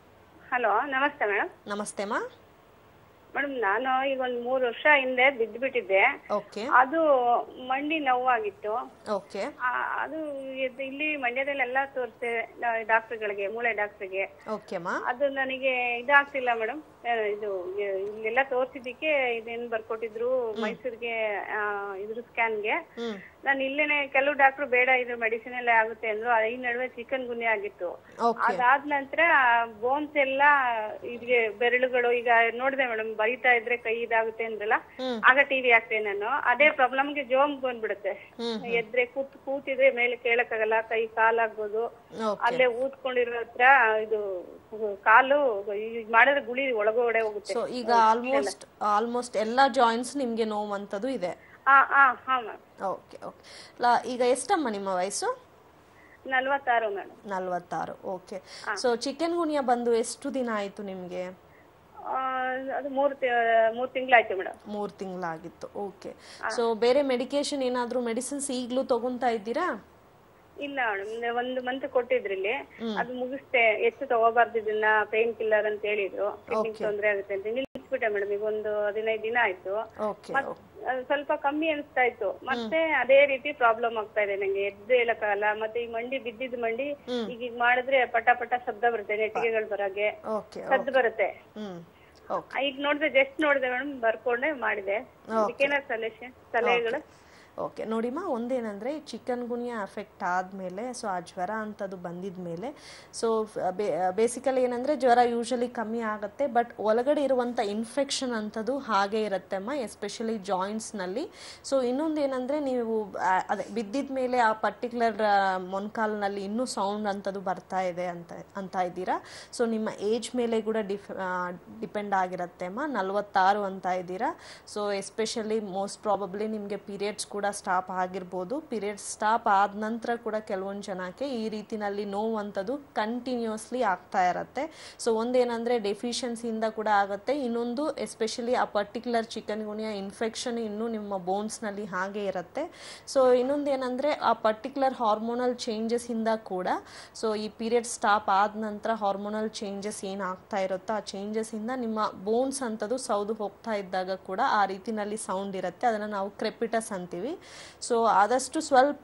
ಹಲೋ ನಮಸ್ತೆ ಮೇಡಮ್ ನಮಸ್ತೆ ಮಾ ಮೇಡಮ್ ನಾನು ಈಗ ಒಂದು ಮೂರು ವರ್ಷ ಹಿಂದೆ ಬಿದ್ದುಬಿಟ್ಟಿದ್ದೆ ಓಕೆ ಅದು ಮಂಡಿ ನೋವಾಗಿತ್ತು ಓಕೆ ಆ, ಅದು ಇದು ಇಲ್ಲಿ ಮಂಡ್ಯದಲ್ಲೆಲ್ಲ ತೋರಿಸ್ದೆ ಡಾಕ್ಟರ್ಗಳಿಗೆ ಮೂಳೆ ಡಾಕ್ಟರ್ಗೆ ಓಕೆ ಮಾ ಅದು ನನಗೆ ಇದಾಗ್ತಿಲ್ಲ ಮೇಡಮ್ ಇದು ಇ- ಇಲ್ಲೆಲ್ಲ ತೋರ್ಸಿದ್ದಕ್ಕೆ ಇದೇನ್ ಬರ್ಕೊಟ್ಟಿದ್ರು ಮೈಸೂರಿಗೆ ಆ, ಇದ್ರ ಸ್ಕ್ಯಾನ್ಗೆ ಹ್ಮ್ ನಾನು ಇಲ್ಲೇನೆ ಕೆಲವು ಡಾಕ್ಟರ್ ಬೇಡ ಇದು ಮೆಡಿಸಿನ್ ಎಲ್ಲ ಆಗುತ್ತೆ ಅಂದ್ರು ಅದ್- ಈ ನಡುವೆ ಚಿಕನ್ ಗುನ್ಯ ಆಗಿತ್ತು Okay. ಅದಾದ ನಂತರ ಬೋನ್ಸ್ ಎಲ್ಲ ಇದ್ಗೆ ಬೆರಳುಗಳು ಈಗ ನೋಡಿದೆ ಮೇಡಮ್ ಬರಿತಾ ಇದ್ರೆ ಕೈ ಇದಾಗುತ್ತೆ ಅಂದ್ರಲ್ಲ ಹ್ಮ್. ಆಗ ಟಿವಿ ಹಾಕ್ತೆ ನಾನು ಅದೇ ಪ್ರಾಬ್ಲಮ್ಗೆ ಜೋಮ್ ಬಂದ್ಬಿಡುತ್ತೆ ಹ್ಮ್, ಹ್ಮ್. ಎದ್ರೆ ಕೂತ್ ಕೂತಿದ್ರೆ ಮೇಲೆ ಕೇಳಕ್ಕಾಗಲ್ಲ ಕೈ ಕಾಲಾಗ್ಬೋದು Okay. ಅಲ್ಲೇ ಊದ್ಕೊಂಡಿರೋ ಹತ್ರ ಇದು ಕಾಲು ಈಗ ಮಾಡಿದ್ರೆ ಗುಳಿ ಒಳಗಡೆ ಹೋಗುತ್ತೆ ಸೊ ಈಗ ಆಲ್ಮೋಸ್ಟ್ ಆಲ್ಮೋಸ್ಟ್ ಎಲ್ಲ ಜಾಯಿಂಟ್ಸ್ ನಿಮಗೆ ನೋವಂಥದ್ದು ಇದೆ ಹಾ ಹಾ ಹಾ ಮ್ಯಾಮ್ ಓಕೆ ಓಕೆ ಈಗ ಎಷ್ಟಮ್ಮ ನಿಮ್ಮ ವಯಸ್ಸು ನಲ್ವತ್ತಾರು ಮೇಡಮ್ ನಲ್ವತ್ತಾರು ಓಕೆ ಸೊ ಚಿಕನ್ ಗುನಿಯಾ ಬಂದು ಎಷ್ಟು ದಿನ ಆಯಿತು ನಿಮಗೆ ಅದು ಮೂರು ಮೂರು ತಿಂಗಳಾಯ್ತು ಮೇಡಮ್ ಮೂರು ತಿಂಗಳಾಗಿತ್ತು ಓಕೆ ಸೊ ಬೇರೆ ಮೆಡಿಕೇಶನ್ ಏನಾದರೂ ಮೆಡಿಸಿನ್ಸ್ ಈಗಲೂ ತಗೊಂತಾ ಇದ್ದೀರಾ ಇಲ್ಲ ಮೇಡಮ್ ಒಂದು ಮಂತ್ ಕೊಟ್ಟಿದ್ರು ಇಲ್ಲಿ ಅದು ಮುಗಿಸ್ತೆ ಹೆಚ್ಚು ತಗೋಬಾರ್ದು ಇದನ್ನ ಪೇನ್ ಕಿಲ್ಲರ್ ಅಂತ ಹೇಳಿದ್ರು ಕಿಡ್ನಿ Okay. ತೊಂದ್ರೆ ಆಗುತ್ತೆ ಅಂತ ನಿಲ್ಲಿಸ್ಬಿಟ್ಟೆ ಮೇಡಮ್ ಈಗ ಒಂದು ಹದಿನೈದು ದಿನ ಆಯ್ತು ಓಕೆ ಮತ್- ಅದು ಸ್ವಲ್ಪ ಕಮ್ಮಿ ಅನಿಸ್ತಾ ಇತ್ತು ಮತ್ತೆ ಅದೇ ರೀತಿ ಪ್ರಾಬ್ಲಮ್ ಆಗ್ತಾ ಇದೆ ನಂಗೆ ಎದ್ದು ಹೇಳಕ್ಕಾಗಲ್ಲ ಮತ್ತೆ ಈ ಮಂಡಿ ಬಿದ್ದಿದ್ ಮಂಡಿ ಈಗ ಈಗ ಮಾಡಿದ್ರೆ ಪಟ ಪಟ ಶಬ್ದ ಬರುತ್ತೆ ನೆಟ್ಟಿಗೆಗಳು ಬರಾಗೆ ಓಕೆ ಸದ್ದು ಬರುತ್ತೆ ಹ್ಮ್ ಓಕೆ ಈಗ ನೋಡಿದ್ರೆ ಜಸ್ಟ್ ನೋಡಿದೆ ಮೇಡಮ್ ಬರ್ಕೊಂಡೆ ಮಾಡಿದೆ ಅದಕ್ಕೇನಾದ್ರು ಸೊಲ್ಯೂಷನ್ ಸಲಹೆಗಳು ಓಕೆ ನೋಡಿಮ್ಮ ಒಂದೇನಂದರೆ ಚಿಕನ್ ಗುನಿಯಾ ಅಫೆಕ್ಟ್ ಆದಮೇಲೆ ಸೊ ಆ ಜ್ವರ ಅಂಥದ್ದು ಬಂದಿದ ಮೇಲೆ ಸೊ ಬೇಸಿಕಲಿ ಏನಂದರೆ ಜ್ವರ ಯೂಶಲಿ ಕಮ್ಮಿ ಆಗುತ್ತೆ ಬಟ್ ಒಳಗಡೆ ಇರುವಂಥ ಇನ್ಫೆಕ್ಷನ್ ಅಂಥದ್ದು ಹಾಗೆ ಇರುತ್ತೆ ಅಮ್ಮ ಎಸ್ಪೆಷಲಿ ಜಾಯಿಂಟ್ಸ್ನಲ್ಲಿ ಸೊ ಇನ್ನೊಂದು ಏನಂದರೆ ನೀವು ಆ, ಅದೇ ಬಿದ್ದಿದ ಮೇಲೆ ಆ ಪರ್ಟಿಕ್ಯುಲರ್ ಮೊಣಕಾಲ್ನಲ್ಲಿ ಇನ್ನೂ ಸೌಂಡ್ ಅಂಥದ್ದು ಬರ್ತಾ ಇದೆ ಅಂತ ಅಂತ ಇದ್ದೀರಾ ಸೊ ನಿಮ್ಮ ಏಜ್ ಮೇಲೆ ಕೂಡ ಡಿಫ್ ಡಿಪೆಂಡ್ ಆಗಿರುತ್ತೆ ಅಮ್ಮ ನಲವತ್ತಾರು ಅಂತ ಇದ್ದೀರಾ ಸೊ ಎಸ್ಪೆಷಲಿ ಮೋಸ್ಟ್ ಪ್ರಾಬಬ್ಲಿ ನಿಮಗೆ ಪೀರಿಯಡ್ಸ್ ಕೂಡ ಸ್ಟಾಪ್ ಆಗಿರ್ಬೋದು ಪೀರಿಯಡ್ಸ್ ಸ್ಟಾಪ್ ಆದ ನಂತರ ಕೂಡ ಕೆಲವೊಂದು ಜನಕ್ಕೆ ಈ ರೀತಿನಲ್ಲಿ ನೋವು ಅಂಥದ್ದು ಕಂಟಿನ್ಯೂಸ್ಲಿ ಆಗ್ತಾ ಇರುತ್ತೆ ಸೊ ಒಂದೇನಂದರೆ ಡೆಫಿಷಿಯನ್ಸಿಯಿಂದ ಕೂಡ ಆಗುತ್ತೆ ಇನ್ನೊಂದು ಎಸ್ಪೆಷಲಿ ಆ ಪರ್ಟಿಕ್ಯುಲರ್ ಚಿಕನ್ ಗುನಿಯಾ ಇನ್ಫೆಕ್ಷನ್ ಇನ್ನೂ ನಿಮ್ಮ ಬೋನ್ಸ್ನಲ್ಲಿ ಹಾಗೆ ಇರುತ್ತೆ ಸೊ ಇನ್ನೊಂದು ಏನಂದರೆ ಆ ಪರ್ಟಿಕ್ಯುಲರ್ ಹಾರ್ಮೋನಲ್ ಚೇಂಜಸ್ಸಿಂದ ಕೂಡ ಸೊ ಈ ಪೀರಿಯಡ್ ಸ್ಟಾಪ್ ಆದ ನಂತರ ಹಾರ್ಮೋನಲ್ ಚೇಂಜಸ್ ಏನು ಆಗ್ತಾ ಇರುತ್ತೋ ಆ ಚೇಂಜಸ್ಸಿಂದ ನಿಮ್ಮ ಬೋನ್ಸ್ ಅಂಥದ್ದು ಸೌದು ಹೋಗ್ತಾ ಇದ್ದಾಗ ಕೂಡ ಆ ರೀತಿನಲ್ಲಿ ಸೌಂಡ್ ಇರುತ್ತೆ ಅದನ್ನು ನಾವು ಕ್ರೆಪಿಟಸ್ ಅಂತೀವಿ ಸೊ ಆದಷ್ಟು ಸ್ವಲ್ಪ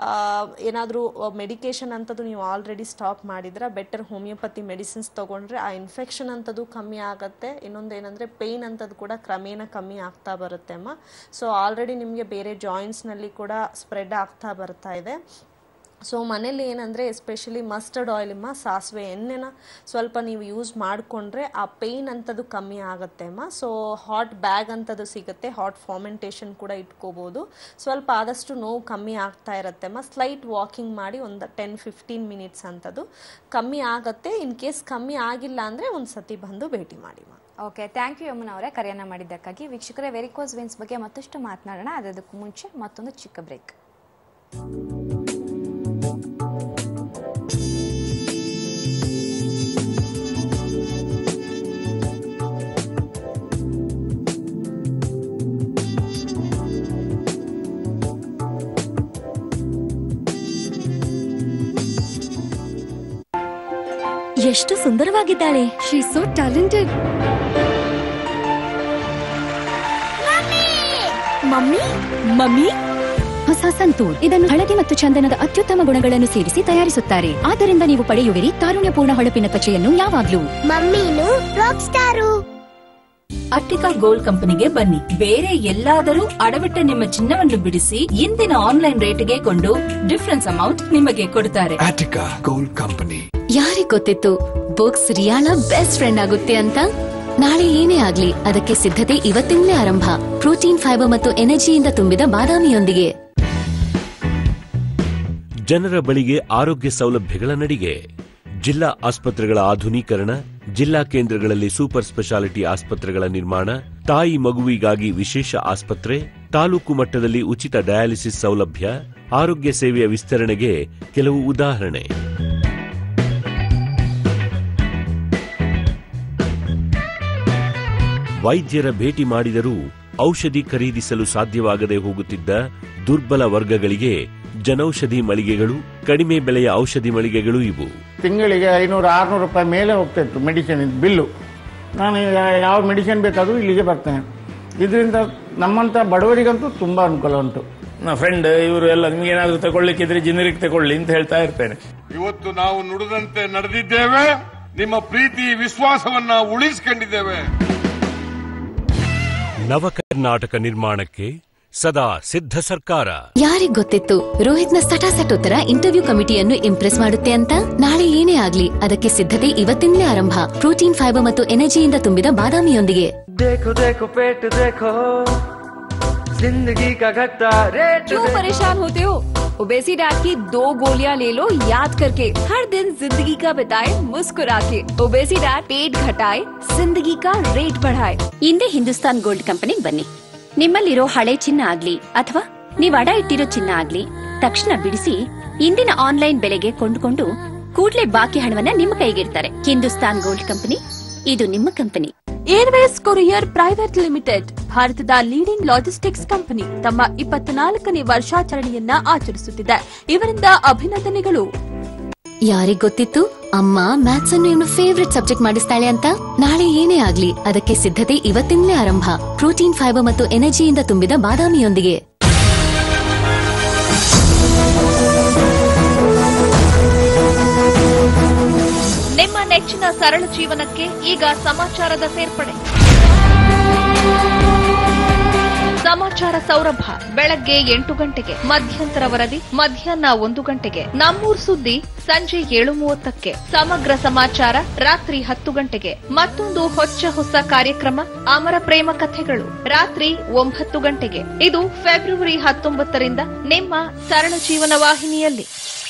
ಏನಾದರೂ ಮೆಡಿಕೇಶನ್ ಅಂಥದ್ದು ನೀವು ಆಲ್ರೆಡಿ ಸ್ಟಾಪ್ ಮಾಡಿದ್ರೆ ಬೆಟರ್ ಹೋಮಿಯೋಪತಿ ಮೆಡಿಸಿನ್ಸ್ ತೊಗೊಂಡ್ರೆ ಆ ಇನ್ಫೆಕ್ಷನ್ ಅಂಥದ್ದು ಕಮ್ಮಿ ಆಗುತ್ತೆ ಇನ್ನೊಂದು ಏನಂದರೆ ಪೇಯ್ನ್ ಅಂಥದ್ದು ಕೂಡ ಕ್ರಮೇಣ ಕಮ್ಮಿ ಆಗ್ತಾ ಬರುತ್ತೆ ಅಮ್ಮ ಸೊ ಆಲ್ರೆಡಿ ನಿಮಗೆ ಬೇರೆ ಜಾಯಿಂಟ್ಸ್ನಲ್ಲಿ ಕೂಡ ಸ್ಪ್ರೆಡ್ ಆಗ್ತಾ ಬರ್ತಾ ಇದೆ ಸೊ ಮನೇಲಿ ಏನಂದರೆ ಎಸ್ಪೆಷಲಿ ಮಸ್ಟರ್ಡ್ ಆಯಿಲಮ್ಮ ಸಾಸಿವೆ ಎಣ್ಣೆನ ಸ್ವಲ್ಪ ನೀವು ಯೂಸ್ ಮಾಡಿಕೊಂಡ್ರೆ ಆ ಪೇಯ್ನ್ ಅಂಥದ್ದು ಕಮ್ಮಿ ಆಗುತ್ತೆ ಅಮ್ಮ ಸೊ ಹಾಟ್ ಬ್ಯಾಗ್ ಅಂಥದ್ದು ಸಿಗುತ್ತೆ ಹಾಟ್ ಫಾರ್ಮೆಂಟೇಷನ್ ಕೂಡ ಇಟ್ಕೋಬೋದು ಸ್ವಲ್ಪ ಆದಷ್ಟು ನೋವು ಕಮ್ಮಿ ಆಗ್ತಾ ಇರುತ್ತೆ ಅಮ್ಮ ಸ್ಲೈಟ್ ವಾಕಿಂಗ್ ಮಾಡಿ ಒಂದು ಟೆನ್ ಫಿಫ್ಟೀನ್ ಮಿನಿಟ್ಸ್ ಅಂಥದ್ದು ಕಮ್ಮಿ ಆಗುತ್ತೆ ಇನ್ ಕೇಸ್ ಕಮ್ಮಿ ಆಗಿಲ್ಲ ಅಂದರೆ ಒಂದು ಸತಿ ಬಂದು ಭೇಟಿ ಮಾಡಿ ಮಾ ಓಕೆ ಥ್ಯಾಂಕ್ ಯು ಯಮುನಾ ಅವರೇ ಕರೆಯನ್ನ ಮಾಡಿದ್ದಕ್ಕಾಗಿ ವೀಕ್ಷಕರೇ ವೆರಿಕೋಸ್ ವೆನ್ಸ್ ಬಗ್ಗೆ ಮತ್ತಷ್ಟು ಮಾತನಾಡೋಣ ಅದಕ್ಕೂ ಮುಂಚೆ ಮತ್ತೊಂದು ಚಿಕ್ಕ ಬ್ರೇಕ್ ಎಷ್ಟು ಸುಂದರವಾಗಿದ್ದಾಳೆ she so talented mummy mummy ಹೊಸ ಸಂತೂರ್ ಇದನ್ನು ಹಳದಿ ಮತ್ತು ಚಂದನದ ಅತ್ಯುತ್ತಮ ಗುಣಗಳನ್ನು ಸೇರಿಸಿ ತಯಾರಿಸುತ್ತಾರೆ ಆದ್ದರಿಂದ ನೀವು ಪಡೆಯುವಿರಿ ತಾರುಣ್ಯಪೂರ್ಣ ಹೊಳಪಿನ ತ್ವಚೆಯನ್ನು ಯಾವಾಗ್ಲೂ ಮಮ್ಮೀನು ರಾಕ್ ಸ್ಟಾರು ಅಟ್ಟಿಕಾ ಗೋಲ್ಡ್ ಕಂಪನಿಗೆ ಬನ್ನಿ ಬೇರೆ ಎಲ್ಲಾದರೂ ಅಡವಿಟ್ಟ ನಿಮ್ಮ ಚಿನ್ನವನ್ನು ಬಿಡಿಸಿ ಇಂದಿನ ಆನ್ಲೈನ್ ರೇಟ್ಗೆ ಕೊಂಡು ಡಿಫರೆನ್ಸ್ ಅಮೌಂಟ್ ನಿಮಗೆ ಕೊಡುತ್ತಾರೆ Attica Gold Company. ಯಾರಿಗ್ ಗೊತ್ತಿತ್ತು ಬುಕ್ಸ್ ರಿಯಾಳ ಬೆಸ್ಟ್ ಫ್ರೆಂಡ್ ಆಗುತ್ತೆ ಅಂತ ನಾಳೆ ಏನೇ ಆಗ್ಲಿ ಅದಕ್ಕೆ ಸಿದ್ಧತೆ ಇವತ್ತಿಂದಲೇ ಆರಂಭ ಪ್ರೋಟೀನ್ ಫೈಬರ್ ಮತ್ತು ಎನರ್ಜಿಯಿಂದ ತುಂಬಿದ ಬಾದಾಮಿಯೊಂದಿಗೆ ಜನರ ಬಳಿಗೆ ಆರೋಗ್ಯ ಸೌಲಭ್ಯಗಳ ನಡಿಗೆ ಜಿಲ್ಲಾ ಆಸ್ಪತ್ರೆಗಳ ಆಧುನೀಕರಣ ಜಿಲ್ಲಾ ಕೇಂದ್ರಗಳಲ್ಲಿ ಸೂಪರ್ ಸ್ಪೆಷಾಲಿಟಿ ಆಸ್ಪತ್ರೆಗಳ ನಿರ್ಮಾಣ ತಾಯಿ ಮಗುವಿಗಾಗಿ ವಿಶೇಷ ಆಸ್ಪತ್ರೆ ತಾಲೂಕು ಮಟ್ಟದಲ್ಲಿ ಉಚಿತ ಡಯಾಲಿಸಿಸ್ ಸೌಲಭ್ಯ ಆರೋಗ್ಯ ಸೇವೆಯ ವಿಸ್ತರಣೆಗೆ ಕೆಲವು ಉದಾಹರಣೆ ವೈದ್ಯರ ಭೇಟಿ ಮಾಡಿದರೂ ಔಷಧಿ ಖರೀದಿಸಲು ಸಾಧ್ಯವಾಗದೆ ಹೋಗುತ್ತಿದ್ದ ದುರ್ಬಲ ವರ್ಗಗಳಿಗೆ ಜನೌಷಧಿ ಮಳಿಗೆಗಳು ಕಡಿಮೆ ಬೆಲೆಯ ಔಷಧಿ ಮಳಿಗೆಗಳು ಇವು ತಿಂಗಳಿಗೆ ಐನೂರು ಆರುನೂರು ರೂಪಾಯಿ ಮೇಲೆ ಹೋಗ್ತಾ ಇತ್ತು ಮೆಡಿಸಿನ್ ಬಿಲ್ಲು ನಾನು ಯಾ- ಯಾವ ಮೆಡಿಸಿನ್ ಬೇಕಾದರೂ ಇಲ್ಲಿಗೆ ಬರ್ತೇನೆ ಇದರಿಂದ ನಮ್ಮಂಥ ಬಡವರಿಗಂತೂ ತುಂಬ ಅನುಕೂಲ ಉಂಟು ನನ್ನ ಫ್ರೆಂಡ್ ಇವರು ಎಲ್ಲ ನಿಮ್ಗೆ ಏನಾದ್ರು ತಗೊಳ್ಳಿಕ್ಕಿದ್ರೆ ಜನರಿಗೆ ತಗೊಳ್ಳಿ ಅಂತ ಹೇಳ್ತಾ ಇರ್ತೇನೆ ಇವತ್ತು ನಾವು ನುಡಿದಂತೆ ನಡೆದಿದ್ದೇವೆ ನಿಮ್ಮ ಪ್ರೀತಿ ವಿಶ್ವಾಸವನ್ನ ಉಳಿಸಿಕೊಂಡಿದ್ದೇವೆ ನವಕರ್ನಾಟಕ ನಿರ್ಮಾಣಕ್ಕೆ ಸದಾ ಸಿದ್ಧ ಸರ್ಕಾರ ಯಾರಿಗ್ ಗೊತ್ತಿತ್ತು ರೋಹಿತ್ನ ಸಟಾಸಟ್ ಉತ್ತರ ಇಂಟರ್ವ್ಯೂ ಕಮಿಟಿಯನ್ನು ಇಂಪ್ರೆಸ್ ಮಾಡುತ್ತೆ ಅಂತ ನಾಳೆ ಏನೇ ಆಗ್ಲಿ ಅದಕ್ಕೆ ಸಿದ್ಧತೆ ಇವತ್ತಿಂದಲೇ ಆರಂಭ ಪ್ರೋಟೀನ್ ಫೈಬರ್ ಮತ್ತು ಎನರ್ಜಿಯಿಂದ ತುಂಬಿದ ಬಾದಾಮಿಯೊಂದಿಗೆ देखो देखो पेट देखो जिंदगी का घटता रेट क्यों देखो। परेशान होते हो ओबेसी डैट की दो गोलियां ले लो याद करके हर दिन जिंदगी का बिताए मुस्कुरा के ओबेसी डैट पेट घटाए जिंदगी का रेट बढ़ाए ಹಿಂದೆ ಹಿಂದೂಸ್ತಾನ್ ಗೋಲ್ಡ್ ಕಂಪನಿಗೆ ಬನ್ನಿ ನಿಮ್ಮಲ್ಲಿರೋ ಹಳೆ ಚಿನ್ನ ಆಗ್ಲಿ ಅಥವಾ ನೀವ್ ಅಡ ಇಟ್ಟಿರೋ ಚಿನ್ನ ಆಗ್ಲಿ ತಕ್ಷಣ ಬಿಡಿಸಿ ಇಂದಿನ ಆನ್ಲೈನ್ ಬೆಲೆಗೆ ಕೊಂಡುಕೊಂಡು ಕೂಡ್ಲೆ ಬಾಕಿ ಹಣವನ್ನ ನಿಮ್ಮ ಕೈಗಿರ್ತಾರೆ ಹಿಂದೂಸ್ತಾನ್ ಗೋಲ್ಡ್ ಕಂಪನಿ ಇದು ನಿಮ್ಮ company airways courier private limited ಭಾರತದ ಲೀಡಿಂಗ್ ಲಾಜಿಸ್ಟಿಕ್ಸ್ ಕಂಪನಿ ತಮ್ಮ ಇಪ್ಪತ್ನಾಲ್ಕನೇ ವರ್ಷಾಚರಣೆಯನ್ನ ಆಚರಿಸುತ್ತಿದೆ ಇವರಿಂದ ಅಭಿನಂದನೆಗಳು ಯಾರಿಗ್ ಗೊತ್ತಿತ್ತು ಅಮ್ಮ ಮ್ಯಾಥ್ಸ್ ಅನ್ನು ಇವನು ಫೇವ್ರೆಟ್ ಸಬ್ಜೆಕ್ಟ್ ಮಾಡಿಸ್ತಾಳೆ ಅಂತ ನಾಳೆ ಏನೇ ಆಗ್ಲಿ ಅದಕ್ಕೆ ಸಿದ್ಧತೆ ಇವತ್ತಿಂದಲೇ ಆರಂಭ ಪ್ರೋಟೀನ್ ಫೈಬರ್ ಮತ್ತು ಎನರ್ಜಿಯಿಂದ ತುಂಬಿದ ಬಾದಾಮಿಯೊಂದಿಗೆ ನಿಮ್ಮ ನೆಚ್ಚಿನ ಸರಳ ಜೀವನಕ್ಕೆ ಈಗ ಸಮಾಚಾರದ ಸೇರ್ಪಡೆ ಸಮಾಚಾರ ಸೌರಭ ಬೆಳಗ್ಗೆ ಎಂಟು ಗಂಟೆಗೆ ಮಧ್ಯಂತರ ವರದಿ ಮಧ್ಯಾಹ್ನ ಒಂದು ಗಂಟೆಗೆ ನಮ್ಮೂರ್ ಸುದ್ದಿ ಸಂಜೆ ಏಳು ಮೂವತ್ತಕ್ಕೆ ಸಮಗ್ರ ಸಮಾಚಾರ ರಾತ್ರಿ ಹತ್ತು ಗಂಟೆಗೆ ಮತ್ತೊಂದು ಹೊಚ್ಚ ಹೊಸ ಕಾರ್ಯಕ್ರಮ ಅಮರ ಪ್ರೇಮ ಕಥೆಗಳು ರಾತ್ರಿ ಒಂಬತ್ತು ಗಂಟೆಗೆ ಇದು ಫೆಬ್ರವರಿ ಹತ್ತೊಂಬತ್ತರಿಂದ ನಿಮ್ಮ ಸರಳ ಜೀವನ ವಾಹಿನಿಯಲ್ಲಿ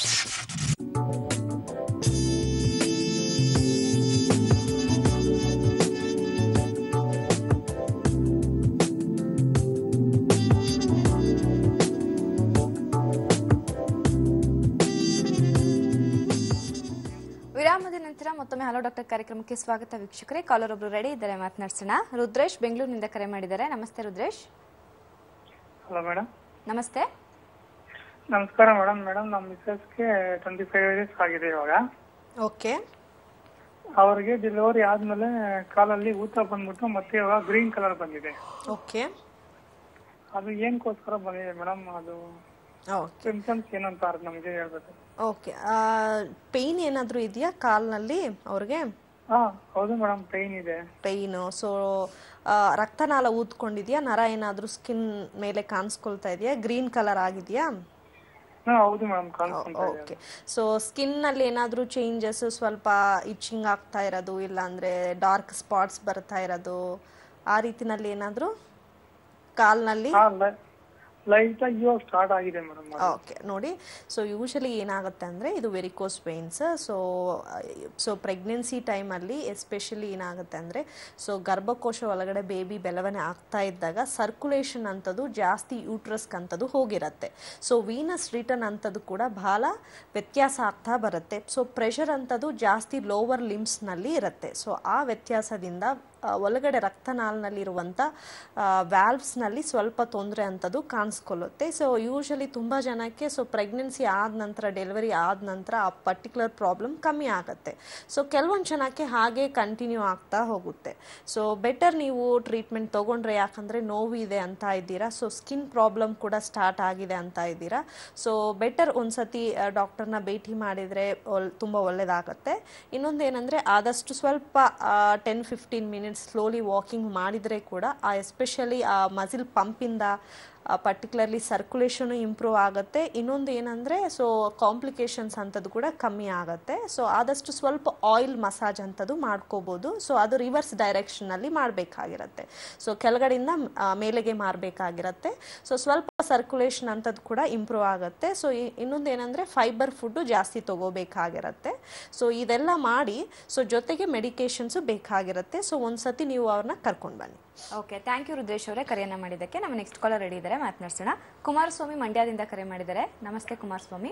ವಿರಾಮದ ನಂತರ ಮತ್ತೊಮ್ಮೆ ಹಲೋ ಡಾಕ್ಟರ್ ಕಾರ್ಯಕ್ರಮಕ್ಕೆ ಸ್ವಾಗತ ವೀಕ್ಷಕರೇ ಕಾಲರ್ ಒಬ್ರು ರೆಡಿ ಇದ್ದಾರೆ ಮಾತನಾಡ್ಸೋಣ ರುದ್ರೇಶ್ ಬೆಂಗಳೂರಿನಿಂದ ಕರೆ ಮಾಡಿದ್ದಾರೆ ನಮಸ್ತೆ ರುದ್ರೇಶ್ ಹಲೋ ಮೇಡಮ್ ನಮಸ್ತೆ ನಮಸ್ಕಾರ ಮೇಡಮ್ ಮೇಡಮ್ ನಮ್ಮ ಮಿಸ್ಸಸ್ಗೆ ಟ್ವೆಂಟಿ ಫೈವ್ ಇಯರ್ಸ್ ಆಗಿದೆ ಇವಾಗ ಓಕೆ ಅವ್ರಿಗೆ ಡೆಲಿವರಿ ಆದ್ಮೇಲೆ ಕಾಲಲ್ಲಿ ಊತ ಬಂದ್ಬಿಟ್ಟು ಮತ್ತೆ ಇವಾಗ ಗ್ರೀನ್ ಕಲರ್ ಬಂದಿದೆ ಓಕೆ ಅದು ಏನಕ್ಕೋಸ್ಕರ ಬಂದಿದೆ ಮೇಡಮ್ ಅದು ಓಕೆ ಸಿಂಪ್ಟಮ್ಸ್ ಏನಂತ ಅದು ನಮಗೆ ಹೇಳ್ಬೇಕು ಓಕೆ ಪೇಯ್ನ್ ಏನಾದರೂ ಇದೆಯಾ ಕಾಲ್ನಲ್ಲಿ ಅವ್ರಿಗೆ ಹಾ ಹೌದು ಮೇಡಮ್ ಪೈನ್ ಇದೆ ಪೇಯ್ನು ಸೊ ರಕ್ತನಾಳ ಊದ್ಕೊಂಡಿದ್ಯಾ ನರ ಏನಾದರೂ ಸ್ಕಿನ್ ಮೇಲೆ ಕಾಣಿಸ್ಕೊಳ್ತಾ ಇದೆಯಾ ಗ್ರೀನ್ ಕಲರ್ ಆಗಿದೆಯಾ ಹಾ ಹೌದು ಮೇಡಮ್ ಕಾಣಿಸ್ಕೊಂತ ಇದೆ ಓಕೆ ಸೊ ಸ್ಕಿನ್ನಲ್ಲಿ ಏನಾದರೂ ಚೇಂಜಸ್ ಸ್ವಲ್ಪ ಇಚ್ಚಿಂಗ್ ಆಗ್ತಾ ಇರೋದು ಇಲ್ಲಾಂದರೆ ಡಾರ್ಕ್ ಸ್ಪಾಟ್ಸ್ ಬರ್ತಾ ಇರೋದು ಆ ರೀತಿನಲ್ಲಿ ಏನಾದರೂ ಕಾಲ್ನಲ್ಲಿ ಹಾ ಲೈಟ್ ಆಗಿ ಇವಾಗ ಸ್ಟಾರ್ಟ್ ಆಗಿದೆ ಮೇಡಮ್ ಓಕೆ ನೋಡಿ ಸೊ ಯೂಶಲಿ ಏನಾಗುತ್ತೆ ಅಂದರೆ ಇದು varicose veins so so pregnancy ಟೈಮಲ್ಲಿ ಎಸ್ಪೆಷಲಿ ಏನಾಗುತ್ತೆ ಅಂದರೆ ಸೊ ಗರ್ಭಕೋಶ ಒಳಗಡೆ ಬೇಬಿ ಬೆಳವಣಿಗೆ ಆಗ್ತಾ ಇದ್ದಾಗ ಸರ್ಕ್ಯುಲೇಷನ್ ಅಂಥದ್ದು ಜಾಸ್ತಿ ಯೂಟ್ರಸ್ಗೆ ಅಂಥದ್ದು ಹೋಗಿರುತ್ತೆ ಸೊ ವೀನಸ್ ರಿಟರ್ನ್ ಅಂಥದ್ದು ಕೂಡ ಬಹಳ ವ್ಯತ್ಯಾಸ ಆಗ್ತಾ ಬರುತ್ತೆ ಸೊ ಪ್ರೆಷರ್ ಅಂಥದ್ದು ಜಾಸ್ತಿ ಲೋವರ್ ಲಿಮ್ಸ್ನಲ್ಲಿ ಇರುತ್ತೆ ಸೊ ಆ ವ್ಯತ್ಯಾಸದಿಂದ ಆ, ಒಳಗಡೆ ರಕ್ತನಾಳನಲ್ಲಿರುವಂಥ ವ್ಯಾಲ್ವ್ಸ್ನಲ್ಲಿ ಸ್ವಲ್ಪ ತೊಂದರೆ ಅಂಥದ್ದು ಕಾಣಿಸ್ಕೊಳ್ಳುತ್ತೆ ಸೊ ಯೂಶಲಿ ತುಂಬ ಜನಕ್ಕೆ ಸೊ ಪ್ರೆಗ್ನೆನ್ಸಿ ಆದ ನಂತರ ಡೆಲಿವರಿ ಆದ ನಂತರ ಆ ಪರ್ಟಿಕ್ಯುಲರ್ ಪ್ರಾಬ್ಲಮ್ ಕಮ್ಮಿ ಆಗುತ್ತೆ ಸೊ ಕೆಲವೊಂದು ಜನಕ್ಕೆ ಹಾಗೆ ಕಂಟಿನ್ಯೂ ಆಗ್ತಾ ಹೋಗುತ್ತೆ ಸೊ ಬೆಟರ್ ನೀವು ಟ್ರೀಟ್ಮೆಂಟ್ ತೊಗೊಂಡ್ರೆ ಯಾಕಂದರೆ ನೋವು ಇದೆ ಅಂತ ಇದ್ದೀರಾ ಸೊ ಸ್ಕಿನ್ ಪ್ರಾಬ್ಲಮ್ ಕೂಡ ಸ್ಟಾರ್ಟ್ ಆಗಿದೆ ಅಂತ ಇದ್ದೀರಾ ಸೊ ಬೆಟರ್ ಒಂದ್ಸತಿ ಡಾಕ್ಟರ್ನ ಭೇಟಿ ಮಾಡಿದರೆ ಒಲ್ ತುಂಬ ಒಳ್ಳೆಯದಾಗತ್ತೆ ಇನ್ನೊಂದು ಏನಂದರೆ ಆದಷ್ಟು ಸ್ವಲ್ಪ ten fifteen minutes slowly walking ಮಾಡಿದರೆ ಕೂಡ ಆ ಎಸ್ಪೆಷಲಿ ಆ ಮಸಿಲ್ ಪಂಪಿಂದ ಪರ್ಟಿಕ್ಯುಲರ್ಲಿ ಸರ್ಕ್ಯುಲೇಷನು ಇಂಪ್ರೂವ್ ಆಗುತ್ತೆ ಇನ್ನೊಂದು ಏನಂದರೆ ಸೊ ಕಾಂಪ್ಲಿಕೇಶನ್ಸ್ ಅಂಥದ್ದು ಕೂಡ ಕಮ್ಮಿ ಆಗುತ್ತೆ ಸೊ ಆದಷ್ಟು ಸ್ವಲ್ಪ ಆಯಿಲ್ ಮಸಾಜ್ ಅಂಥದ್ದು ಮಾಡ್ಕೋಬೋದು ಸೊ ಅದು ರಿವರ್ಸ್ ಡೈರೆಕ್ಷನಲ್ಲಿ ಮಾಡಬೇಕಾಗಿರುತ್ತೆ ಸೊ ಕೆಳಗಡೆಯಿಂದ ಆ, ಮೇಲೆಗೆ ಮಾರಬೇಕಾಗಿರುತ್ತೆ ಸೊ ಸ್ವಲ್ಪ ಸರ್ಕ್ಯುಲೇಷನ್ ಅಂಥದ್ದು ಕೂಡ ಇಂಪ್ರೂವ್ ಆಗುತ್ತೆ ಸೊ ಇನ್ನೊಂದು ಏನಂದರೆ ಫೈಬರ್ ಫುಡ್ಡು ಜಾಸ್ತಿ ತಗೋಬೇಕಾಗಿರುತ್ತೆ ಸೊ ಇದೆಲ್ಲ ಮಾಡಿ ಸೊ ಜೊತೆಗೆ ಮೆಡಿಕೇಶನ್ಸು ಬೇಕಾಗಿರುತ್ತೆ ಸೊ ಒಂದ್ಸತಿ ನೀವು ಅವ್ರನ್ನ ಕರ್ಕೊಂಡು ಬನ್ನಿ ಓಕೆ ಥ್ಯಾಂಕ್ ಯು ರುದ್ರೇಶ್ ಅವರೇ ಕರೆಯನ್ನ ಮಾಡಿದ್ದಕ್ಕೆ ನಮ್ಮ ನೆಕ್ಸ್ಟ್ ಕಾಲರ್ ರೆಡಿ ಇದ್ದಾರೆ ಮಾತನಾಡ್ಸೋಣ ಕುಮಾರಸ್ವಾಮಿ ಮಂಡ್ಯದಿಂದ ಕರೆ ಮಾಡಿದ್ದಾರೆ ನಮಸ್ತೆ ಕುಮಾರಸ್ವಾಮಿ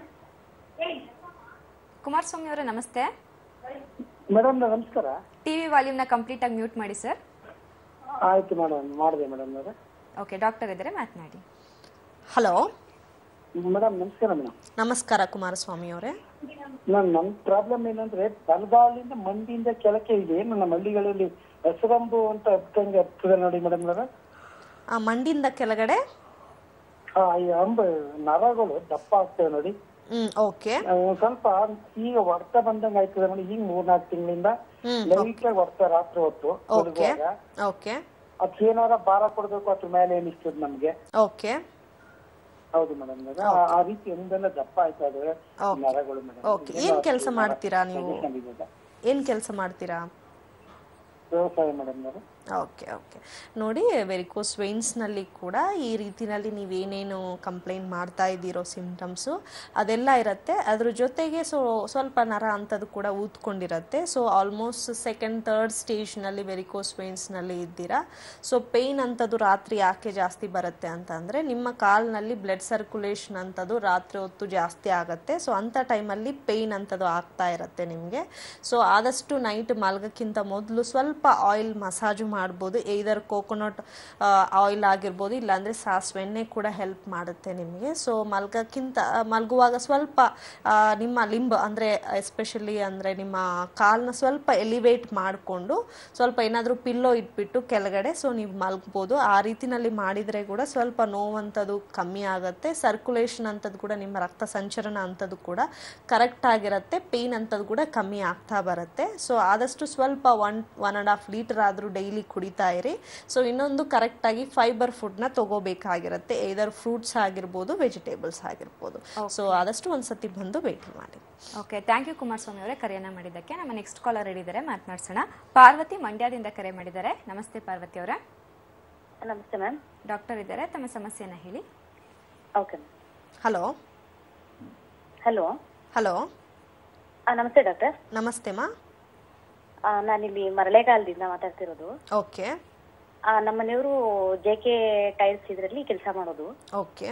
ಕುಮಾರಸ್ವಾಮಿ ಅವರೇ ನಮಸ್ತೆ ಮೇಡಮ್ ನಮಸ್ಕಾರ ಟಿವಿ ವಾಲ್ಯೂಮ್ನ ಕಂಪ್ಲೀಟ್ ಆಗಿ ಮ್ಯೂಟ್ ಮಾಡಿ ಸರ್ ಆಯ್ತು ಮೇಡಮ್ ಮಾಡಿದೆ ಮೇಡಮ್ ಅವರೇ ಓಕೆ ಡಾಕ್ಟರ್ ಇದ್ದಾರೆ ಮಾತನಾಡಿ ಹಲೋ ಮೇಡಮ್ ನಮಸ್ಕಾರ ಮೇಡಮ್ ನಮಸ್ಕಾರ ಕುಮಾರಸ್ವಾಮಿ ಅವರೇ ನಾನು ನಮ್ಮ ಪ್ರಾಬ್ಲಮ್ ಏನಂದ್ರೆ ಬಲಗಾಲಿಂದ ಮಂಡಿಯಿಂದ ಕೆಳಕ್ಕೆ ಇದೆ ನನ್ನ ಹಳ್ಳಿಗಳಲ್ಲಿ ಹೆಸರಂಬು ಅಂತ ಹತ್ತಂಗೆ ಹತ್ತದ ನೋಡಿ ಮೇಡಮ್ ಆ ಮಂಡಿಯಿಂದ ಕೆಳಗಡೆ ಆ ಈ ಅಂಬ ನರಗಳು ದಪ್ಪ ಆಗ್ತವೆ ನೋಡಿ ಹ್ಮ್ ಓಕೆ ಆ, ಒಂದ್ ಸ್ವಲ್ಪ ಈಗ ಹೊಡ್ತ ಬಂದಂಗ ಆಯ್ತದೆ ನೋಡಿ ಈಗ ಮೂರ್ನಾಲ್ಕು ತಿಂಗಳಿಂದ ಹ್ಮ್, ಲೈಟ್ ಆಗಿ ಹೊಡ್ತ ರಾತ್ರಿ ಹೊತ್ತು ಓಕೆ ಮಲಗುವಾಗ. ಓಕೆ ಅದಕ್ಕೆ ಏನಾರ ಭಾರ ಕೊಡ್ಬೇಕು ಅದ್ರ ಮೇಲೆ ಏನಿಸ್ತದೆ ನಮ್ಗೆ ಓಕೆ ಹೌದು ಮೇಡಮ್ ಆ ರೀತಿ ಒಂದೆಲ್ಲ ದಪ್ಪ ಆಯ್ತಾ ಇದಾವೆ Okay. ನರಗಳು ಮೇಡಮ್ ಓಕೆ ಏನ್ ಕೆಲಸ ಮಾಡ್ತೀರಾ ನೀವು ಏನ್ ಕೆಲಸ ಮಾಡ್ತೀರಾ ವ್ಯವಸಾಯ ಮೇಡಮ್ ಓಕೆ ಓಕೆ ನೋಡಿ ವೆರಿಕೋಸ್ ವೆಯ್ನ್ಸ್ನಲ್ಲಿ ಕೂಡ ಈ ರೀತಿನಲ್ಲಿ ನೀವೇನೇನು ಕಂಪ್ಲೇಂಟ್ ಮಾಡ್ತಾ ಇದ್ದೀರೋ ಸಿಮ್ಟಮ್ಸು ಅದೆಲ್ಲ ಇರುತ್ತೆ ಅದ್ರ ಜೊತೆಗೆ ಸೊ ಸ್ವಲ್ಪ ನರ ಅಂಥದ್ದು ಕೂಡ ಊದ್ಕೊಂಡಿರುತ್ತೆ ಸೊ ಆಲ್ಮೋಸ್ಟ್ ಸೆಕೆಂಡ್ ತರ್ಡ್ ಸ್ಟೇಜ್ನಲ್ಲಿ ವೆರಿಕೋಸ್ ವೆಯ್ನ್ಸ್ನಲ್ಲಿ ಇದ್ದೀರಾ ಸೊ ಪೇಯ್ನ್ ಅಂಥದ್ದು ರಾತ್ರಿ ಯಾಕೆ ಜಾಸ್ತಿ ಬರುತ್ತೆ ಅಂತ ಅಂದರೆ ನಿಮ್ಮ ಕಾಲ್ನಲ್ಲಿ ಬ್ಲಡ್ ಸರ್ಕ್ಯುಲೇಷನ್ ಅಂಥದ್ದು ರಾತ್ರಿ ಹೊತ್ತು ಜಾಸ್ತಿ ಆಗುತ್ತೆ ಸೊ ಅಂಥ ಟೈಮಲ್ಲಿ ಪೇಯ್ನ್ ಅಂಥದ್ದು ಆಗ್ತಾ ಇರುತ್ತೆ ನಿಮಗೆ ಸೊ ಆದಷ್ಟು ನೈಟ್ ಮಲ್ಗಕ್ಕಿಂತ ಮೊದಲು ಸ್ವಲ್ಪ ಆಯಿಲ್ ಮಸಾಜು ಮಾಡ್ಬೋದು ಇದರ್ ಕೋಕೋನಟ್ ಆಯಿಲ್ ಆಗಿರ್ಬೋದು ಇಲ್ಲಾಂದರೆ ಸಾಸಿವೆಣ್ಣೆ ಕೂಡ ಹೆಲ್ಪ್ ಮಾಡುತ್ತೆ ನಿಮಗೆ ಸೊ ಮಲ್ಗಕ್ಕಿಂತ ಮಲಗುವಾಗ ಸ್ವಲ್ಪ ಆ, ನಿಮ್ಮ ಲಿಂಬ್ ಅಂದರೆ ಎಸ್ಪೆಷಲಿ ಅಂದರೆ ನಿಮ್ಮ ಕಾಲನ್ನ ಸ್ವಲ್ಪ ಎಲಿವೇಟ್ ಮಾಡಿಕೊಂಡು ಸ್ವಲ್ಪ ಏನಾದರೂ ಪಿಲ್ಲೋ ಇಟ್ಬಿಟ್ಟು ಕೆಳಗಡೆ ಸೊ ನೀವು ಮಲ್ಗ್ಬೋದು ಆ ರೀತಿನಲ್ಲಿ ಮಾಡಿದರೆ ಕೂಡ ಸ್ವಲ್ಪ ನೋವಂಥದ್ದು ಕಮ್ಮಿ ಆಗುತ್ತೆ ಸರ್ಕ್ಯುಲೇಷನ್ ಅಂಥದ್ದು ಕೂಡ ನಿಮ್ಮ ರಕ್ತ ಸಂಚರಣ ಅಂಥದ್ದು ಕೂಡ ಕರೆಕ್ಟ್ ಆಗಿರುತ್ತೆ ಪೇಯ್ನ್ ಅಂಥದ್ದು ಕೂಡ ಕಮ್ಮಿ ಆಗ್ತಾ ಬರುತ್ತೆ ಸೊ ಆದಷ್ಟು ಸ್ವಲ್ಪ one one and half litre ಆದರೂ ಡೈಲಿ ಕುಡಿತಾ ಇರಿ ಸೊ ಇನ್ನೊಂದು ಕರೆಕ್ಟಾಗಿ ಫೈಬರ್ ಫುಡ್ನ ತಗೋಬೇಕಾಗಿರುತ್ತೆ ಏದರ್ ಫ್ರೂಟ್ಸ್ ಆಗಿರ್ಬೋದು ವೆಜಿಟೇಬಲ್ಸ್ ಆಗಿರ್ಬೋದು ಸೊ ಆದಷ್ಟು ಒಂದ್ಸತಿ ಬಂದು ಭೇಟಿ ಮಾಡಿ ಓಕೆ ಥ್ಯಾಂಕ್ ಯು ಕುಮಾರಸ್ವಾಮಿ ಅವರೇ ಕರೆಯನ್ನ ಮಾಡಿದ್ದಕ್ಕೆ ನಮ್ಮ ನೆಕ್ಸ್ಟ್ ಕಾಲರ್ ಹೇಳಿದ್ದಾರೆ ಮಾತನಾಡ್ಸೋಣ ಪಾರ್ವತಿ ಮಂಡ್ಯದಿಂದ ಕರೆ ಮಾಡಿದ್ದಾರೆ ನಮಸ್ತೆ ಪಾರ್ವತಿ ಅವರೇ ನಮಸ್ತೆ ಮ್ಯಾಮ್ ಡಾಕ್ಟರ್ ಇದ್ದಾರೆ ತಮ್ಮ ಸಮಸ್ಯೆನ ಹೇಳಿ ಓಕೆ ಹಲೋ ಹಲೋ ಹಲೋ ನಮಸ್ತೆ ಡಾಕ್ಟರ್ ನಮಸ್ತೆ ಮಾ ನಾನಿಲ್ಲಿ ಮರಳೆಗಾಲದಿಂದ ಮಾತಾಡ್ತಿರೋದು ಓಕೆ ಆ, ನಮ್ಮ ಮನೆಯವರು ಜೆ ಕೆ ಟೈಲ್ಸ್ ಇದರಲ್ಲಿ ಕೆಲಸ ಮಾಡೋದು ಓಕೆ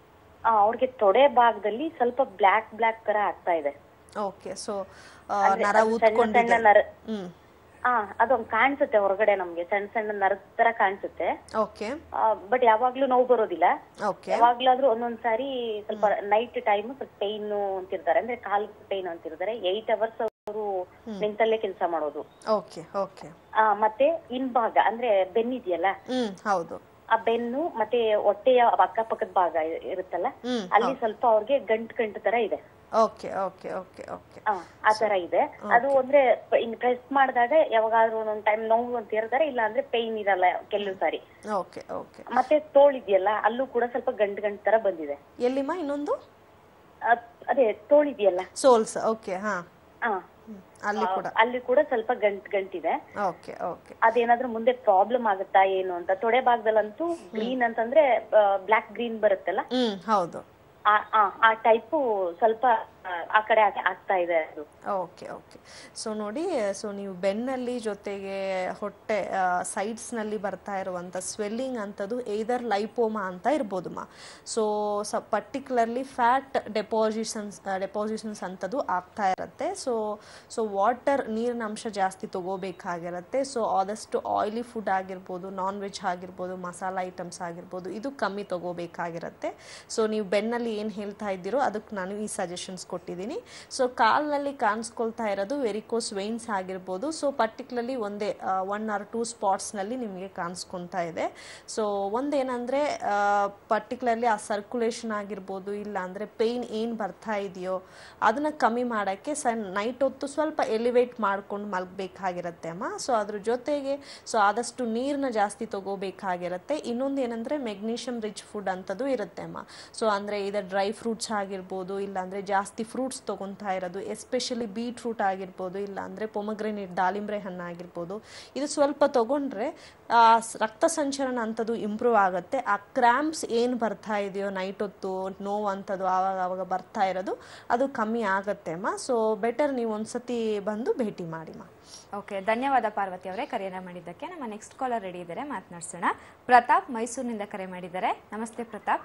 ಆ, ಅವ್ರಿಗೆ ತೊಡೆ ಭಾಗದಲ್ಲಿ ಸ್ವಲ್ಪ ಬ್ಲ್ಯಾಕ್ ಬ್ಲ್ಯಾಕ್ ತರ ಆಗ್ತಾ ಇದೆ ಓಕೆ ಸೊ ಅಂದ್ರೆ ನರ ಅದು ಸಣ್ಣ ಊದ್ಕೊಂಡಿದೆ ಸಣ್ಣ ನರ ಹ್ಮ್ ಆ ಅದೊಂದು ಕಾಣಿಸುತ್ತೆ ಹೊರಗಡೆ ನಮ್ಗೆ ಸಣ್ಣ ಸಣ್ಣ ನರದ ತರ ಕಾಣಿಸುತ್ತೆ ಓಕೆ ಬಟ್ ಯಾವಾಗ್ಲೂ ನೋವು ಬರೋದಿಲ್ಲ ಓಕೆ ಯಾವಾಗ್ಲಾದ್ರೂ ಒಂದೊಂದ್ ಸಾರಿ ಸ್ವಲ್ಪ ನೈಟ್ ಟೈಮ್ ಸ್ವಲ್ಪ ಪೈನ್ ಅಂತಿರ್ತಾರೆ ಅಂದ್ರೆ ಕಾಲ್ ಪೈನ್ ಅಂತಿರ್ತಾರೆ ಏಟ್ ಅವರ್ಸ್ ಅವರು ನಿಂತಲ್ಲೇ ಕೆಲಸ ಮಾಡೋದು ಓಕೆ ಓಕೆ ಆ, ಮತ್ತೆ ಹಿಂಭಾಗ ಅಂದ್ರೆ ಬೆನ್ನಿದೆಯಲ್ಲ ಹ್ಮ್ ಹೌದು ಆ ಬೆನ್ನು ಮತ್ತೆ ಹೊಟ್ಟೆಯ ಅಕ್ಕಪಕ್ಕದ ಭಾಗ ಇ- ಇರುತ್ತಲ್ಲ ಹ್ಮ್, ಅಲ್ಲಿ ಹೌದು. ಸ್ವಲ್ಪ ಅವ್ರಿಗೆ ಗಂಟು ಗಂಟು ತರ ಇದೆ ಓಕೆ ಓಕೆ ಓಕೆ ಓಕೆ ಆ, ಆ ತರ ಇದೆ ಅದು ಅಂದ್ರೆ ಪ್ರೆಸ್ ಮಾಡಿದಾಗ ಯಾವಾಗಾದ್ರೂ ಒಂದೊಂದ್ ಟೈಮ್ ನೋವು ಅಂತ ಇರ್ತಾರೆ ಇಲ್ಲ ಅಂದ್ರೆ ಪೈನ್ ಇರಲ್ಲ ಕೆಲವು ಸಾರಿ ಓಕೆ ಓಕೆ ಮತ್ತೆ ತೋಳಿದ್ಯಲ್ಲ ಅಲ್ಲೂ ಕೂಡ ಸ್ವಲ್ಪ ಗಂಟು ಗಂಟು ತರ ಬಂದಿದೆ ಎಲ್ಲಿಮ್ಮ ಇನ್ನೊಂದು ಅದ್- ಅದೇ ತೋಳಿದ್ಯಲ್ಲ ಸೋಲ್ಸ್ ಓಕೆ ಹಾ ಆ, ಅಲ್ಲಿ ಆ, ಕೂಡ ಅಲ್ಲಿ ಕೂಡ ಸ್ವಲ್ಪ ಗಂಟು ಗಂಟಿದೆ ಓಕೆ ಓಕೆ ಅದೇನಾದ್ರೂ ಮುಂದೆ ಪ್ರಾಬ್ಲಮ್ ಆಗುತ್ತಾ ಏನು ಅಂತ ತೊಡೆ ಭಾಗದಲ್ಲಂತೂ ಗ್ರೀನ್ ಅಂತಂದ್ರೆ ಬ್ಲಾಕ್ ಗ್ರೀನ್ ಬರುತ್ತಲ್ಲ ಹ್ಮ್ ಹೌದು ಆ- ಆ ಆ ಟೈಪು ಸ್ವಲ್ಪ ಆ, ಆ ಕಡೆ ಆಗ್- ಆಗ್ತಾ ಇದೆ ಅದು ಓಕೆ ಓಕೆ ಸೊ ನೋಡಿ ಸೊ ನೀವು ಬೆನ್ನಲ್ಲಿ ಜೊತೆಗೆ ಹೊಟ್ಟೆ ಸೈಡ್ಸ್ನಲ್ಲಿ ಬರ್ತಾ ಇರುವಂಥ ಸ್ವೆಲ್ಲಿಂಗ್ ಅಂಥದ್ದು ಏದರ್ ಲೈಪೋಮಾ ಅಂತ ಇರ್ಬೋದು ಮಾ ಸೊ ಸ ಪರ್ಟಿಕ್ಯುಲರ್ಲಿ ಫ್ಯಾಟ್ ಡೆಪಾಸಿಷನ್ಸ್ ಡೆಪಾಸಿಷನ್ಸ್ ಅಂಥದ್ದು ಆಗ್ತಾ ಇರುತ್ತೆ ಸೊ ಸೊ ವಾಟರ್ ನೀರಿನ ಅಂಶ ಜಾಸ್ತಿ ತಗೋಬೇಕಾಗಿರುತ್ತೆ ಸೊ ಆದಷ್ಟು ಆಯಿಲಿ ಫುಡ್ ಆಗಿರ್ಬೋದು ನಾನ್ ವೆಜ್ ಆಗಿರ್ಬೋದು ಮಸಾಲ ಐಟಮ್ಸ್ ಆಗಿರ್ಬೋದು ಇದು ಕಮ್ಮಿ ತಗೋಬೇಕಾಗಿರುತ್ತೆ ಸೊ ನೀವು ಬೆನ್ನಲ್ಲಿ ಏನು ಹೇಳ್ತಾ ಇದ್ದೀರೋ ಅದಕ್ಕೆ ನಾನು ಈ ಸಜೆಷನ್ಸ್ ಕೊಟ್ಟಿದ್ದೀನಿ ಸೊ ಕಾಲ್ನಲ್ಲಿ ಕಾಣಿಸ್ಕೊಳ್ತಾ ಇರೋದು ವೆರಿಕೋಸ್ ವೆಯ್ನ್ಸ್ ಆಗಿರ್ಬೋದು ಸೊ ಪರ್ಟಿಕ್ಯುಲರ್ಲಿ ಒಂದೇ ಒನ್ ಆರ್ ಟೂ ಸ್ಪಾಟ್ಸ್ನಲ್ಲಿ ನಿಮಗೆ ಕಾಣಿಸ್ಕೊತಾ ಇದೆ ಸೊ ಒಂದೇನಂದರೆ ಪರ್ಟಿಕ್ಯುಲರ್ಲಿ ಆ ಸರ್ಕ್ಯುಲೇಷನ್ ಆಗಿರ್ಬೋದು ಇಲ್ಲ ಅಂದರೆ ಪೇಯ್ನ್ ಏನು ಬರ್ತಾ ಇದೆಯೋ ಅದನ್ನು ಕಮ್ಮಿ ಮಾಡೋಕ್ಕೆ ಸಣ್ಣ ನೈಟ್ ಹೊತ್ತು ಸ್ವಲ್ಪ ಎಲಿವೇಟ್ ಮಾಡ್ಕೊಂಡು ಮಲಗಬೇಕಾಗಿರುತ್ತೆ ಅಮ್ಮ ಸೊ ಅದ್ರ ಜೊತೆಗೆ ಸೊ ಆದಷ್ಟು ನೀರನ್ನ ಜಾಸ್ತಿ ತಗೋಬೇಕಾಗಿರುತ್ತೆ ಇನ್ನೊಂದು ಏನಂದರೆ ಮೆಗ್ನೀಷಿಯಮ್ ರಿಚ್ ಫುಡ್ ಅಂಥದ್ದು ಇರುತ್ತೆ ಅಮ್ಮ ಸೊ ಅಂದರೆ ಇದು ಡ್ರೈ ಫ್ರೂಟ್ಸ್ ಆಗಿರ್ಬೋದು ಇಲ್ಲಾಂದರೆ ಜಾಸ್ತಿ ಫ್ರೂಟ್ಸ್ ತೊಗೊತಾ ಇರೋದು ಎಸ್ಪೆಷಲಿ ಬೀಟ್ರೂಟ್ ಆಗಿರ್ಬೋದು ಇಲ್ಲಾಂದರೆ ಪೊಮಗ್ರೆನೇಟ್ ದಾಳಿಂಬ್ರೆ ಹಣ್ಣು ಆಗಿರ್ಬೋದು ಇದು ಸ್ವಲ್ಪ ತೊಗೊಂಡ್ರೆ ಆ, ಸ್- ರಕ್ತ ಸಂಚರಣ ಅಂಥದ್ದು ಇಂಪ್ರೂವ್ ಆಗುತ್ತೆ ಆ ಕ್ರ್ಯಾಂಪ್ಸ್ ಏನು ಬರ್ತಾ ಇದೆಯೋ ನೈಟ್ ಹೊತ್ತು ನೋವು ಅಂಥದ್ದು ಆವಾಗ ಆವಾಗ ಬರ್ತಾ ಇರೋದು ಅದು ಕಮ್ಮಿ ಆಗುತ್ತೆ ಅಮ್ಮ ಸೊ ಬೆಟರ್ ನೀವು ಒಂದ್ಸತಿ ಬಂದು ಭೇಟಿ ಮಾಡಿಮ್ಮ ಓಕೆ ಧನ್ಯವಾದ ಪಾರ್ವತಿ ಅವರೇ ಕರೆಯನ್ನ ಮಾಡಿದ್ದಕ್ಕೆ ನಮ್ಮ ನೆಕ್ಸ್ಟ್ ಕಾಲರ್ ರೆಡಿ ಇದ್ದಾರೆ ಮಾತನಾಡ್ಸೋಣ ಪ್ರತಾಪ್ ಮೈಸೂರಿನಿಂದ ಕರೆ ಮಾಡಿದ್ದಾರೆ ನಮಸ್ತೆ ಪ್ರತಾಪ್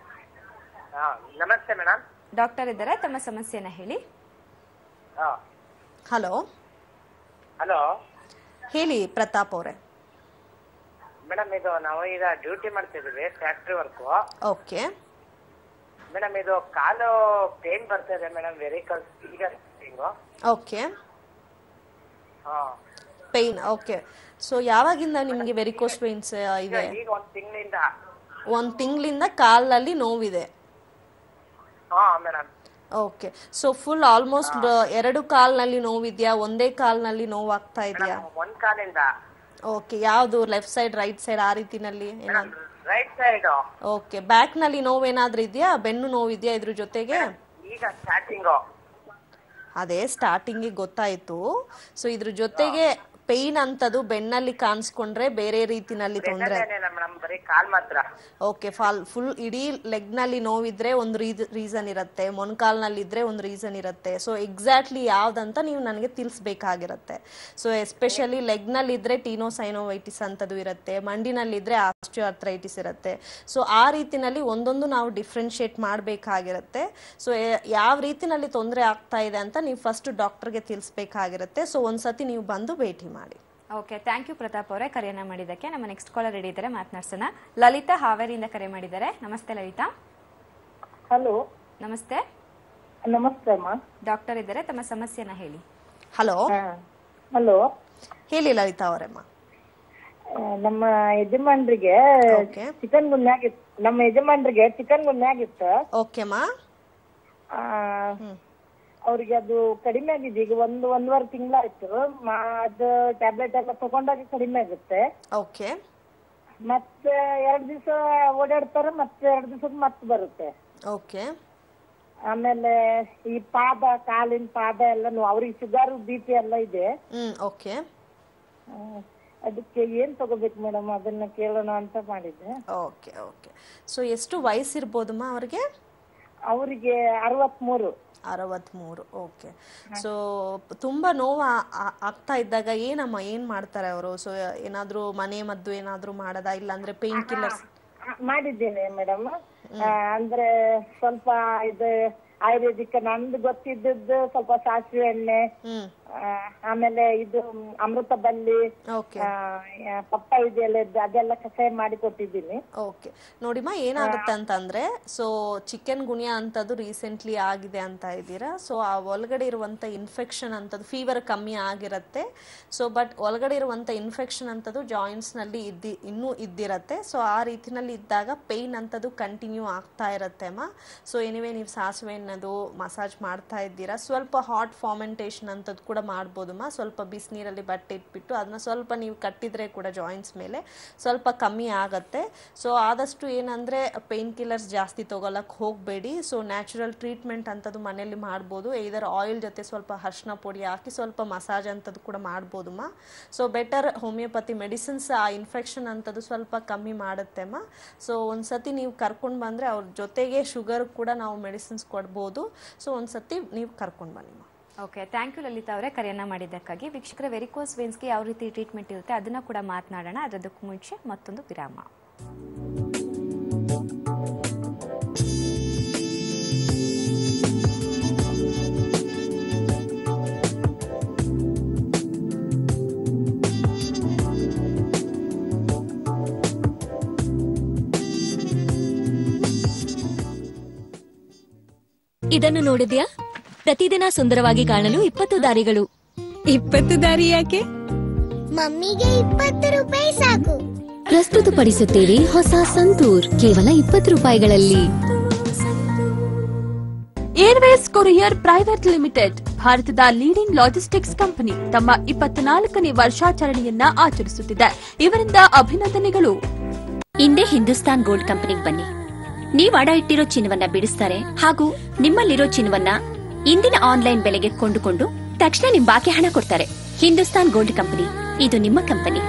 ನಮಸ್ತೆ ಮೇಡಮ್ ಡಾಕ್ಟರ್ ಇದ್ದಾರೆ ತಮ್ಮ ಸಮಸ್ಯೆನ ಹೇಳಿ ಹಲೋ ಹಲೋ ಹೇಳಿ ಪ್ರತಾಪ್ ಅವರೇ ಮೇಡಮ್ ಇದು ನಾವು ಈಗ ಡ್ಯೂಟಿ ಮಾಡ್ತಿದ್ದೀವಿ ಫ್ಯಾಕ್ಟ್ರಿ ವರ್ಕು ಓಕೆ ಮೇಡಮ್ ಇದು ಕಾಲು ಪೇನ್ ಬರ್ತಾ ಇದೆ ಮೇಡಮ್ ವೆರಿಕಲ್ಸ್ ಈಗ ಹಿಂಗು ಓಕೆ ಹಾ ಪೈನ್ ಓಕೆ ಸೊ ಯಾವಾಗಿಂದ ನಿಮಗೆ ವೆರಿಕೋಸ್ ಪೈನ್ಸ್ ಈಗ ಇದೆ ಈಗ ಒಂದ್ ತಿಂಗಳಿಂದ ಒಂದು ತಿಂಗಳಿಂದ ಕಾಲಲ್ಲಿ ನೋವಿದೆ ಹಾ madam okay so full almost ಎರಡು ಕಾಲ್ನಲ್ಲಿ ನೋವಿದ್ಯಾ ಒಂದೇ ಕಾಲ್ನಲ್ಲಿ ನೋವಾಗ್ತಾ ಇದೆಯಾ ಒಂದ್ ಕಾಲಿಂದ ಓಕೆ ಯಾವುದು ಲೆಫ್ಟ್ ಸೈಡ್ ರೈಟ್ ಸೈಡ್ ಆ ರೀತಿನಲ್ಲಿ ಏನಾದ್ರು ರೈಟ್ ಸೈಡ್ ಓಕೆ ಬ್ಯಾಕ್ ನಲ್ಲಿ ನೋವೇನಾದ್ರೂ ಇದೆಯಾ ಬೆನ್ನು ನೋವಿದ್ಯಾ ಇದ್ರ ಜೊತೆಗೆ ಈಗ ಸ್ಟಾರ್ಟಿಂಗು ಅದೇ ಸ್ಟಾರ್ಟಿಂಗಿಗೆ ಗೊತ್ತಾಯ್ತು ಸೊ ಇದ್ರ ಜೊತೆಗೆ ಪೇಯ್ನ್ ಅಂತದು ಬೆನ್ನಲ್ಲಿ ಕಾಣಿಸ್ಕೊಂಡ್ರೆ ಬೇರೆ ರೀತಿನಲ್ಲಿ ತೊಂದರೆ ಮೇಡಮ್ ಬರೀ ಕಾಲ್ ಮಾತ್ರ ಓಕೆ ಫಾಲ್ ಫುಲ್ ಇಡೀ ಲೆಗ್ನಲ್ಲಿ ನೋವಿದ್ರೆ ಒಂದು ರೀಸನ್ ಇರುತ್ತೆ ಮೊಣಕಾಲ್ನಲ್ಲಿ ಇದ್ರೆ ಒಂದು ರೀಸನ್ ಇರುತ್ತೆ ಸೊ ಎಕ್ಸಾಕ್ಟ್ಲಿ ಯಾವ್ದಂತ ನೀವು ನನಗೆ ತಿಳಿಸ್ಬೇಕಾಗಿರುತ್ತೆ ಸೊ ಎಸ್ಪೆಷಲಿ ಲೆಗ್ನಲ್ಲಿ ಇದ್ರೆ ಟೀನೋಸೈನೋವೈಟಿಸ್ ಅಂತದ್ದು ಇರುತ್ತೆ ಮಂಡಿನಲ್ಲಿದ್ರೆ ಆಸ್ಟಿಯೋಆರ್ಥರೈಟಿಸ್ ಇರುತ್ತೆ ಸೊ ಆ ರೀತಿನಲ್ಲಿ ಒಂದೊಂದು ನಾವು ಡಿಫ್ರೆನ್ಶಿಯೇಟ್ ಮಾಡಬೇಕಾಗಿರುತ್ತೆ ಸೊ ಯಾವ ರೀತಿನಲ್ಲಿ ತೊಂದರೆ ಆಗ್ತಾ ಇದೆ ಅಂತ ನೀವು ಫಸ್ಟ್ ಡಾಕ್ಟರ್ಗೆ ತಿಳಿಸ್ಬೇಕಾಗಿರುತ್ತೆ ಸೊ ಒಂದ್ಸತಿ ನೀವು ಬಂದು ಭೇಟಿ ಮಾಡಿ ಓಕೆ ಥ್ಯಾಂಕ್ ಯು ಪ್ರತಾಪ್ ಅವರೇ ಕರೆಯನ್ನ ಮಾಡಿದ್ದಕ್ಕೆ ನಮ್ಮ ನೆಕ್ಸ್ಟ್ ಕಾಲರ್ ರೆಡಿ ಇದ್ದಾರೆ ಮಾತನಾಡ್ಸೋಣ ಲಲಿತಾ ಹಾವೇರಿಯಿಂದ ಕರೆ ಮಾಡಿದ್ದಾರೆ ನಮಸ್ತೆ ಲಲಿತಾ ಹಲೋ ನಮಸ್ತೆ ನಮಸ್ತೆ ಅಮ್ಮ ಡಾಕ್ಟರ್ ಇದ್ದಾರೆ ತಮ್ಮ ಸಮಸ್ಯೆನ ಹೇಳಿ ಹಲೋ ಹಲೋ ಹೇಳಿ ಲಲಿತಾ ಅವರಮ್ಮ ನಮ್ಮ ಯಜಮಾನ್ರಿಗೆ ಚಿಕನ್ ಗುನ್ಯ ಆಗಿತ್ತು ನಮ್ಮ ಯಜಮಾನ್ರಿಗೆ ಚಿಕನ್ ಗುನ್ಯ ಆಗಿತ್ತು ಓಕೆಮ್ಮ ಆ, ಅವ್ರಿಗೆ ಅದು ಕಡಿಮೆ ಆಗಿದೆ ಈಗ ಒಂದು ಒಂದೂವರೆ ತಿಂಗಳಾಯ್ತು ಅದು ಟ್ಯಾಬ್ಲೆಟ್ ಎಲ್ಲ ತಗೊಂಡಾಗ ಕಡಿಮೆ ಆಗುತ್ತೆ ಓಕೆ ಮತ್ತೆ ಎರಡ್ ದಿವಸ ಓಡಾಡ್ತಾರೆ ಮತ್ತೆ ಎರಡ್ ದಿವಸಕ್ಕೆ ಮತ್ತೆ ಬರುತ್ತೆ ಓಕೆ ಆಮೇಲೆ ಈ ಪಾದ ಕಾಲಿನ ಪಾದ ಎಲ್ಲ ನೋವು ಅವ್ರಿಗೆ ಶುಗರ್ ಬಿ ಪಿ ಎಲ್ಲ ಇದೆ ಹ್ಮ್ ಓಕೆ ಆ, ಅದಕ್ಕೆ ಏನ್ ತಗೋಬೇಕು ಮೇಡಮ್ ಅದನ್ನ ಕೇಳೋಣ ಅಂತ ಮಾಡಿದ್ದೆ ಓಕೆ ಓಕೆ ಸೊ ಎಷ್ಟು ವಯಸ್ಸಿರ್ಬೋದಮ್ಮ ಅವ್ರಿಗೆ ಅವರಿಗೆ ಅರವತ್ಮೂರು ಅರವತ್ಮೂರು ಓಕೆ ಸೊ ತುಂಬಾ ನೋವು ಆ- ಆ- ಆಗ್ತಾ ಇದ್ದಾಗ ಏನಮ್ಮ ಏನ್ ಮಾಡ್ತಾರೆ ಅವರು ಸೊ ಏನಾದ್ರೂ ಮನೆ ಮದ್ದು ಏನಾದ್ರೂ ಮಾಡದ ಇಲ್ಲಾಂದ್ರೆ ಪೇನ್ ಕಿಲ್ಲರ್ಸ್ ಆ, ಮಾಡಿದ್ದೇನೆ ಮೇಡಮ್ ಅಂದ್ರೆ ಸ್ವಲ್ಪ ಇದು ಆಯುರ್ವೇದಿಕ್ ನಂದು ಗೊತ್ತಿದ್ದದ್ದು ಸ್ವಲ್ಪ ಸಾಸಿವೆ ಎಣ್ಣೆ ಆ, ಆಮೇಲೆ ಇದು ಅಮೃತ ಬಲ್ಲಿ ಆ, ಪಪ್ಪ ಇದೆಲ್ಲ ಇದ್ದು ಅದೆಲ್ಲ ಕಷಾಯ ಮಾಡಿ ಕೊಟ್ಟಿದ್ದೀನಿ ಓಕೆ ನೋಡಿಮ್ಮ ಏನಾಗುತ್ತೆ ಅಂತಂದ್ರೆ ಸೊ ಚಿಕನ್ ಗುಣಿಯ ಅಂತದ್ದು ರೀಸೆಂಟ್ಲಿ ಆಗಿದೆ ಅಂತ ಇದ್ದೀರಾ ಸೊ ಆ ಒಳಗಡೆ ಇರುವಂತ ಇನ್ಫೆಕ್ಷನ್ ಅಂತದ್ದು ಫೀವರ್ ಕಮ್ಮಿ ಆಗಿರುತ್ತೆ ಸೊ ಬಟ್ ಒಳಗಡೆ ಇರುವಂತ ಇನ್ಫೆಕ್ಷನ್ ಅಂತದ್ದು ಜಾಯಿಂಟ್ಸ್ ನಲ್ಲಿ ಇದ್ದಿ ಇನ್ನೂ ಇದ್ದಿರತ್ತೆ ಸೊ ಆ ರೀತಿನಲ್ಲಿ ಇದ್ದಾಗ ಪೇಯ್ನ್ ಅಂತದ್ದು ಕಂಟಿನ್ಯೂ ಆಗ್ತಾ ಇರುತ್ತೆ ಅಮ್ಮ ಸೊ ಎನಿವೆ ನೀವು ಸಾಸಿವೆ ಎಣ್ಣೆದು ಮಸಾಜ್ ಮಾಡ್ತಾ ಇದ್ದೀರಾ ಸ್ವಲ್ಪ ಹಾಟ್ ಫಾರ್ಮೆಂಟೇಷನ್ ಅಂತದ್ದು ಕೂಡ ಮಾಡ್ಬೋದಮ್ಮ ಸ್ವಲ್ಪ ಬಿಸಿನೀರಲ್ಲಿ ಬಟ್ಟೆ ಇಟ್ಬಿಟ್ಟು ಅದನ್ನ ಸ್ವಲ್ಪ ನೀವು ಕಟ್ಟಿದ್ರೆ ಕೂಡ ಜಾಯಿಂಟ್ಸ್ ಮೇಲೆ ಸ್ವಲ್ಪ ಕಮ್ಮಿ ಆಗತ್ತೆ ಸೊ ಆದಷ್ಟು ಏನಂದ್ರೆ ಪೇನ್ ಕಿಲ್ಲರ್ಸ್ ಜಾಸ್ತಿ ತಗೊಳಕ್ ಹೋಗಬೇಡಿ ಸೊ ನ್ಯಾಚುರಲ್ ಟ್ರೀಟ್ಮೆಂಟ್ ಅಂತದ್ದು ಮನೆಯಲ್ಲಿ ಮಾಡ್ಬೋದು ಇದರ ಆಯಿಲ್ ಜೊತೆ ಸ್ವಲ್ಪ ಅರ್ಶಿನ ಪುಡಿ ಹಾಕಿ ಸ್ವಲ್ಪ ಮಸಾಜ್ ಅಂತದ್ದು ಕೂಡ ಮಾಡ್ಬೋದಮ್ಮ ಸೊ ಬೆಟರ್ ಹೋಮಿಯೋಪತಿ ಮೆಡಿಸಿನ್ಸ್ ಆ ಇನ್ಫೆಕ್ಷನ್ ಅಂತದ್ದು ಸ್ವಲ್ಪ ಕಮ್ಮಿ ಮಾಡುತ್ತೆಮ್ಮ ಸೊ ಒಂದ್ಸತಿ ನೀವು ಕರ್ಕೊಂಡು ಬಂದರೆ ಅವ್ರ ಜೊತೆಗೆ ಶುಗರ್ ಕೂಡ ನಾವು ಮೆಡಿಸಿನ್ಸ್ ಕೊಡ್ಬೋದು ಸೊ ಒಂದ್ಸತಿ ನೀವು ಕರ್ಕೊಂಡು ಬನ್ನಿ ಓಕೆ ಥ್ಯಾಂಕ್ ಯು ಲಲಿತಾ ಅವರೇ ಕರೆಯನ್ನ ಮಾಡಿದ್ದಕ್ಕಾಗಿ ವೀಕ್ಷಕರ ವೆರಿಕೋಸ್ ವೇನ್ಸ್ಗೆ ಯಾವ ರೀತಿ ಟ್ರೀಟ್ಮೆಂಟ್ ಇರುತ್ತೆ ಅದನ್ನ ಕೂಡ ಮಾತನಾಡೋಣ ಅದಕ್ಕೂ ಮುಂಚೆ ಮತ್ತೊಂದು ವಿರಾಮ ಇದನ್ನು ನೋಡಿದ್ಯಾ ಪ್ರತಿದಿನ ಸುಂದರವಾಗಿ ಕಾಣಲು ಇಪ್ಪತ್ತು ದಾರಿಗಳು ಇಪ್ಪತ್ತು ದಾರಿ ಯಾಕೆ ಮಮ್ಮಿಗೆ ಇಪ್ಪತ್ತು ರೂಪಾಯಿ ಸಾಕು ಪ್ರಸ್ತುತಪಡಿಸುತ್ತೇವೆ ಹೊಸ ಸಂತೂರ್ ಕೇವಲ ಇಪ್ಪತ್ತು ರೂಪಾಯಿಗಳಲ್ಲಿ ಏರ್ವೇಸ್ ಕೊರಿಯರ್ ಪ್ರೈವೇಟ್ ಲಿಮಿಟೆಡ್ ಭಾರತದ ಲೀಡಿಂಗ್ ಲಾಜಿಸ್ಟಿಕ್ಸ್ ಕಂಪನಿ ತಮ್ಮ ಇಪ್ಪತ್ನಾಲ್ಕನೇ ವರ್ಷಾಚರಣೆಯನ್ನ ಆಚರಿಸುತ್ತಿದೆ ಇವರಿಂದ ಅಭಿನಂದನೆಗಳು ಇಂದೇ ಹಿಂದೂಸ್ತಾನ್ ಗೋಲ್ಡ್ ಕಂಪನಿಗೆ ಬನ್ನಿ ನೀವ್ ಅಡ ಇಟ್ಟಿರೋ ಚಿನ್ನವನ್ನ ಬಿಡಿಸ್ತಾರೆ ಹಾಗೂ ನಿಮ್ಮಲ್ಲಿರೋ ಚಿನ್ನವನ್ನ ಇಂದಿನ ಆನ್ಲೈನ್ ಬೆಲೆಗೆ ಕೊಂಡುಕೊಂಡು ತಕ್ಷಣ ನಿಮ್ ಬಾಕಿ ಹಣ ಕೊಡ್ತಾರೆ ಹಿಂದೂಸ್ತಾನ್ ಗೋಲ್ಡ್ ಕಂಪನಿ ಇದು ನಿಮ್ಮ ಕಂಪನಿ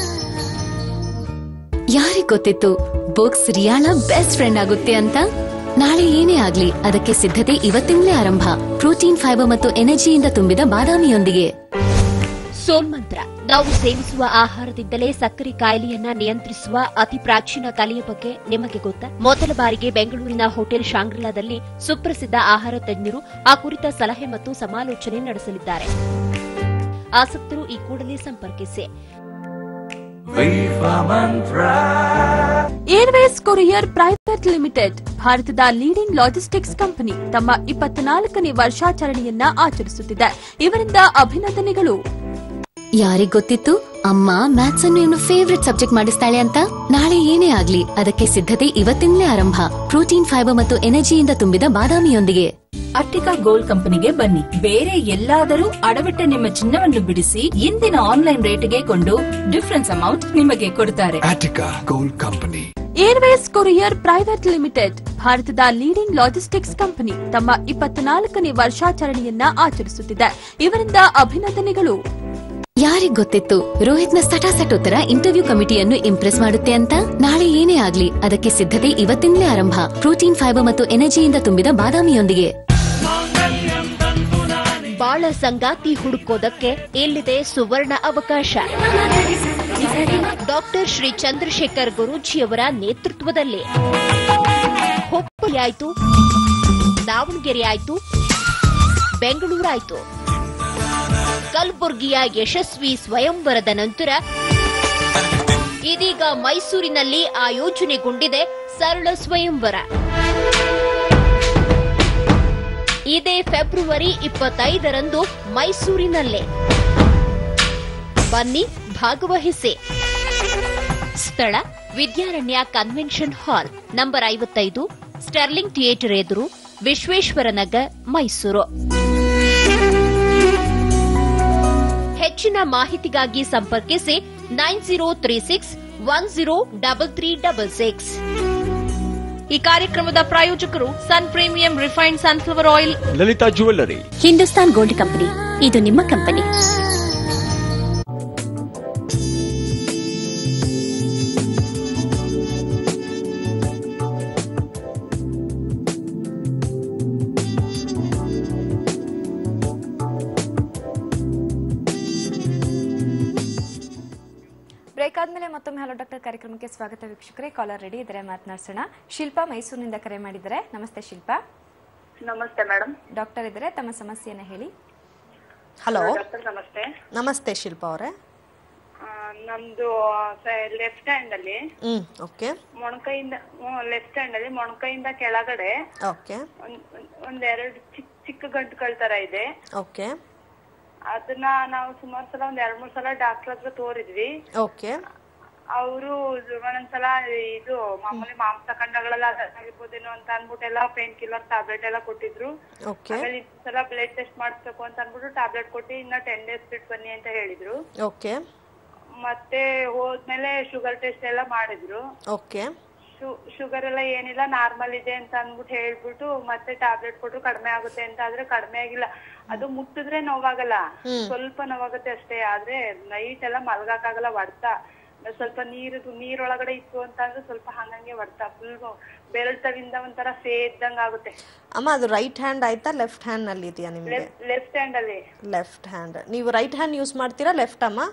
ಯಾರಿಗ್ ಗೊತ್ತಿತ್ತು ಬುಕ್ಸ್ ರಿಯಾಳ ಬೆಸ್ಟ್ ಫ್ರೆಂಡ್ ಆಗುತ್ತೆ ಅಂತ ನಾಳೆ ಏನೇ ಆಗ್ಲಿ ಅದಕ್ಕೆ ಸಿದ್ಧತೆ ಇವತ್ತಿಂದಲೇ ಆರಂಭ ಪ್ರೋಟೀನ್ ಫೈಬರ್ ಮತ್ತು ಎನರ್ಜಿಯಿಂದ ತುಂಬಿದ ಬಾದಾಮಿಯೊಂದಿಗೆ ಸೋನ್ಮಂತ್ರ ನಾವು ಸೇವಿಸುವ ಆಹಾರದಿಂದಲೇ ಸಕ್ಕರೆ ಕಾಯಿಲೆಯನ್ನ ನಿಯಂತ್ರಿಸುವ ಅತಿ ಪ್ರಾಚೀನ ಕಲೆಯ ಬಗ್ಗೆ ನಿಮಗೆ ಗೊತ್ತಾ ಮೊದಲ ಬಾರಿಗೆ ಬೆಂಗಳೂರಿನ ಹೋಟೆಲ್ ಶಾಂಗ್ರಿಲಾದಲ್ಲಿ ಸುಪ್ರಸಿದ್ಧ ಆಹಾರ ತಜ್ಞರು ಆ ಕುರಿತ ಸಲಹೆ ಮತ್ತು ಸಮಾಲೋಚನೆ ನಡೆಸಲಿದ್ದಾರೆ ಆಸಕ್ತರು ಈ ಕೂಡಲೇ ಸಂಪರ್ಕಿಸಿ Viva Mantra. Airways courier private limited ಭಾರತದ ಲೀಡಿಂಗ್ ಲಾಜಿಸ್ಟಿಕ್ಸ್ ಕಂಪನಿ ತಮ್ಮ ಇಪ್ಪತ್ನಾಲ್ಕನೇ ವರ್ಷಾಚರಣೆಯನ್ನ ಆಚರಿಸುತ್ತಿದೆ ಇವರಿಂದ ಅಭಿನಂದನೆಗಳು ಯಾರಿಗ್ ಗೊತ್ತಿತ್ತು ಅಮ್ಮ ಮ್ಯಾಥ್ಸ್ ಅನ್ನು ಇವನು ಫೇವ್ರೆಟ್ ಸಬ್ಜೆಕ್ಟ್ ಮಾಡಿಸ್ತಾಳೆ ಅಂತ ನಾಳೆ ಏನೇ ಆಗ್ಲಿ ಅದಕ್ಕೆ ಸಿದ್ಧತೆ ಇವತ್ತಿಂದಲೇ ಆರಂಭ ಪ್ರೋಟೀನ್ ಫೈಬರ್ ಮತ್ತು ಎನರ್ಜಿಯಿಂದ ತುಂಬಿದ ಬಾದಾಮಿಯೊಂದಿಗೆ ಅಟ್ಟಿಕಾ ಗೋಲ್ಡ್ ಕಂಪನಿಗೆ ಬನ್ನಿ ಬೇರೆ ಎಲ್ಲಾದರೂ ಅಡವಿಟ್ಟ ನಿಮ್ಮ ಚಿನ್ನವನ್ನು ಬಿಡಿಸಿ ಇಂದಿನ ಆನ್ಲೈನ್ ರೇಟ್ಗೆ ಕೊಂಡು ಡಿಫರೆನ್ಸ್ ಅಮೌಂಟ್ ನಿಮಗೆ ಕೊಡ್ತಾರೆ Attica Gold Company. Airways courier private limited ಭಾರತದ ಲೀಡಿಂಗ್ ಲಾಜಿಸ್ಟಿಕ್ಸ್ ಕಂಪನಿ ತಮ್ಮ ಇಪ್ಪತ್ನಾಲ್ಕನೇ ವರ್ಷಾಚರಣೆಯನ್ನ ಆಚರಿಸುತ್ತಿದೆ ಇವರಿಂದ ಅಭಿನಂದನೆಗಳು ಯಾರಿಗ್ ಗೊತ್ತಿತ್ತು ರೋಹಿತ್ನ ಸಟಾಸಟ್ ಉತ್ತರ ಇಂಟರ್ವ್ಯೂ ಕಮಿಟಿಯನ್ನು ಇಂಪ್ರೆಸ್ ಮಾಡುತ್ತೆ ಅಂತ ನಾಳೆ ಏನೇ ಆಗ್ಲಿ ಅದಕ್ಕೆ ಸಿದ್ಧತೆ ಇವತ್ತಿಂದಲೇ ಆರಂಭ ಪ್ರೋಟೀನ್ ಫೈಬರ್ ಮತ್ತು ಎನರ್ಜಿಯಿಂದ ತುಂಬಿದ ಬಾದಾಮಿಯೊಂದಿಗೆ ಬಾಳ ಸಂಗಾತಿ ಹುಡುಕೋದಕ್ಕೆ ಇಲ್ಲಿದೆ ಸುವರ್ಣ ಅವಕಾಶ ಡಾಕ್ಟರ್ ಶ್ರೀ ಚಂದ್ರಶೇಖರ್ ಗುರೂಜಿಯವರ ನೇತೃತ್ವದಲ್ಲಿ ಹುಬ್ಬಳ್ಳಿ ಆಯ್ತು ದಾವಣಗೆರೆ ಆಯ್ತು ಬೆಂಗಳೂರಾಯ್ತು ಕಲಬುರ್ಗಿಯ ಯಶಸ್ವಿ ಸ್ವಯಂವರದ ನಂತರ ಇದೀಗ ಮೈಸೂರಿನಲ್ಲಿ ಆಯೋಜನೆಗೊಂಡಿದೆ ಸರಳ ಸ್ವಯಂವರ ಇದೇ ಫೆಬ್ರವರಿ ಇಪ್ಪತ್ತೈದರಂದು ಮೈಸೂರಿನಲ್ಲೇ ಬನ್ನಿ ಭಾಗವಹಿಸಿ ಸ್ಥಳ ವಿದ್ಯಾರಣ್ಯ ಕನ್ವೆನ್ಷನ್ ಹಾಲ್ ನಂಬರ್ ಐವತ್ತೈದು ಸ್ಟರ್ಲಿಂಗ್ ಥಿಯೇಟರ್ ಎದುರು ವಿಶ್ವೇಶ್ವರ ನಗರ್ ಮೈಸೂರು ಹೆಚ್ಚಿನ ಮಾಹಿತಿಗಾಗಿ ಸಂಪರ್ಕಿಸಿ nine zero three six one zero double three double six ಈ ಕಾರ್ಯಕ್ರಮದ ಪ್ರಾಯೋಜಕರು Sun premium refined sunflower oil Lalitha jewellery Hindustan gold company ಇದು ನಿಮ್ಮ ಕಂಪನಿ ಬ್ರೇಕ್ ಆದ್ಮೇಲೆ ಮತ್ತೊಮ್ಮೆ ಹಲೋ ಡಾಕ್ಟರ್ ಕಾರ್ಯಕ್ರಮಕ್ಕೆ ಸ್ವಾಗತ ವೀಕ್ಷಕರೇ ಕಾಲರ್ ರೆಡಿ ಇದ್ದಾರೆ ಮಾತನಾಡ್ಸೋಣ ಶಿಲ್ಪಾ ಮೈಸೂರಿನಿಂದ ಕರೆ ಮಾಡಿದ್ದಾರೆ ನಮಸ್ತೆ ಶಿಲ್ಪಾ ನಮಸ್ತೆ ಮೇಡಮ್ ಡಾಕ್ಟರ್ ಇದ್ದಾರೆ ತಮ್ಮ ಸಮಸ್ಯೆಯನ್ನ ಹೇಳಿ ಹಲೋ ಡಾಕ್ಟರ್ ನಮಸ್ತೆ ನಮಸ್ತೆ ಶಿಲ್ಪಾ ಅವರೇ ಆ, ನಮ್ದು ಲೆಫ್ಟ್ ಹ್ಯಾಂಡ್ ಅಲ್ಲಿ ಹ್ಮ್ ಓಕೆ ಮೊಣಕೈಯಿಂದ ಲೆಫ್ಟ್ ಹ್ಯಾಂಡ್ ಅಲ್ಲಿ ಮೊಣಕೈಯಿಂದ ಕೆಳಗಡೆ ಓಕೆ ಒಂದ್- ಒಂದ್- ಒಂದೆರಡು ಚಿಕ್ಕ ಚಿಕ್ಕ ಗಂಟುಗಳ ತರ ಇದೆ ಓಕೆ ಅದನ್ನ ನಾವು ಸುಮಾರು ಸಲ ಒಂದ್ ಎರಡ್ ಮೂರ್ ಸಲ ಡಾಕ್ಟರ್ ಹತ್ರ ತೋರಿದ್ವಿ ಓಕೆ ಅವರು ಒಂದೊಂದ್ಸಲ ಇದು ಮಾಮೂಲಿ ಮಾಂಸ ಖಂಡಗಳೆಲ್ಲ ಆಗಿರ್ಬೋದೇನೋ ಅಂತ ಅನ್ಬಿಟ್ಟೆಲ್ಲ ಪೇನ್ ಕಿಲ್ಲರ್ ಟ್ಯಾಬ್ಲೆಟ್ ಎಲ್ಲ ಕೊಟ್ಟಿದ್ರು ಓಕೆ ಆಮೇಲೆ ಈ ಸಲ ಬ್ಲಡ್ ಟೆಸ್ಟ್ ಮಾಡಿಸ್ಬೇಕು ಅಂತ ಅನ್ಬಿಟ್ಟು ಟ್ಯಾಬ್ಲೆಟ್ ಕೊಟ್ಟು ಇನ್ನ ಟೆನ್ ಡೇಸ್ ಬಿಟ್ಟು ಬನ್ನಿ ಅಂತ ಹೇಳಿದ್ರು ಓಕೆ ಮತ್ತೆ ಹೋದ್ಮೇಲೆ ಶುಗರ್ ಟೆಸ್ಟ್ ಎಲ್ಲ ಮಾಡಿದ್ರು ಓಕೆ ಶುಗರ್ ಎಲ್ಲ ಏನಿಲ್ಲ ನಾರ್ಮಲ್ ಇದೆ ಅಂತ ಅನ್ಬಿಟ್ಟು ಹೇಳ್ಬಿಟ್ಟು ಮತ್ತೆ ಟ್ಯಾಬ್ಲೆಟ್ ಕೊಟ್ರು ಕಡಿಮೆ ಆಗುತ್ತೆ ಅಂತ ಆದ್ರೆ ಕಡಿಮೆ ಆಗಿಲ್ಲ ಅದು ಮುಟ್ಟಿದ್ರೆ ನೋವಾಗಲ್ಲ ಹ್ಮ್. ಸ್ವಲ್ಪ ನೋವಾಗುತ್ತೆ ಅಷ್ಟೇ ಆದ್ರೆ ನೈಟ್ ಎಲ್ಲ ಮಲ್ಗಕ್ಕಾಗಲ್ಲ ಹೊಡ್ತಾ ಸ್ವಲ್ಪ ನೀರು ನೀರೊಳಗಡೆ ಇತ್ತು ಅಂತ ಅಂದ್ರೆ ಸ್ವಲ್ಪ ಹಂಗಂಗೆ ಹೊಡ್ತಾ ಫುಲ್ ಬೆರಳ್ತವಿಂದ ಒಂಥರ ಸೇದ್ದಂಗ ಆಗುತ್ತೆ ಅಮ್ಮ ಅದು ರೈಟ್ ಹ್ಯಾಂಡ್ ಆಯ್ತಾ ಲೆಫ್ಟ್ ಹ್ಯಾಂಡ್ ನಲ್ಲಿ ಇದೆಯಾ ನಿಮಗೆ ಲೆಫ್ಟ್ ಹ್ಯಾಂಡ್ ಅಲ್ಲಿ ಲೆಫ್ಟ್ ಹ್ಯಾಂಡ್ ನೀವು ರೈಟ್ ಹ್ಯಾಂಡ್ ಯೂಸ್ ಮಾಡ್ತೀರಾ ಲೆಫ್ಟ್ ಅಮ್ಮ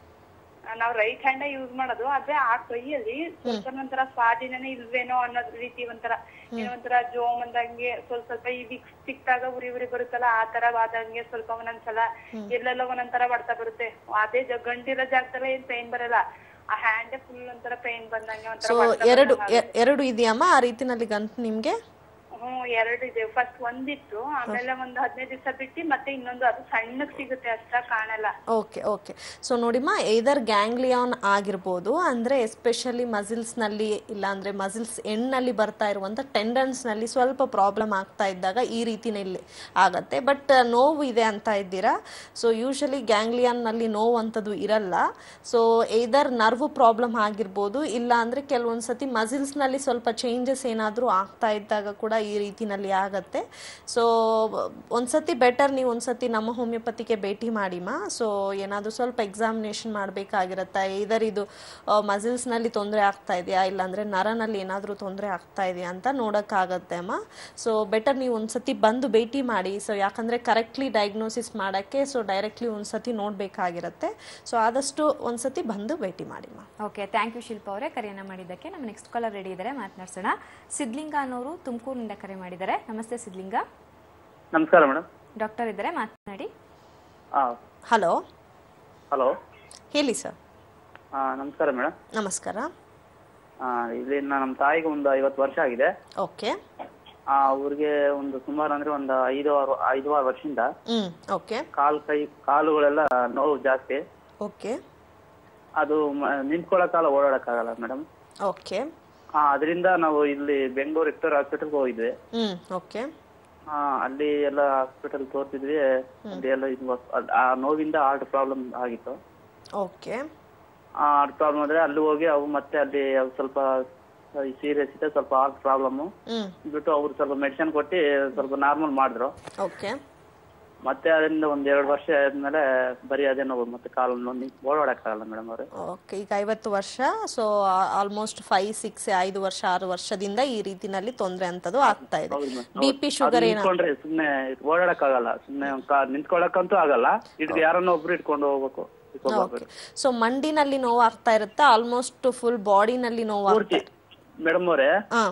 ನಾವು ರೈಟ್ ಹ್ಯಾಂಡ್ ಯೂಸ್ ಮಾಡೋದು ಆದ್ರೆ ಆ ಕೈಯಲ್ಲಿ ಸ್ವಲ್ಪ ಒಂಥರ ಸ್ವಾಧೀನನೇ ಇಲ್ವೇನೋ ಅನ್ನೋದ್ ರೀತಿ ಒಂಥರ ಏನೋ ಒಂಥರ ಜೋಮ್ ಅಂದಂಗೆ ಸ್ವಲ್ಪ ಸ್ವಲ್ಪ ಈ ವಿಕ್ಸ್ ಸಿಕ್ತಾಗ ಉರಿ ಉರಿ ಬರುತ್ತಲ್ಲ ಆ ತರ ಆದಂಗೆ ಸ್ವಲ್ಪ ಒಂದೊಂದ್ಸಲ ಎಲ್ಲೆಲ್ಲ ಒಂದೊಂದ್ ಬಡ್ತಾ ಬರುತ್ತೆ ಅದೇ ಜ- ಗಂಟಿರೋ ಜಾಗದಲ್ಲ ಏನ್ ಪೈನ್ ಬರಲ್ಲ ಆ ಹ್ಯಾಂಡ್ ಫುಲ್ ಒಂಥರ ಪೈನ್ ಬಂದಂಗೆ ಸೊ ಒಂಥರ ಎರಡು ಎ- ಎರಡು ಇದೆಯಮ್ಮ ಆ ರೀತಿನಲ್ಲಿ ಗಂಟು ನಿಮ್ಗೆ ಹ್ಮ್ ಎರಡು ಇದೆ ಫಸ್ಟ್ ಒಂದಿತ್ತು ಆಮೇಲೆ ಒಂದ್ ಹದಿನೈದು ದಿವಸ ಬಿಟ್ಟು ಮತ್ತೆ ಇನ್ನೊಂದು ಅದು ಸಣ್ಣಗ್ ಸಿಗುತ್ತೆ ಅಷ್ಟ ಕಾಣಲ್ಲ ಓಕೆ ಓಕೆ ಸೊ ನೋಡಿಮ್ಮ ಏದರ್ ಗ್ಯಾಂಗ್ಲಿಯಾನ್ ಆಗಿರ್ಬೋದು ಅಂದರೆ ಎಸ್ಪೆಷಲಿ ಮಸಿಲ್ಸ್ನಲ್ಲಿ ಇಲ್ಲಾಂದರೆ ಮಸಿಲ್ಸ್ ಎಂಡ್ನಲ್ಲಿ ಬರ್ತಾ ಇರುವಂಥ ಟೆಂಡನ್ಸ್ನಲ್ಲಿ ಸ್ವಲ್ಪ ಪ್ರಾಬ್ಲಮ್ ಆಗ್ತಾ ಇದ್ದಾಗ ಈ ರೀತಿನಲ್ಲಿ ಆಗತ್ತೆ ಬಟ್ ನೋವು ಇದೆ ಅಂತ ಇದ್ದೀರಾ ಸೊ ಯೂಶಲಿ ಗ್ಯಾಂಗ್ಲಿಯಾನ್ನಲ್ಲಿ ನೋವು ಅಂಥದ್ದು ಇರಲ್ಲ ಸೊ ಏದರ್ ನರ್ವ್ ಪ್ರಾಬ್ಲಮ್ ಆಗಿರ್ಬೋದು ಇಲ್ಲ ಅಂದರೆ ಕೆಲವೊಂದು ಸತಿ ಮಸಿಲ್ಸ್ನಲ್ಲಿ ಸ್ವಲ್ಪ ಚೇಂಜಸ್ ಏನಾದರೂ ಆಗ್ತಾ ಇದ್ದಾಗ ಕೂಡ ಈ ರೀತಿನಲ್ಲಿ ಆಗತ್ತೆ ಸೊ ಒಂದ್ಸತಿ ಬೆಟರ್ ನೀವು ಒಂದ್ಸತಿ ನಮ್ಮ ಹೋಮಿಯೋಪತಿಗೆ ಭೇಟಿ ಮಾಡಿಮ್ಮ ಸೊ ಏನಾದರೂ ಸ್ವಲ್ಪ ಎಕ್ಸಾಮಿನೇಷನ್ ಮಾಡಬೇಕಾಗಿರತ್ತಾ ಇದರ್ ಇದು ಮಸಿಲ್ಸ್ನಲ್ಲಿ ತೊಂದರೆ ಆಗ್ತಾ ಇದೆಯಾ ಇಲ್ಲಾಂದರೆ ನರನಲ್ಲಿ ಏನಾದರೂ ತೊಂದರೆ ಆಗ್ತಾ ಇದೆಯಾ ಅಂತ ನೋಡೋಕ್ಕಾಗತ್ತೆ ಅಮ್ಮ ಸೊ ಬೆಟರ್ ನೀವು ಒಂದ್ಸತಿ ಬಂದು ಭೇಟಿ ಮಾಡಿ ಸೊ ಯಾಕಂದರೆ ಕರೆಕ್ಟ್ಲಿ ಡಯಾಗ್ನೋಸಿಸ್ ಮಾಡೋಕ್ಕೆ ಸೊ ಡೈರೆಕ್ಟ್ಲಿ ಒಂದ್ಸತಿ ನೋಡಬೇಕಾಗಿರತ್ತೆ ಸೊ ಆದಷ್ಟು ಒಂದ್ಸತಿ ಬಂದು ಭೇಟಿ ಮಾಡಿಮ್ಮ ಓಕೆ ಥ್ಯಾಂಕ್ ಯು ಶಿಲ್ಪ ಅವರೇ ಕರೆಯನ್ನ ಮಾಡಿದ್ದಕ್ಕೆ ನಮ್ಮ ನೆಕ್ಸ್ಟ್ ಕಾಲರ್ ರೆಡಿ ಇದ್ದಾರೆ ಮಾತನಾಡ್ಸೋಣ ಸಿದ್ಲಿಂಗ ಅನ್ನೋರು ತುಮಕೂರಿನಿಂದ ಕರೆ ಮಾಡಿದ್ದಾರೆ ನಮಸ್ತೆ ಸಿದ್ಲಿಂಗ ನಮಸ್ಕಾರ ಮೇಡಮ್ ಡಾಕ್ಟರ್ ಇದ್ದಾರೆ ಮಾತನಾಡಿ ಹಾಂ ಹಲೋ ಹಲೋ ಹೇಳಿ ಸರ್ ಆ, ನಮಸ್ಕಾರ ಮೇಡಮ್ ನಮಸ್ಕಾರ ಇಲ್ಲಿ ನಮ್ಮ ತಾಯಿಗೆ ಒಂದು ಐವತ್ತು ವರ್ಷ ಆಗಿದೆ ಓಕೆ ಆ, ಅವ್ರಿಗೆ ಒಂದು ಸುಮಾರು ಅಂದ್ರೆ ಒಂದು ಐದು ಆರು ಐದು ಆರು ವರ್ಷದಿಂದ ಹ್ಮ್ ಓಕೆ ಕಾಲು ಕೈ ಕಾಲುಗಳೆಲ್ಲ ನೋವು ಜಾಸ್ತಿ ಓಕೆ ಅದು ಮ- ನಿಂತ್ಕೊಳ್ಳೋಕ್ಕಾಗಲ್ಲ ಓಡಾಡಕ್ಕಾಗಲ್ಲ ಮೇಡಮ್ ಓಕೆ ಅದರಿಂದ ನಾವು ಇಲ್ಲಿ ಬೆಂಗಳೂರು ವಿಕ್ಟೋರ್ ಹಾಸ್ಪಿಟಲ್ಗೆ ಹೋಗಿದ್ವಿ ಹ್ಮ್ ಓಕೆ ಆ, ಅಲ್ಲಿ ಎಲ್ಲ ಹಾಸ್ಪಿಟಲ್ ತೋರಿಸಿದ್ವಿ ಅಲ್ಲಿ ಎಲ್ಲ ಇದು ಅದ್- ಆ ನೋವಿಂದ ಹಾರ್ಟ್ ಪ್ರಾಬ್ಲಮ್ ಆಗಿತ್ತು ಓಕೆ ಆ ಹಾರ್ಟ್ ಪ್ರಾಬ್ಲಮ್ ಆದ್ರೆ ಅಲ್ಲಿ ಹೋಗಿ ಅವು ಮತ್ತೆ ಅಲ್ಲಿ ಅವು ಸ್ವಲ್ಪ ಸೀರಿಯಸ್ ಇದೆ ಸ್ವಲ್ಪ ಹಾರ್ಟ್ ಪ್ರಾಬ್ಲಮ್ ಹ್ಮ್ ಬಿಟ್ಟು ಅವ್ರು ಸ್ವಲ್ಪ ಮೆಡಿಸಿನ್ ಕೊಟ್ಟು ಸ್ವಲ್ಪ ನಾರ್ಮಲ್ ಮಾಡಿದ್ರು ಓಕೆ ಮತ್ತೆ ಅದರಿಂದ ಒಂದ್ ಎರಡು ವರ್ಷ ಆದ್ಮೇಲೆ ಬರೀ ಅದೇ ನೋವು ಮತ್ತೆ ಕಾಲು ನೋವು ಓಡಾಡಕ್ಕಾಗಲ್ಲ ಮೇಡಮ್ ಅವ್ರೆ ಓಕೆ ಈಗ ಐವತ್ತು ವರ್ಷ ಸೊ ಆಲ್ಮೋಸ್ಟ್ ಫೈವ್ ಸಿಕ್ಸ್ ಐದು ವರ್ಷ ಆರು ವರ್ಷದಿಂದ ಈ ರೀತಿನಲ್ಲಿ ತೊಂದರೆ ಅಂತದ್ದು ಆಗ್ತಾ ಇದೆ ಬಿ ಪಿ ಶುಗರ್ ಏನ ನಿಂತ್ಕೊಂಡ್ರೆ ಸುಮ್ನೆ ಓಡಾಡಕ್ಕಾಗಲ್ಲ ಸುಮ್ನೆ ಕಾ- ನಿಂತ್ಕೊಳಕ್ಕಂತೂ ಆಗಲ್ಲ ಇದ್ ಯಾರನ್ನ ಒಬ್ರು ಇಟ್ಕೊಂಡು ಹೋಗ್ಬೇಕು ಇಟ್ಕೊಂಡ್ ಓಕೆ ಹೋಗ್ಬೇಕು. ಸೊ ಮಂಡಿನಲ್ಲಿ ನೋವು ಆಗ್ತಾ ಇರುತ್ತೆ ಆಲ್ಮೋಸ್ಟ್ ಫುಲ್ ಬಾಡಿನಲ್ಲಿ ನೋವು ಆಗ್ತಾ ಇರುತ್ತೆ ಮೇಡಮ್ ಅವರೇ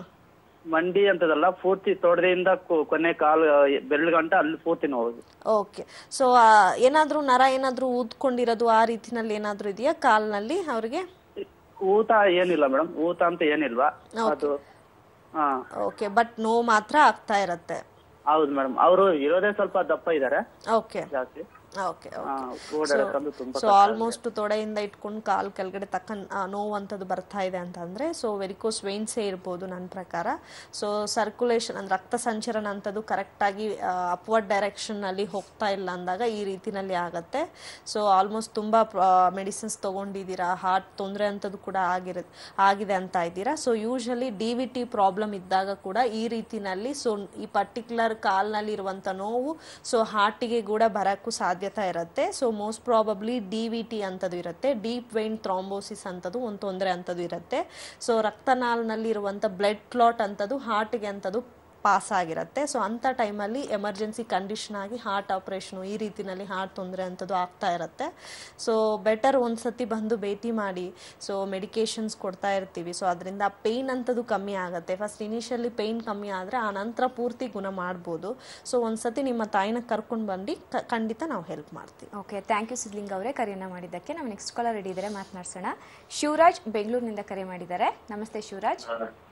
ಮಂಡಿ ಅಂತದಲ್ಲ ಪೂರ್ತಿ ತೊಡೆಯಿಂದ ಕೊ- ಕೊನೆ ಕಾಲು ಬೆರಳು ಗಂಟ ಅಲ್ಲಿ ಪೂರ್ತಿ ನೋವು ಓಕೆ ಸೊ ಏನಾದ್ರೂ ನರ ಏನಾದ್ರೂ ಊದ್ಕೊಂಡಿರೋದು ಆ ರೀತಿನಲ್ಲಿ ಏನಾದ್ರೂ ಇದೆಯಾ ಕಾಲ್ನಲ್ಲಿ ಅವ್ರಿಗೆ ಊತ ಏನಿಲ್ಲ ಮೇಡಮ್ ಊತ ಅಂತ ಏನಿಲ್ವಾ ಅದು ಹಾ ಓಕೆ ಬಟ್ ನೋವು ಮಾತ್ರ ಆಗ್ತಾ ಇರತ್ತೆ ಹೌದು ಮೇಡಮ್ ಅವರು ಇರೋದೇ ಸ್ವಲ್ಪ ದಪ್ಪ ಇದಾರೆ ಓಕೆ ಜಾಸ್ತಿ ಓಕೆ ಹಾ, ಓಡಾಡಕ್ಕಂತೂ ತುಂಬಾ ಸೊ ಕಷ್ಟ ಆಲ್ಮೋಸ್ಟ್ ತೊಡೆಯಿಂದ ಇಟ್ಕೊಂಡು ಕಾಲ್ ಕೆಳಗಡೆ ತಕ್ಕ ನೋವು ಅಂಥದ್ದು ಬರ್ತಾ ಇದೆ ಅಂತಂದ್ರೆ ಸೊ ವೆರಿಕೋಸ್ ವೆಯಿನ್ಸೇ ಇರ್ಬೋದು ನನ್ನ ಪ್ರಕಾರ ಸೊ ಸರ್ಕ್ಯುಲೇಷನ್ ಅಂದ್ರೆ ರಕ್ತ ಸಂಚರಣ ಅಂಥದ್ದು ಕರೆಕ್ಟಾಗಿ ಅಪ್ವರ್ಡ್ ಡೈರೆಕ್ಷನ್ನಲ್ಲಿ ಹೋಗ್ತಾ ಇಲ್ಲ ಅಂದಾಗ ಈ ರೀತಿನಲ್ಲಿ ಆಗತ್ತೆ ಸೊ ಆಲ್ಮೋಸ್ಟ್ ತುಂಬ ಮೆಡಿಸಿನ್ಸ್ ತೊಗೊಂಡಿದ್ದೀರಾ ಹಾರ್ಟ್ ತೊಂದರೆ ಅಂಥದ್ದು ಕೂಡ ಆಗಿರ ಆಗಿದೆ ಅಂತ ಇದ್ದೀರಾ so usually D V T problem ಇದ್ದಾಗ ಕೂಡ ಈ ರೀತಿನಲ್ಲಿ ಸೊ ಈ ಪರ್ಟಿಕ್ಯುಲರ್ ಕಾಲ್ನಲ್ಲಿ ಇರುವಂಥ ನೋವು ಸೊ ಹಾರ್ಟಿಗೆ ಕೂಡ ಬರೋಕ್ಕೂ ಸಾಧ್ಯತೆ ಇರುತ್ತೆ so most probably D V T ಅಂತದ್ದು ಇರುತ್ತೆ ಡೀಪ್ ವೈನ್ ಥ್ರಾಂಬೋಸಿಸ್ ಅಂತದ್ದು ಒಂದು ತೊಂದರೆ ಅಂತದ್ದು ಇರುತ್ತೆ ಸೊ ರಕ್ತನಾಳನಲ್ಲಿ ಇರುವಂಥ ಬ್ಲಡ್ ಕ್ಲಾಟ್ ಅಂತದ್ದು ಹಾರ್ಟ್ಗೆ ಅಂತದ್ದು ಪಾಸ್ ಆಗಿರುತ್ತೆ ಸೊ ಅಂಥ ಟೈಮಲ್ಲಿ ಎಮರ್ಜೆನ್ಸಿ ಕಂಡೀಷನ್ ಆಗಿ ಹಾರ್ಟ್ ಆಪ್ರೇಷನು ಈ ರೀತಿನಲ್ಲಿ ಹಾರ್ಟ್ ತೊಂದರೆ ಅಂಥದ್ದು ಆಗ್ತಾ ಇರುತ್ತೆ ಸೊ ಬೆಟರ್ ಒಂದು ಸತಿ ಬಂದು ಭೇಟಿ ಮಾಡಿ ಸೊ ಮೆಡಿಕೇಶನ್ಸ್ ಕೊಡ್ತಾ ಇರ್ತೀವಿ ಸೊ ಅದರಿಂದ ಪೇಯ್ನ್ ಅಂಥದ್ದು ಕಮ್ಮಿ ಆಗುತ್ತೆ ಫಸ್ಟ್ ಇನಿಷಿಯಲಿ ಪೇಯ್ನ್ ಕಮ್ಮಿ ಆದರೆ ಆ ನಂತರ ಪೂರ್ತಿ ಗುಣ ಮಾಡ್ಬೋದು ಸೊ ಒಂದು ಸತಿ ನಿಮ್ಮ ತಾಯಿನ ಕರ್ಕೊಂಡು ಬಂದು ಕ- ಖಂಡಿತ ನಾವು ಹೆಲ್ಪ್ ಮಾಡ್ತೀವಿ ಓಕೆ ಥ್ಯಾಂಕ್ ಯು ಸಿದ್ಲಿಂಗ್ ಅವರೇ ಕರೆಯನ್ನ ಮಾಡಿದ್ದಕ್ಕೆ ನಾವು ನೆಕ್ಸ್ಟ್ ಕಾಲರ್ ರೆಡಿ ಇದ್ದಾರೆ ಮಾತನಾಡ್ಸೋಣ ಶಿವರಾಜ್ ಬೆಂಗಳೂರಿನಿಂದ ಕರೆ ಮಾಡಿದ್ದಾರೆ ನಮಸ್ತೆ ಶಿವರಾಜ್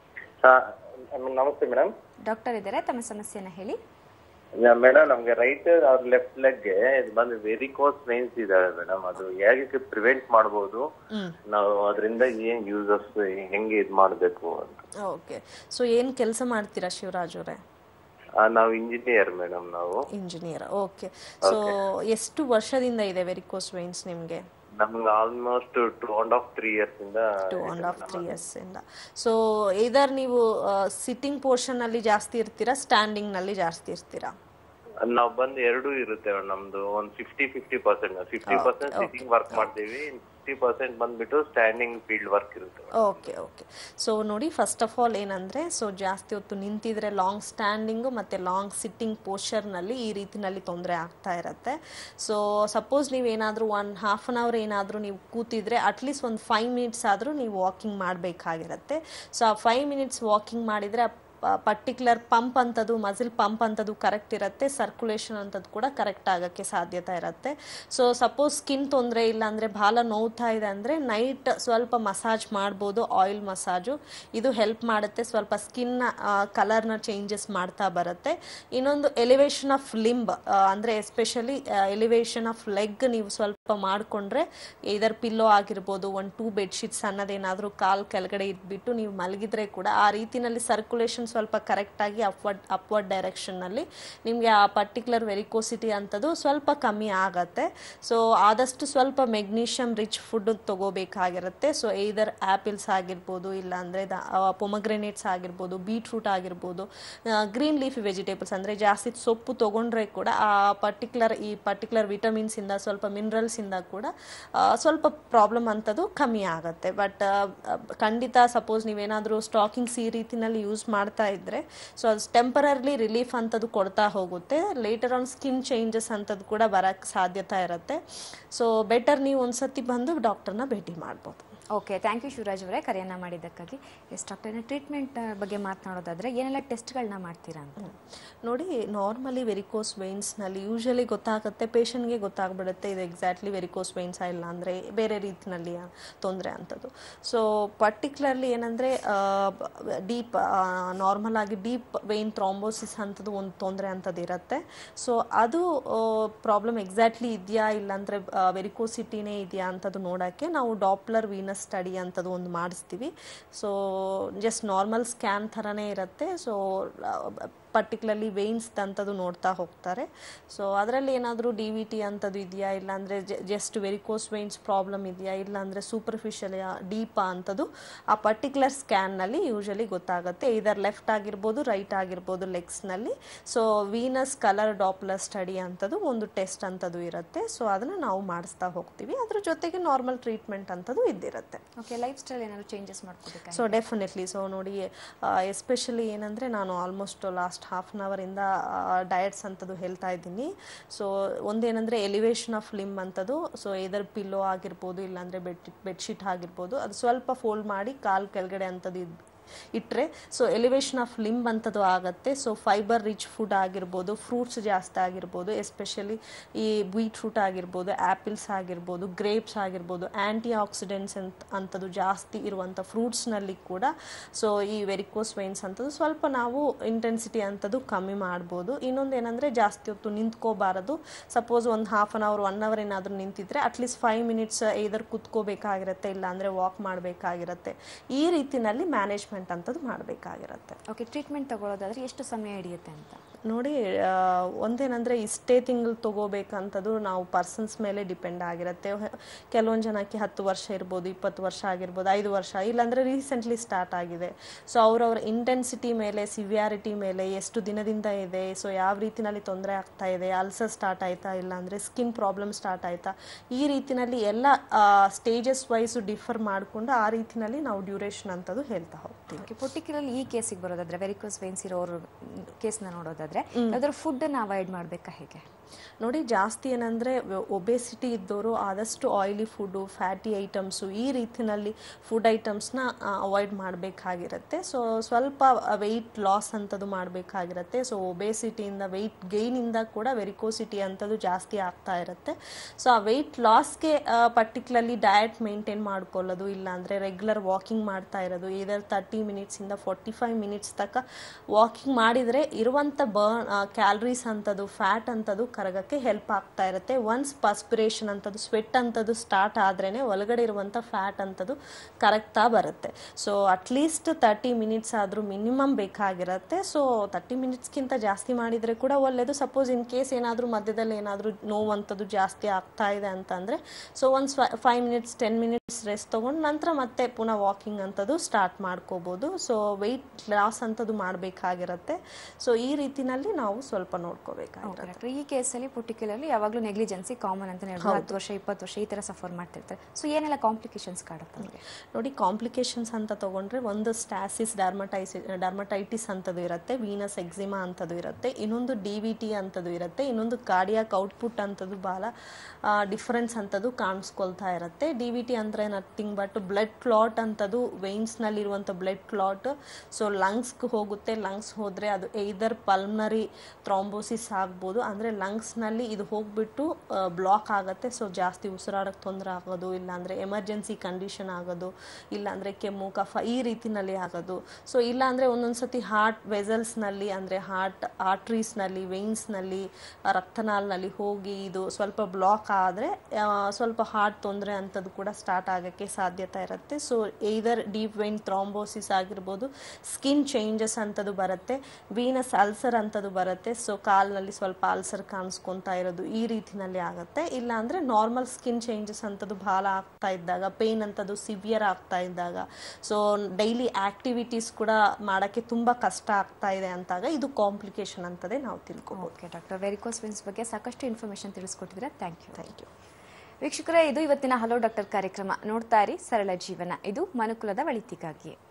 ನಮಸ್ತೆ ಮೇಡಮ್ ಡಾಕ್ಟರ್ ಇದ್ದಾರೆ ತಮ್ಮ ಸಮಸ್ಯೆನ ಹೇಳಿ ಮೇಡಮ್ ನಮ್ಗೆ ರೈಟ್ ಅವ್ರ ಲೆಫ್ಟ್ ಲೆಗ್ ಇದು ಬಂದು ವೆರಿಕೋಸ್ ವೇನ್ಸ್ ಇದಾವೆ ಮೇಡಮ್ ಅದು ಹೇಗೆ ಪ್ರಿವೆಂಟ್ ಮಾಡಬಹುದು ನಾವು ಅದರಿಂದ ಏನ್ ಯೂಸಸ್ ಹೆಂಗೆ ಇದ್ ಮಾಡ್ಬೇಕು ಅಂತ ಓಕೆ ಸೊ ಏನು ಕೆಲಸ ಮಾಡ್ತೀರಾ ಶಿವರಾಜ್ ಅವರೇ ಆ, ನಾವು ಇಂಜಿನಿಯರ್ ಮೇಡಮ್ ನಾವು ಇಂಜಿನಿಯರ್ ಓಕೆ ಸೊ ಎಷ್ಟು ವರ್ಷದಿಂದ ಇದೆ ವೆರಿಕೋಸ್ ವೈನ್ಸ್ ನಿಮಗೆ ನಮ್ಗೆ almost two and half three years ಇಂದ ಟೂ ಆ್ಯಂಡ್ ಹಾಫ್ ತ್ರೀ ಇಂದ ಸೊ ಇದರ್ ನೀವು ಸಿಟ್ಟಿಂಗ್ ಪೋರ್ಷನ್ ಅಲ್ಲಿ ಜಾಸ್ತಿ ಇರ್ತೀರಾ ಸ್ಟ್ಯಾಂಡಿಂಗ್ ನಲ್ಲಿ ಜಾಸ್ತಿ ಇರ್ತೀರಾ ನಾವು ಬಂದು ಎರಡೂ ಇರುತ್ತೆ ಮೇಡಮ್ ನಮ್ದು ಒಂದ್ fifty fifty percent fifty percent sitting work ಮಾಡ್ತೀವಿ ಫಿಫ್ಟಿ ಪರ್ಸೆಂಟ್ ಬಂದ್ಬಿಟ್ಟು ಸ್ಟ್ಯಾಂಡಿಂಗ್ ಫೀಲ್ಡ್ ವರ್ಕ್ ಇರುತ್ತೆ ಓಕೆ ಓಕೆ ಸೊ ನೋಡಿ ಫಸ್ಟ್ ಆಫ್ ಆಲ್ ಏನಂದರೆ ಸೊ ಜಾಸ್ತಿ ಹೊತ್ತು ನಿಂತಿದ್ರೆ ಲಾಂಗ್ ಸ್ಟ್ಯಾಂಡಿಂಗು ಮತ್ತು ಲಾಂಗ್ ಸಿಟ್ಟಿಂಗ್ ಪೋಸ್ಚರ್ನಲ್ಲಿ ಈ ರೀತಿನಲ್ಲಿ ತೊಂದರೆ ಆಗ್ತಾ ಇರುತ್ತೆ ಸೊ ಸಪೋಸ್ ನೀವೇನಾದರೂ ಒನ್ ಹಾಫ್ ಆನ್ ಅವರ್ ಏನಾದರೂ ನೀವು ಕೂತಿದ್ರೆ ಅಟ್ಲೀಸ್ಟ್ ಒಂದು ಫೈವ್ ಮಿನಿಟ್ಸ್ ಆದರೂ ನೀವು ವಾಕಿಂಗ್ ಮಾಡಬೇಕಾಗಿರುತ್ತೆ ಸೊ ಆ ಫೈವ್ ಮಿನಿಟ್ಸ್ ವಾಕಿಂಗ್ ಮಾಡಿದರೆ ಪರ್ಟಿಕ್ಯುಲರ್ ಪಂಪ್ ಅಂತದ್ದು ಮಸಿಲ್ ಪಂಪ್ ಅಂತದ್ದು ಕರೆಕ್ಟ್ ಇರುತ್ತೆ ಸರ್ಕ್ಯುಲೇಷನ್ ಅಂತದ್ದು ಕೂಡ ಕರೆಕ್ಟ್ ಆಗೋಕ್ಕೆ ಸಾಧ್ಯತೆ ಇರುತ್ತೆ ಸೊ ಸಪೋಸ್ ಸ್ಕಿನ್ ತೊಂದರೆ ಇಲ್ಲ ಅಂದರೆ ಭಾಳ ನೋವ್ತಾ ಇದೆ ಅಂದರೆ ನೈಟ್ ಸ್ವಲ್ಪ ಮಸಾಜ್ ಮಾಡ್ಬೋದು ಆಯಿಲ್ ಮಸಾಜು ಇದು ಹೆಲ್ಪ್ ಮಾಡುತ್ತೆ ಸ್ವಲ್ಪ ಸ್ಕಿನ್ ಕಲರ್ನ ಚೇಂಜಸ್ ಮಾಡ್ತಾ ಬರುತ್ತೆ ಇನ್ನೊಂದು ಎಲಿವೇಶನ್ ಆಫ್ ಲಿಂಬ್ ಅಂದರೆ ಎಸ್ಪೆಷಲಿ ಎಲಿವೇಶನ್ ಆಫ್ ಲೆಗ್ ನೀವು ಸ್ವಲ್ಪ ಮಾಡಿಕೊಂಡ್ರೆ ಇದರ್ ಪಿಲ್ಲೋ ಆಗಿರ್ಬೋದು ಒಂದು ಟೂ ಬೆಡ್ಶೀಟ್ಸ್ ಅನ್ನೋದೇನಾದರೂ ಕಾಲ್ ಕೆಳಗಡೆ ಇಟ್ಬಿಟ್ಟು ನೀವು ಮಲಗಿದ್ರೆ ಕೂಡ ಆ ರೀತಿನಲ್ಲಿ ಸರ್ಕ್ಯುಲೇಷನ್ ಸ್ವಲ್ಪ ಕರೆಕ್ಟಾಗಿ ಅಪ್ವರ್ಡ್ ಅಪ್ವರ್ಡ್ ಡೈರೆಕ್ಷನ್ನಲ್ಲಿ ನಿಮಗೆ ಆ ಪರ್ಟಿಕ್ಯುಲರ್ ವೆರಿಕೋಸಿಟಿ ಅಂಥದ್ದು ಸ್ವಲ್ಪ ಕಮ್ಮಿ ಆಗತ್ತೆ ಸೊ ಆದಷ್ಟು ಸ್ವಲ್ಪ ಮೆಗ್ನೀಷಿಯಮ್ ರಿಚ್ ಫುಡ್ ತಗೋಬೇಕಾಗಿರುತ್ತೆ ಸೊ ಇದರ್ ಆ್ಯಪಿಲ್ಸ್ ಆಗಿರ್ಬೋದು ಇಲ್ಲಾಂದರೆ ಪೊಮಗ್ರೆನೇಟ್ಸ್ ಆಗಿರ್ಬೋದು ಬೀಟ್ರೂಟ್ ಆಗಿರ್ಬೋದು ಗ್ರೀನ್ ಲೀಫಿ ವೆಜಿಟೇಬಲ್ಸ್ ಅಂದರೆ ಜಾಸ್ತಿ ಸೊಪ್ಪು ತೊಗೊಂಡ್ರೆ ಕೂಡ ಆ ಪರ್ಟಿಕ್ಯುಲರ್ ಈ ಪರ್ಟಿಕ್ಯುಲರ್ ವಿಟಮಿನ್ಸಿಂದ ಸ್ವಲ್ಪ ಮಿನರಲ್ಸಿಂದ ಕೂಡ ಆ, ಸ್ವಲ್ಪ ಪ್ರಾಬ್ಲಮ್ ಅಂಥದ್ದು ಕಮ್ಮಿ ಆಗುತ್ತೆ ಬಟ್ ಖಂಡಿತ ಸಪೋಸ್ ನೀವೇನಾದರೂ ಸ್ಟಾಕಿಂಗ್ಸ್ ಈ ರೀತಿನಲ್ಲಿ ಯೂಸ್ ಮಾಡ್ತಾ ಇದ್ದರೆ ಸೊ ಅದು ಟೆಂಪರರ್ಲಿ ರಿಲೀಫ್ ಅಂಥದ್ದು ಕೊಡ್ತಾ ಹೋಗುತ್ತೆ ಲೇಟರ್ ಆನ್ ಸ್ಕಿನ್ ಚೇಂಜಸ್ ಅಂಥದ್ದು ಕೂಡ ಬರೋಕ್ಕೆ ಸಾಧ್ಯತೆ ಇರುತ್ತೆ ಸೊ ಬೆಟರ್ ನೀವು ಒಂದ್ಸತಿ ಬಂದು ಡಾಕ್ಟರ್ನ ಭೇಟಿ ಮಾಡ್ಬೋದು ಓಕೆ ಥ್ಯಾಂಕ್ ಯು ಶಿವರಾಜ್ ಅವರೇ ಕರೆಯನ್ನ ಮಾಡಿದ್ದಕ್ಕಾಗಿ ಎಸ್ ಡಾಕ್ಟರ್ ಟ್ರೀಟ್ಮೆಂಟ್ ಬಗ್ಗೆ ಮಾತನಾಡೋದಾದ್ರೆ ಏನೆಲ್ಲ ಟೆಸ್ಟ್ಗಳನ್ನ ಮಾಡ್ತೀರಾ ಅಂತ ನೋಡಿ ನಾರ್ಮಲಿ ವೆರಿಕೋಸ್ ವೇನ್ಸ್ನಲ್ಲಿ ಯೂಶಲಿ ಗೊತ್ತಾಗುತ್ತೆ ಪೇಷಂಟ್ಗೆ ಗೊತ್ತಾಗ್ಬಿಡುತ್ತೆ ಇದು ಎಕ್ಸಾಕ್ಟ್ಲಿ ವೆರಿಕೋಸ್ ವೇನ್ಸಾ ಇಲ್ಲ ಅಂದರೆ ಬೇರೆ ರೀತಿನಲ್ಲಿ ತೊಂದರೆ ಅಂಥದ್ದು ಸೊ ಪರ್ಟಿಕ್ಯುಲರ್ಲಿ ಏನಂದರೆ ಡೀಪ್ ನಾರ್ಮಲ್ ಆಗಿ ಡೀಪ್ ವೇನ್ ಥ್ರಾಂಬೋಸಿಸ್ ಅಂಥದ್ದು ಒಂದು ತೊಂದರೆ ಅಂಥದ್ದು ಇರುತ್ತೆ ಸೊ ಅದು ಪ್ರಾಬ್ಲಮ್ ಎಕ್ಸಾಕ್ಟ್ಲಿ ಇದೆಯಾ ಇಲ್ಲಾಂದರೆ ವೆರಿಕೋಸಿಟಿನೇ ಇದೆಯಾ ಅಂಥದ್ದು ನೋಡೋಕ್ಕೆ ನಾವು ಡಾಪ್ಲರ್ ವೀನಸ್ ಸ್ಟಡಿ ಅಂಥದ್ದು ಒಂದು ಮಾಡಿಸ್ತೀವಿ ಸೊ ಜಸ್ಟ್ ನಾರ್ಮಲ್ ಸ್ಕ್ಯಾನ್ ಥರನೇ ಇರುತ್ತೆ ಸೊ ಪರ್ಟಿಕ್ಯುಲರ್ಲಿ ವೇನ್ಸ್ ಅಂಥದ್ದು ನೋಡ್ತಾ ಹೋಗ್ತಾರೆ ಸೊ ಅದರಲ್ಲಿ ಏನಾದರೂ ಡಿ ವಿ ಟಿ ಅಂಥದ್ದು ಇದೆಯಾ ಇಲ್ಲಾಂದರೆ ಜಸ್ಟ್ ವೆರಿಕೋಸ್ ವೇನ್ಸ್ ಪ್ರಾಬ್ಲಮ್ ಇದೆಯಾ ಇಲ್ಲಾಂದರೆ ಸೂಪರ್ಫಿಷಿಯಲ್ ಡೀಪಾ ಅಂಥದ್ದು ಆ ಪರ್ಟಿಕ್ಯುಲರ್ ಸ್ಕ್ಯಾನ್ನಲ್ಲಿ ಯೂಶಲಿ ಗೊತ್ತಾಗುತ್ತೆ ಇದರ್ ಲೆಫ್ಟ್ ಆಗಿರ್ಬೋದು ರೈಟ್ ಆಗಿರ್ಬೋದು ಲೆಗ್ಸ್ನಲ್ಲಿ so venous colour Doppler study ಅಂಥದ್ದು ಒಂದು ಟೆಸ್ಟ್ ಅಂಥದ್ದು ಇರುತ್ತೆ ಸೊ ಅದನ್ನು ನಾವು ಮಾಡಿಸ್ತಾ ಹೋಗ್ತೀವಿ ಅದ್ರ ಜೊತೆಗೆ ನಾರ್ಮಲ್ ಟ್ರೀಟ್ಮೆಂಟ್ ಅಂಥದ್ದು ಇದ್ದಿರುತ್ತೆ ಓಕೆ ಲೈಫ್ ಸ್ಟೈಲ್ ಏನಾದ್ರು ಚೇಂಜಸ್ ಮಾಡ್ಕೋಬೇಕಾ ಸೊ ಡೆಫಿನೆಟ್ಲಿ ಸೊ ನೋಡಿ ಎಸ್ಪೆಷಲಿ ಏನಂದರೆ ನಾನು ಆಲ್ಮೋಸ್ಟ್ ಲಾಸ್ಟ್ ಹಾಫ್ ಆನ್ ಅವರಿಂದ ಡಯಟ್ಸ್ ಅಂಥದ್ದು ಹೇಳ್ತಾ ಇದ್ದೀನಿ ಸೊ ಒಂದೇನಂದರೆ ಎಲಿವೇಶನ್ ಆಫ್ ಲಿಮ್ ಅಂಥದ್ದು ಸೊ ಇದರ್ ಪಿಲ್ಲೋ ಆಗಿರ್ಬೋದು ಇಲ್ಲಾಂದರೆ ಬೆಡ್ ಬೆಡ್ಶೀಟ್ ಆಗಿರ್ಬೋದು ಅದು ಸ್ವಲ್ಪ ಫೋಲ್ಡ್ ಮಾಡಿ ಕಾಲು ಕೆಳಗಡೆ ಅಂಥದ್ದು ಇದ್ ಇಟ್ಟರೆ ಸೊ ಎಲಿವೇಶನ್ ಆಫ್ ಲಿಂಬ್ ಅಂಥದ್ದು ಆಗುತ್ತೆ ಸೊ ಫೈಬರ್ ರಿಚ್ ಫುಡ್ ಆಗಿರ್ಬೋದು ಫ್ರೂಟ್ಸ್ ಜಾಸ್ತಿ ಆಗಿರ್ಬೋದು ಎಸ್ಪೆಷಲಿ ಈ ಬೀಟ್ರೂಟ್ ಆಗಿರ್ಬೋದು ಆ್ಯಪಿಲ್ಸ್ ಆಗಿರ್ಬೋದು ಗ್ರೇಪ್ಸ್ ಆಗಿರ್ಬೋದು ಆ್ಯಂಟಿ ಆಕ್ಸಿಡೆಂಟ್ಸ್ ಅಂತ ಅಂಥದ್ದು ಜಾಸ್ತಿ ಇರುವಂಥ ಫ್ರೂಟ್ಸ್ನಲ್ಲಿ ಕೂಡ ಸೊ ಈ ವೆರಿಕೋಸ್ ವೈನ್ಸ್ ಅಂಥದ್ದು ಸ್ವಲ್ಪ ನಾವು ಇಂಟೆನ್ಸಿಟಿ ಅಂಥದ್ದು ಕಮ್ಮಿ ಮಾಡ್ಬೋದು ಇನ್ನೊಂದು ಏನಂದರೆ ಜಾಸ್ತಿ ಹೊತ್ತು ನಿಂತ್ಕೋಬಾರದು ಸಪೋಸ್ ಒಂದು half an hour one hour ಏನಾದರೂ ನಿಂತಿದ್ರೆ ಅಟ್ಲೀಸ್ಟ್ ಫೈವ್ ಮಿನಿಟ್ಸ್ ಇದರ್ ಕುತ್ಕೋಬೇಕಾಗಿರುತ್ತೆ ಇಲ್ಲಾಂದರೆ ವಾಕ್ ಮಾಡಬೇಕಾಗಿರುತ್ತೆ ಈ ರೀತಿನಲ್ಲಿ ಮ್ಯಾನೇಜ್ಮೆಂಟ್ ಅಂಥದ್ದು ಮಾಡಬೇಕಾಗಿರುತ್ತೆ ಓಕೆ ಟ್ರೀಟ್ಮೆಂಟ್ ತಗೊಳ್ಳೋದಾದ್ರೆ ಎಷ್ಟು ಸಮಯ ಹಿಡಿಯುತ್ತೆ ಅಂತ ನೋಡಿ ಆ, ಒಂದೇನಂದರೆ ಇಷ್ಟೇ ತಿಂಗಳು ತಗೋಬೇಕಂಥದ್ದು ನಾವು ಪರ್ಸನ್ಸ್ ಮೇಲೆ ಡಿಪೆಂಡ್ ಆಗಿರುತ್ತೆ ಕೆಲವೊಂದು ಜನಕ್ಕೆ ಹತ್ತು ವರ್ಷ ಇರ್ಬೋದು ಇಪ್ಪತ್ತು ವರ್ಷ ಆಗಿರ್ಬೋದು ಐದು ವರ್ಷ ಇಲ್ಲಾಂದರೆ ರೀಸೆಂಟ್ಲಿ ಸ್ಟಾರ್ಟ್ ಆಗಿದೆ ಸೊ ಅವ್ರವ್ರ ಇಂಟೆನ್ಸಿಟಿ ಮೇಲೆ ಸಿವಿಯಾರಿಟಿ ಮೇಲೆ ಎಷ್ಟು ದಿನದಿಂದ ಇದೆ ಸೊ ಯಾವ ರೀತಿನಲ್ಲಿ ತೊಂದರೆ ಆಗ್ತಾ ಇದೆ ಅಲ್ಸರ್ ಸ್ಟಾರ್ಟ್ ಆಯ್ತಾ ಇಲ್ಲಾಂದರೆ ಸ್ಕಿನ್ ಪ್ರಾಬ್ಲಮ್ ಸ್ಟಾರ್ಟ್ ಆಯ್ತಾ ಈ ರೀತಿನಲ್ಲಿ ಎಲ್ಲ ಸ್ಟೇಜಸ್ ವೈಸು ಡಿಫರ್ ಮಾಡಿಕೊಂಡು ಆ ರೀತಿನಲ್ಲಿ ನಾವು ಡ್ಯೂರೇಷನ್ ಅಂಥದ್ದು ಹೇಳ್ತಾ ಹೋಗ್ತೀವಿ ಓಕೆ ಪರ್ಟಿಕ್ಯುಲರ್ಲಿ ಈ ಕೇಸಿಗೆ ಬರೋದಾದ್ರೆ ವೆರಿಕೋಸ್ ವೇನ್ಸ್ ಇರೋರು ಕೇಸ್ನ ನೋಡೋದಾದ್ರೆ ಯಾವ್ದಾದ್ರು ಫುಡ್ಡನ್ನು ಅವಾಯ್ಡ್ ಮಾಡಬೇಕಾ ಹೇಗೆ ನೋಡಿ ಜಾಸ್ತಿ ಏನಂದರೆ ಒಬೆಸಿಟಿ ಇದ್ದವರು ಆದಷ್ಟು ಆಯಿಲಿ ಫುಡ್ಡು ಫ್ಯಾಟಿ ಐಟಮ್ಸು ಈ ರೀತಿನಲ್ಲಿ ಫುಡ್ ಐಟಮ್ಸ್ನ ಅವಾಯ್ಡ್ ಮಾಡಬೇಕಾಗಿರುತ್ತೆ ಸೊ ಸ್ವಲ್ಪ ವೆಯ್ಟ್ ಲಾಸ್ ಅಂಥದ್ದು ಮಾಡಬೇಕಾಗಿರುತ್ತೆ ಸೊ ಒಬೆಸಿಟಿಯಿಂದ ವೆಯ್ಟ್ ಗೇನಿಂದ ಕೂಡ ವೆರಿಕೋಸಿಟಿ ಅಂಥದ್ದು ಜಾಸ್ತಿ ಆಗ್ತಾ ಇರುತ್ತೆ ಸೊ ಆ ವೆಯ್ಟ್ ಲಾಸ್ಗೆ ಪರ್ಟಿಕ್ಯುಲರ್ಲಿ ಡಯಟ್ ಮೇಂಟೈನ್ ಮಾಡ್ಕೊಳ್ಳೋದು ಇಲ್ಲಾಂದರೆ ರೆಗ್ಯುಲರ್ ವಾಕಿಂಗ್ ಮಾಡ್ತಾ ಇರೋದು ಇದರ್ ತರ್ಟಿ ಮಿನಿಟ್ಸಿಂದ ಫಾರ್ಟಿ ಫೈವ್ ಮಿನಿಟ್ಸ್ ತನಕ ವಾಕಿಂಗ್ ಮಾಡಿದರೆ ಇರುವಂಥ ಬರ್ನ್ ಕ್ಯಾಲ್ರೀಸ್ ಅಂಥದ್ದು ಫ್ಯಾಟ್ ಅಂಥದ್ದು ಕರಗಕ್ಕೆ ಹೆಲ್ಪ್ ಆಗ್ತಾ ಇರುತ್ತೆ ಒನ್ಸ್ ಪಸ್ಪಿರೇಷನ್ ಅಂಥದ್ದು ಸ್ವೆಟ್ ಅಂಥದ್ದು ಸ್ಟಾರ್ಟ್ ಆದ್ರೇ ಒಳಗಡೆ ಇರುವಂಥ ಫ್ಯಾಟ್ ಅಂಥದ್ದು ಕರಗ್ತಾ ಬರುತ್ತೆ ಸೊ ಅಟ್ಲೀಸ್ಟ್ ತರ್ಟಿ ಮಿನಿಟ್ಸ್ ಆದರೂ ಮಿನಿಮಮ್ ಬೇಕಾಗಿರುತ್ತೆ ಸೊ ತರ್ಟಿ ಮಿನಿಟ್ಸ್ಗಿಂತ ಜಾಸ್ತಿ ಮಾಡಿದರೆ ಕೂಡ ಒಳ್ಳೆಯದು ಸಪೋಸ್ ಇನ್ ಕೇಸ್ ಏನಾದರೂ ಮಧ್ಯದಲ್ಲಿ ಏನಾದರೂ ನೋವಂಥದ್ದು ಜಾಸ್ತಿ ಆಗ್ತಾ ಇದೆ ಅಂತಂದರೆ ಸೊ ಒಂದು five minutes ten minutes rest ತೊಗೊಂಡು ನಂತರ ಮತ್ತೆ ಪುನಃ ವಾಕಿಂಗ್ ಅಂಥದ್ದು ಸ್ಟಾರ್ಟ್ ಮಾಡ್ಕೋಬೋದು ಸೊ ವೆಯ್ಟ್ ಲಾಸ್ ಅಂಥದ್ದು ಮಾಡಬೇಕಾಗಿರುತ್ತೆ ಸೊ ಈ ರೀತಿನಲ್ಲಿ ನಾವು ಸ್ವಲ್ಪ ನೋಡ್ಕೋಬೇಕಾಗಿರುತ್ತೆ ಡಾಕ್ಟರ್ ಈ ಕೇಸಲ್ಲಿ ಪರ್ಟಿಕ್ಯುಲರ್ಲಿ ಯಾವಾಗಲೂ ನೆಗ್ಲಿಜೆನ್ಸಿ ಕಾಮನ್ ಅಂತ ಹೇಳ್ಬೋದು ಹತ್ತು ವರ್ಷ ಇಪ್ಪತ್ತು ವರ್ಷ ಈ ಥರ ಸಫರ್ ಮಾಡ್ತಿರ್ತಾರೆ ಸೊ ಏನೆಲ್ಲ ಕಾಂಪ್ಲಿಕೇಶನ್ಸ್ ಕಾಡುತ್ತೆ ಅವ್ರಿಗೆ ನೋಡಿ ಕಾಂಪ್ಲಿಕೇಶನ್ಸ್ ಅಂತ ತಗೊಂಡ್ರೆ ಒಂದು ಸ್ಟ್ಯಾಸಿಸ್ ಡರ್ಮಟೈಸಿ ಡರ್ಮಟೈಟಿಸ್ ಅಂತದ್ದು ಇರುತ್ತೆ ವೀನಸ್ ಎಕ್ಸಿಮಾ ಅಂತದ್ದು ಇರುತ್ತೆ ಇನ್ನೊಂದು ಡಿ ವಿ ಟಿ ಅಂತದ್ದು ಇರುತ್ತೆ ಇನ್ನೊಂದು ಕಾರ್ಡಿಯಾಕ್ ಔಟ್ಪುಟ್ ಅಂತದ್ದು ಭಾಳ ಡಿಫರೆನ್ಸ್ ಅಂತದ್ದು ಕಾಣಿಸ್ಕೊಳ್ತಾ ಇರುತ್ತೆ ಡಿ ವಿ ಟಿ ಅಂದರೆ ನಥಿಂಗ್ ಬಟ್ ಬ್ಲಡ್ ಕ್ಲಾಟ್ ಅಂತದ್ದು ವೇನ್ಸ್ನಲ್ಲಿರುವಂಥ ಬ್ಲಡ್ ಕ್ಲಾಟ್ ಸೊ ಲಂಗ್ಸ್ಗೆ ಹೋಗುತ್ತೆ ಲಂಗ್ಸ್ ಹೋದರೆ ಅದು ಎಯ್ದರ್ ಪಲ್ಮನರಿ ಥ್ರಾಂಬೋಸಿಸ್ ಆಗ್ಬೋದು ಅಂದರೆ ಲಂಗ್ಸ್ನಲ್ಲಿ ಇದು ಹೋಗ್ಬಿಟ್ಟು ಬ್ಲಾಕ್ ಆಗುತ್ತೆ ಸೊ ಜಾಸ್ತಿ ಉಸಿರಾಡೋಕ್ಕೆ ತೊಂದರೆ ಆಗೋದು ಇಲ್ಲಾಂದರೆ ಎಮರ್ಜೆನ್ಸಿ ಕಂಡೀಷನ್ ಆಗೋದು ಇಲ್ಲಾಂದರೆ ಕೆಮ್ಮು ಕಫ ಈ ರೀತಿನಲ್ಲಿ ಆಗೋದು ಸೊ ಇಲ್ಲಾಂದರೆ ಒಂದೊಂದು ಸತಿ ಹಾರ್ಟ್ ವೆಸಲ್ಸ್ನಲ್ಲಿ ಅಂದರೆ ಹಾರ್ಟ್ ಆರ್ಟ್ರೀಸ್ನಲ್ಲಿ ವೇನ್ಸ್ನಲ್ಲಿ ರಕ್ತನಾಲ್ನಲ್ಲಿ ಹೋಗಿ ಇದು ಸ್ವಲ್ಪ ಬ್ಲಾಕ್ ಆದರೆ ಸ್ವಲ್ಪ ಹಾರ್ಟ್ ತೊಂದರೆ ಅಂಥದ್ದು ಕೂಡ ಸ್ಟಾರ್ಟ್ ಆಗೋಕ್ಕೆ ಸಾಧ್ಯತೆ ಇರುತ್ತೆ so either deep vein thrombosis ಆಗಿರ್ಬೋದು ಸ್ಕಿನ್ ಚೇಂಜಸ್ ಅಂಥದ್ದು ಬರುತ್ತೆ ವೀನಸ್ ಅಲ್ಸರ್ ಅಂಥದ್ದು ಬರುತ್ತೆ ಸೊ ಕಾಲ್ನಲ್ಲಿ ಸ್ವಲ್ಪ ಅಲ್ಸರ್ ಕಾಣಿಸ್ಕೊತಾ ಇರೋದು ಈ ರೀತಿನಲ್ಲಿ ಆಗುತ್ತೆ ಇಲ್ಲ ಅಂದರೆ ನಾರ್ಮಲ್ ಸ್ಕಿನ್ ಚೇಂಜಸ್ ಅಂಥದ್ದು ಭಾಳ ಆಗ್ತಾ ಇದ್ದಾಗ ಪೇನ್ ಅಂಥದ್ದು ಸಿವಿಯರ್ ಆಗ್ತಾ ಇದ್ದಾಗ ಸೊ ಡೈಲಿ ಆಕ್ಟಿವಿಟೀಸ್ ಕೂಡ ಮಾಡೋಕ್ಕೆ ತುಂಬ ಕಷ್ಟ ಆಗ್ತಾ ಇದೆ ಅಂತಾಗ ಇದು ಕಾಂಪ್ಲಿಕೇಶನ್ ಅಂತದೇ ನಾವು ತಿಳ್ಕೊಬೋದು ಓಕೆ ಡಾಕ್ಟರ್ ವೆರಿಕೋಸ್ ವೆನ್ಸ್ ಬಗ್ಗೆ ಸಾಕಷ್ಟು ಇನ್ಫಾರ್ಮೇಷನ್ ತಿಳಿಸ್ಕೊಟ್ಟಿದ್ರೆ ಥ್ಯಾಂಕ್ ಯು ಥ್ಯಾಂಕ್ ಯು ವೀಕ್ಷಕರೇ ಇದು ಇವತ್ತಿನ ಹಲೋ ಡಾಕ್ಟರ್ ಕಾರ್ಯಕ್ರಮ ನೋಡ್ತಾ ಇರಿ ಸರಳ ಜೀವನ ಇದು ಮನುಕುಲದ ಒಳಿತಿಗಾಗಿ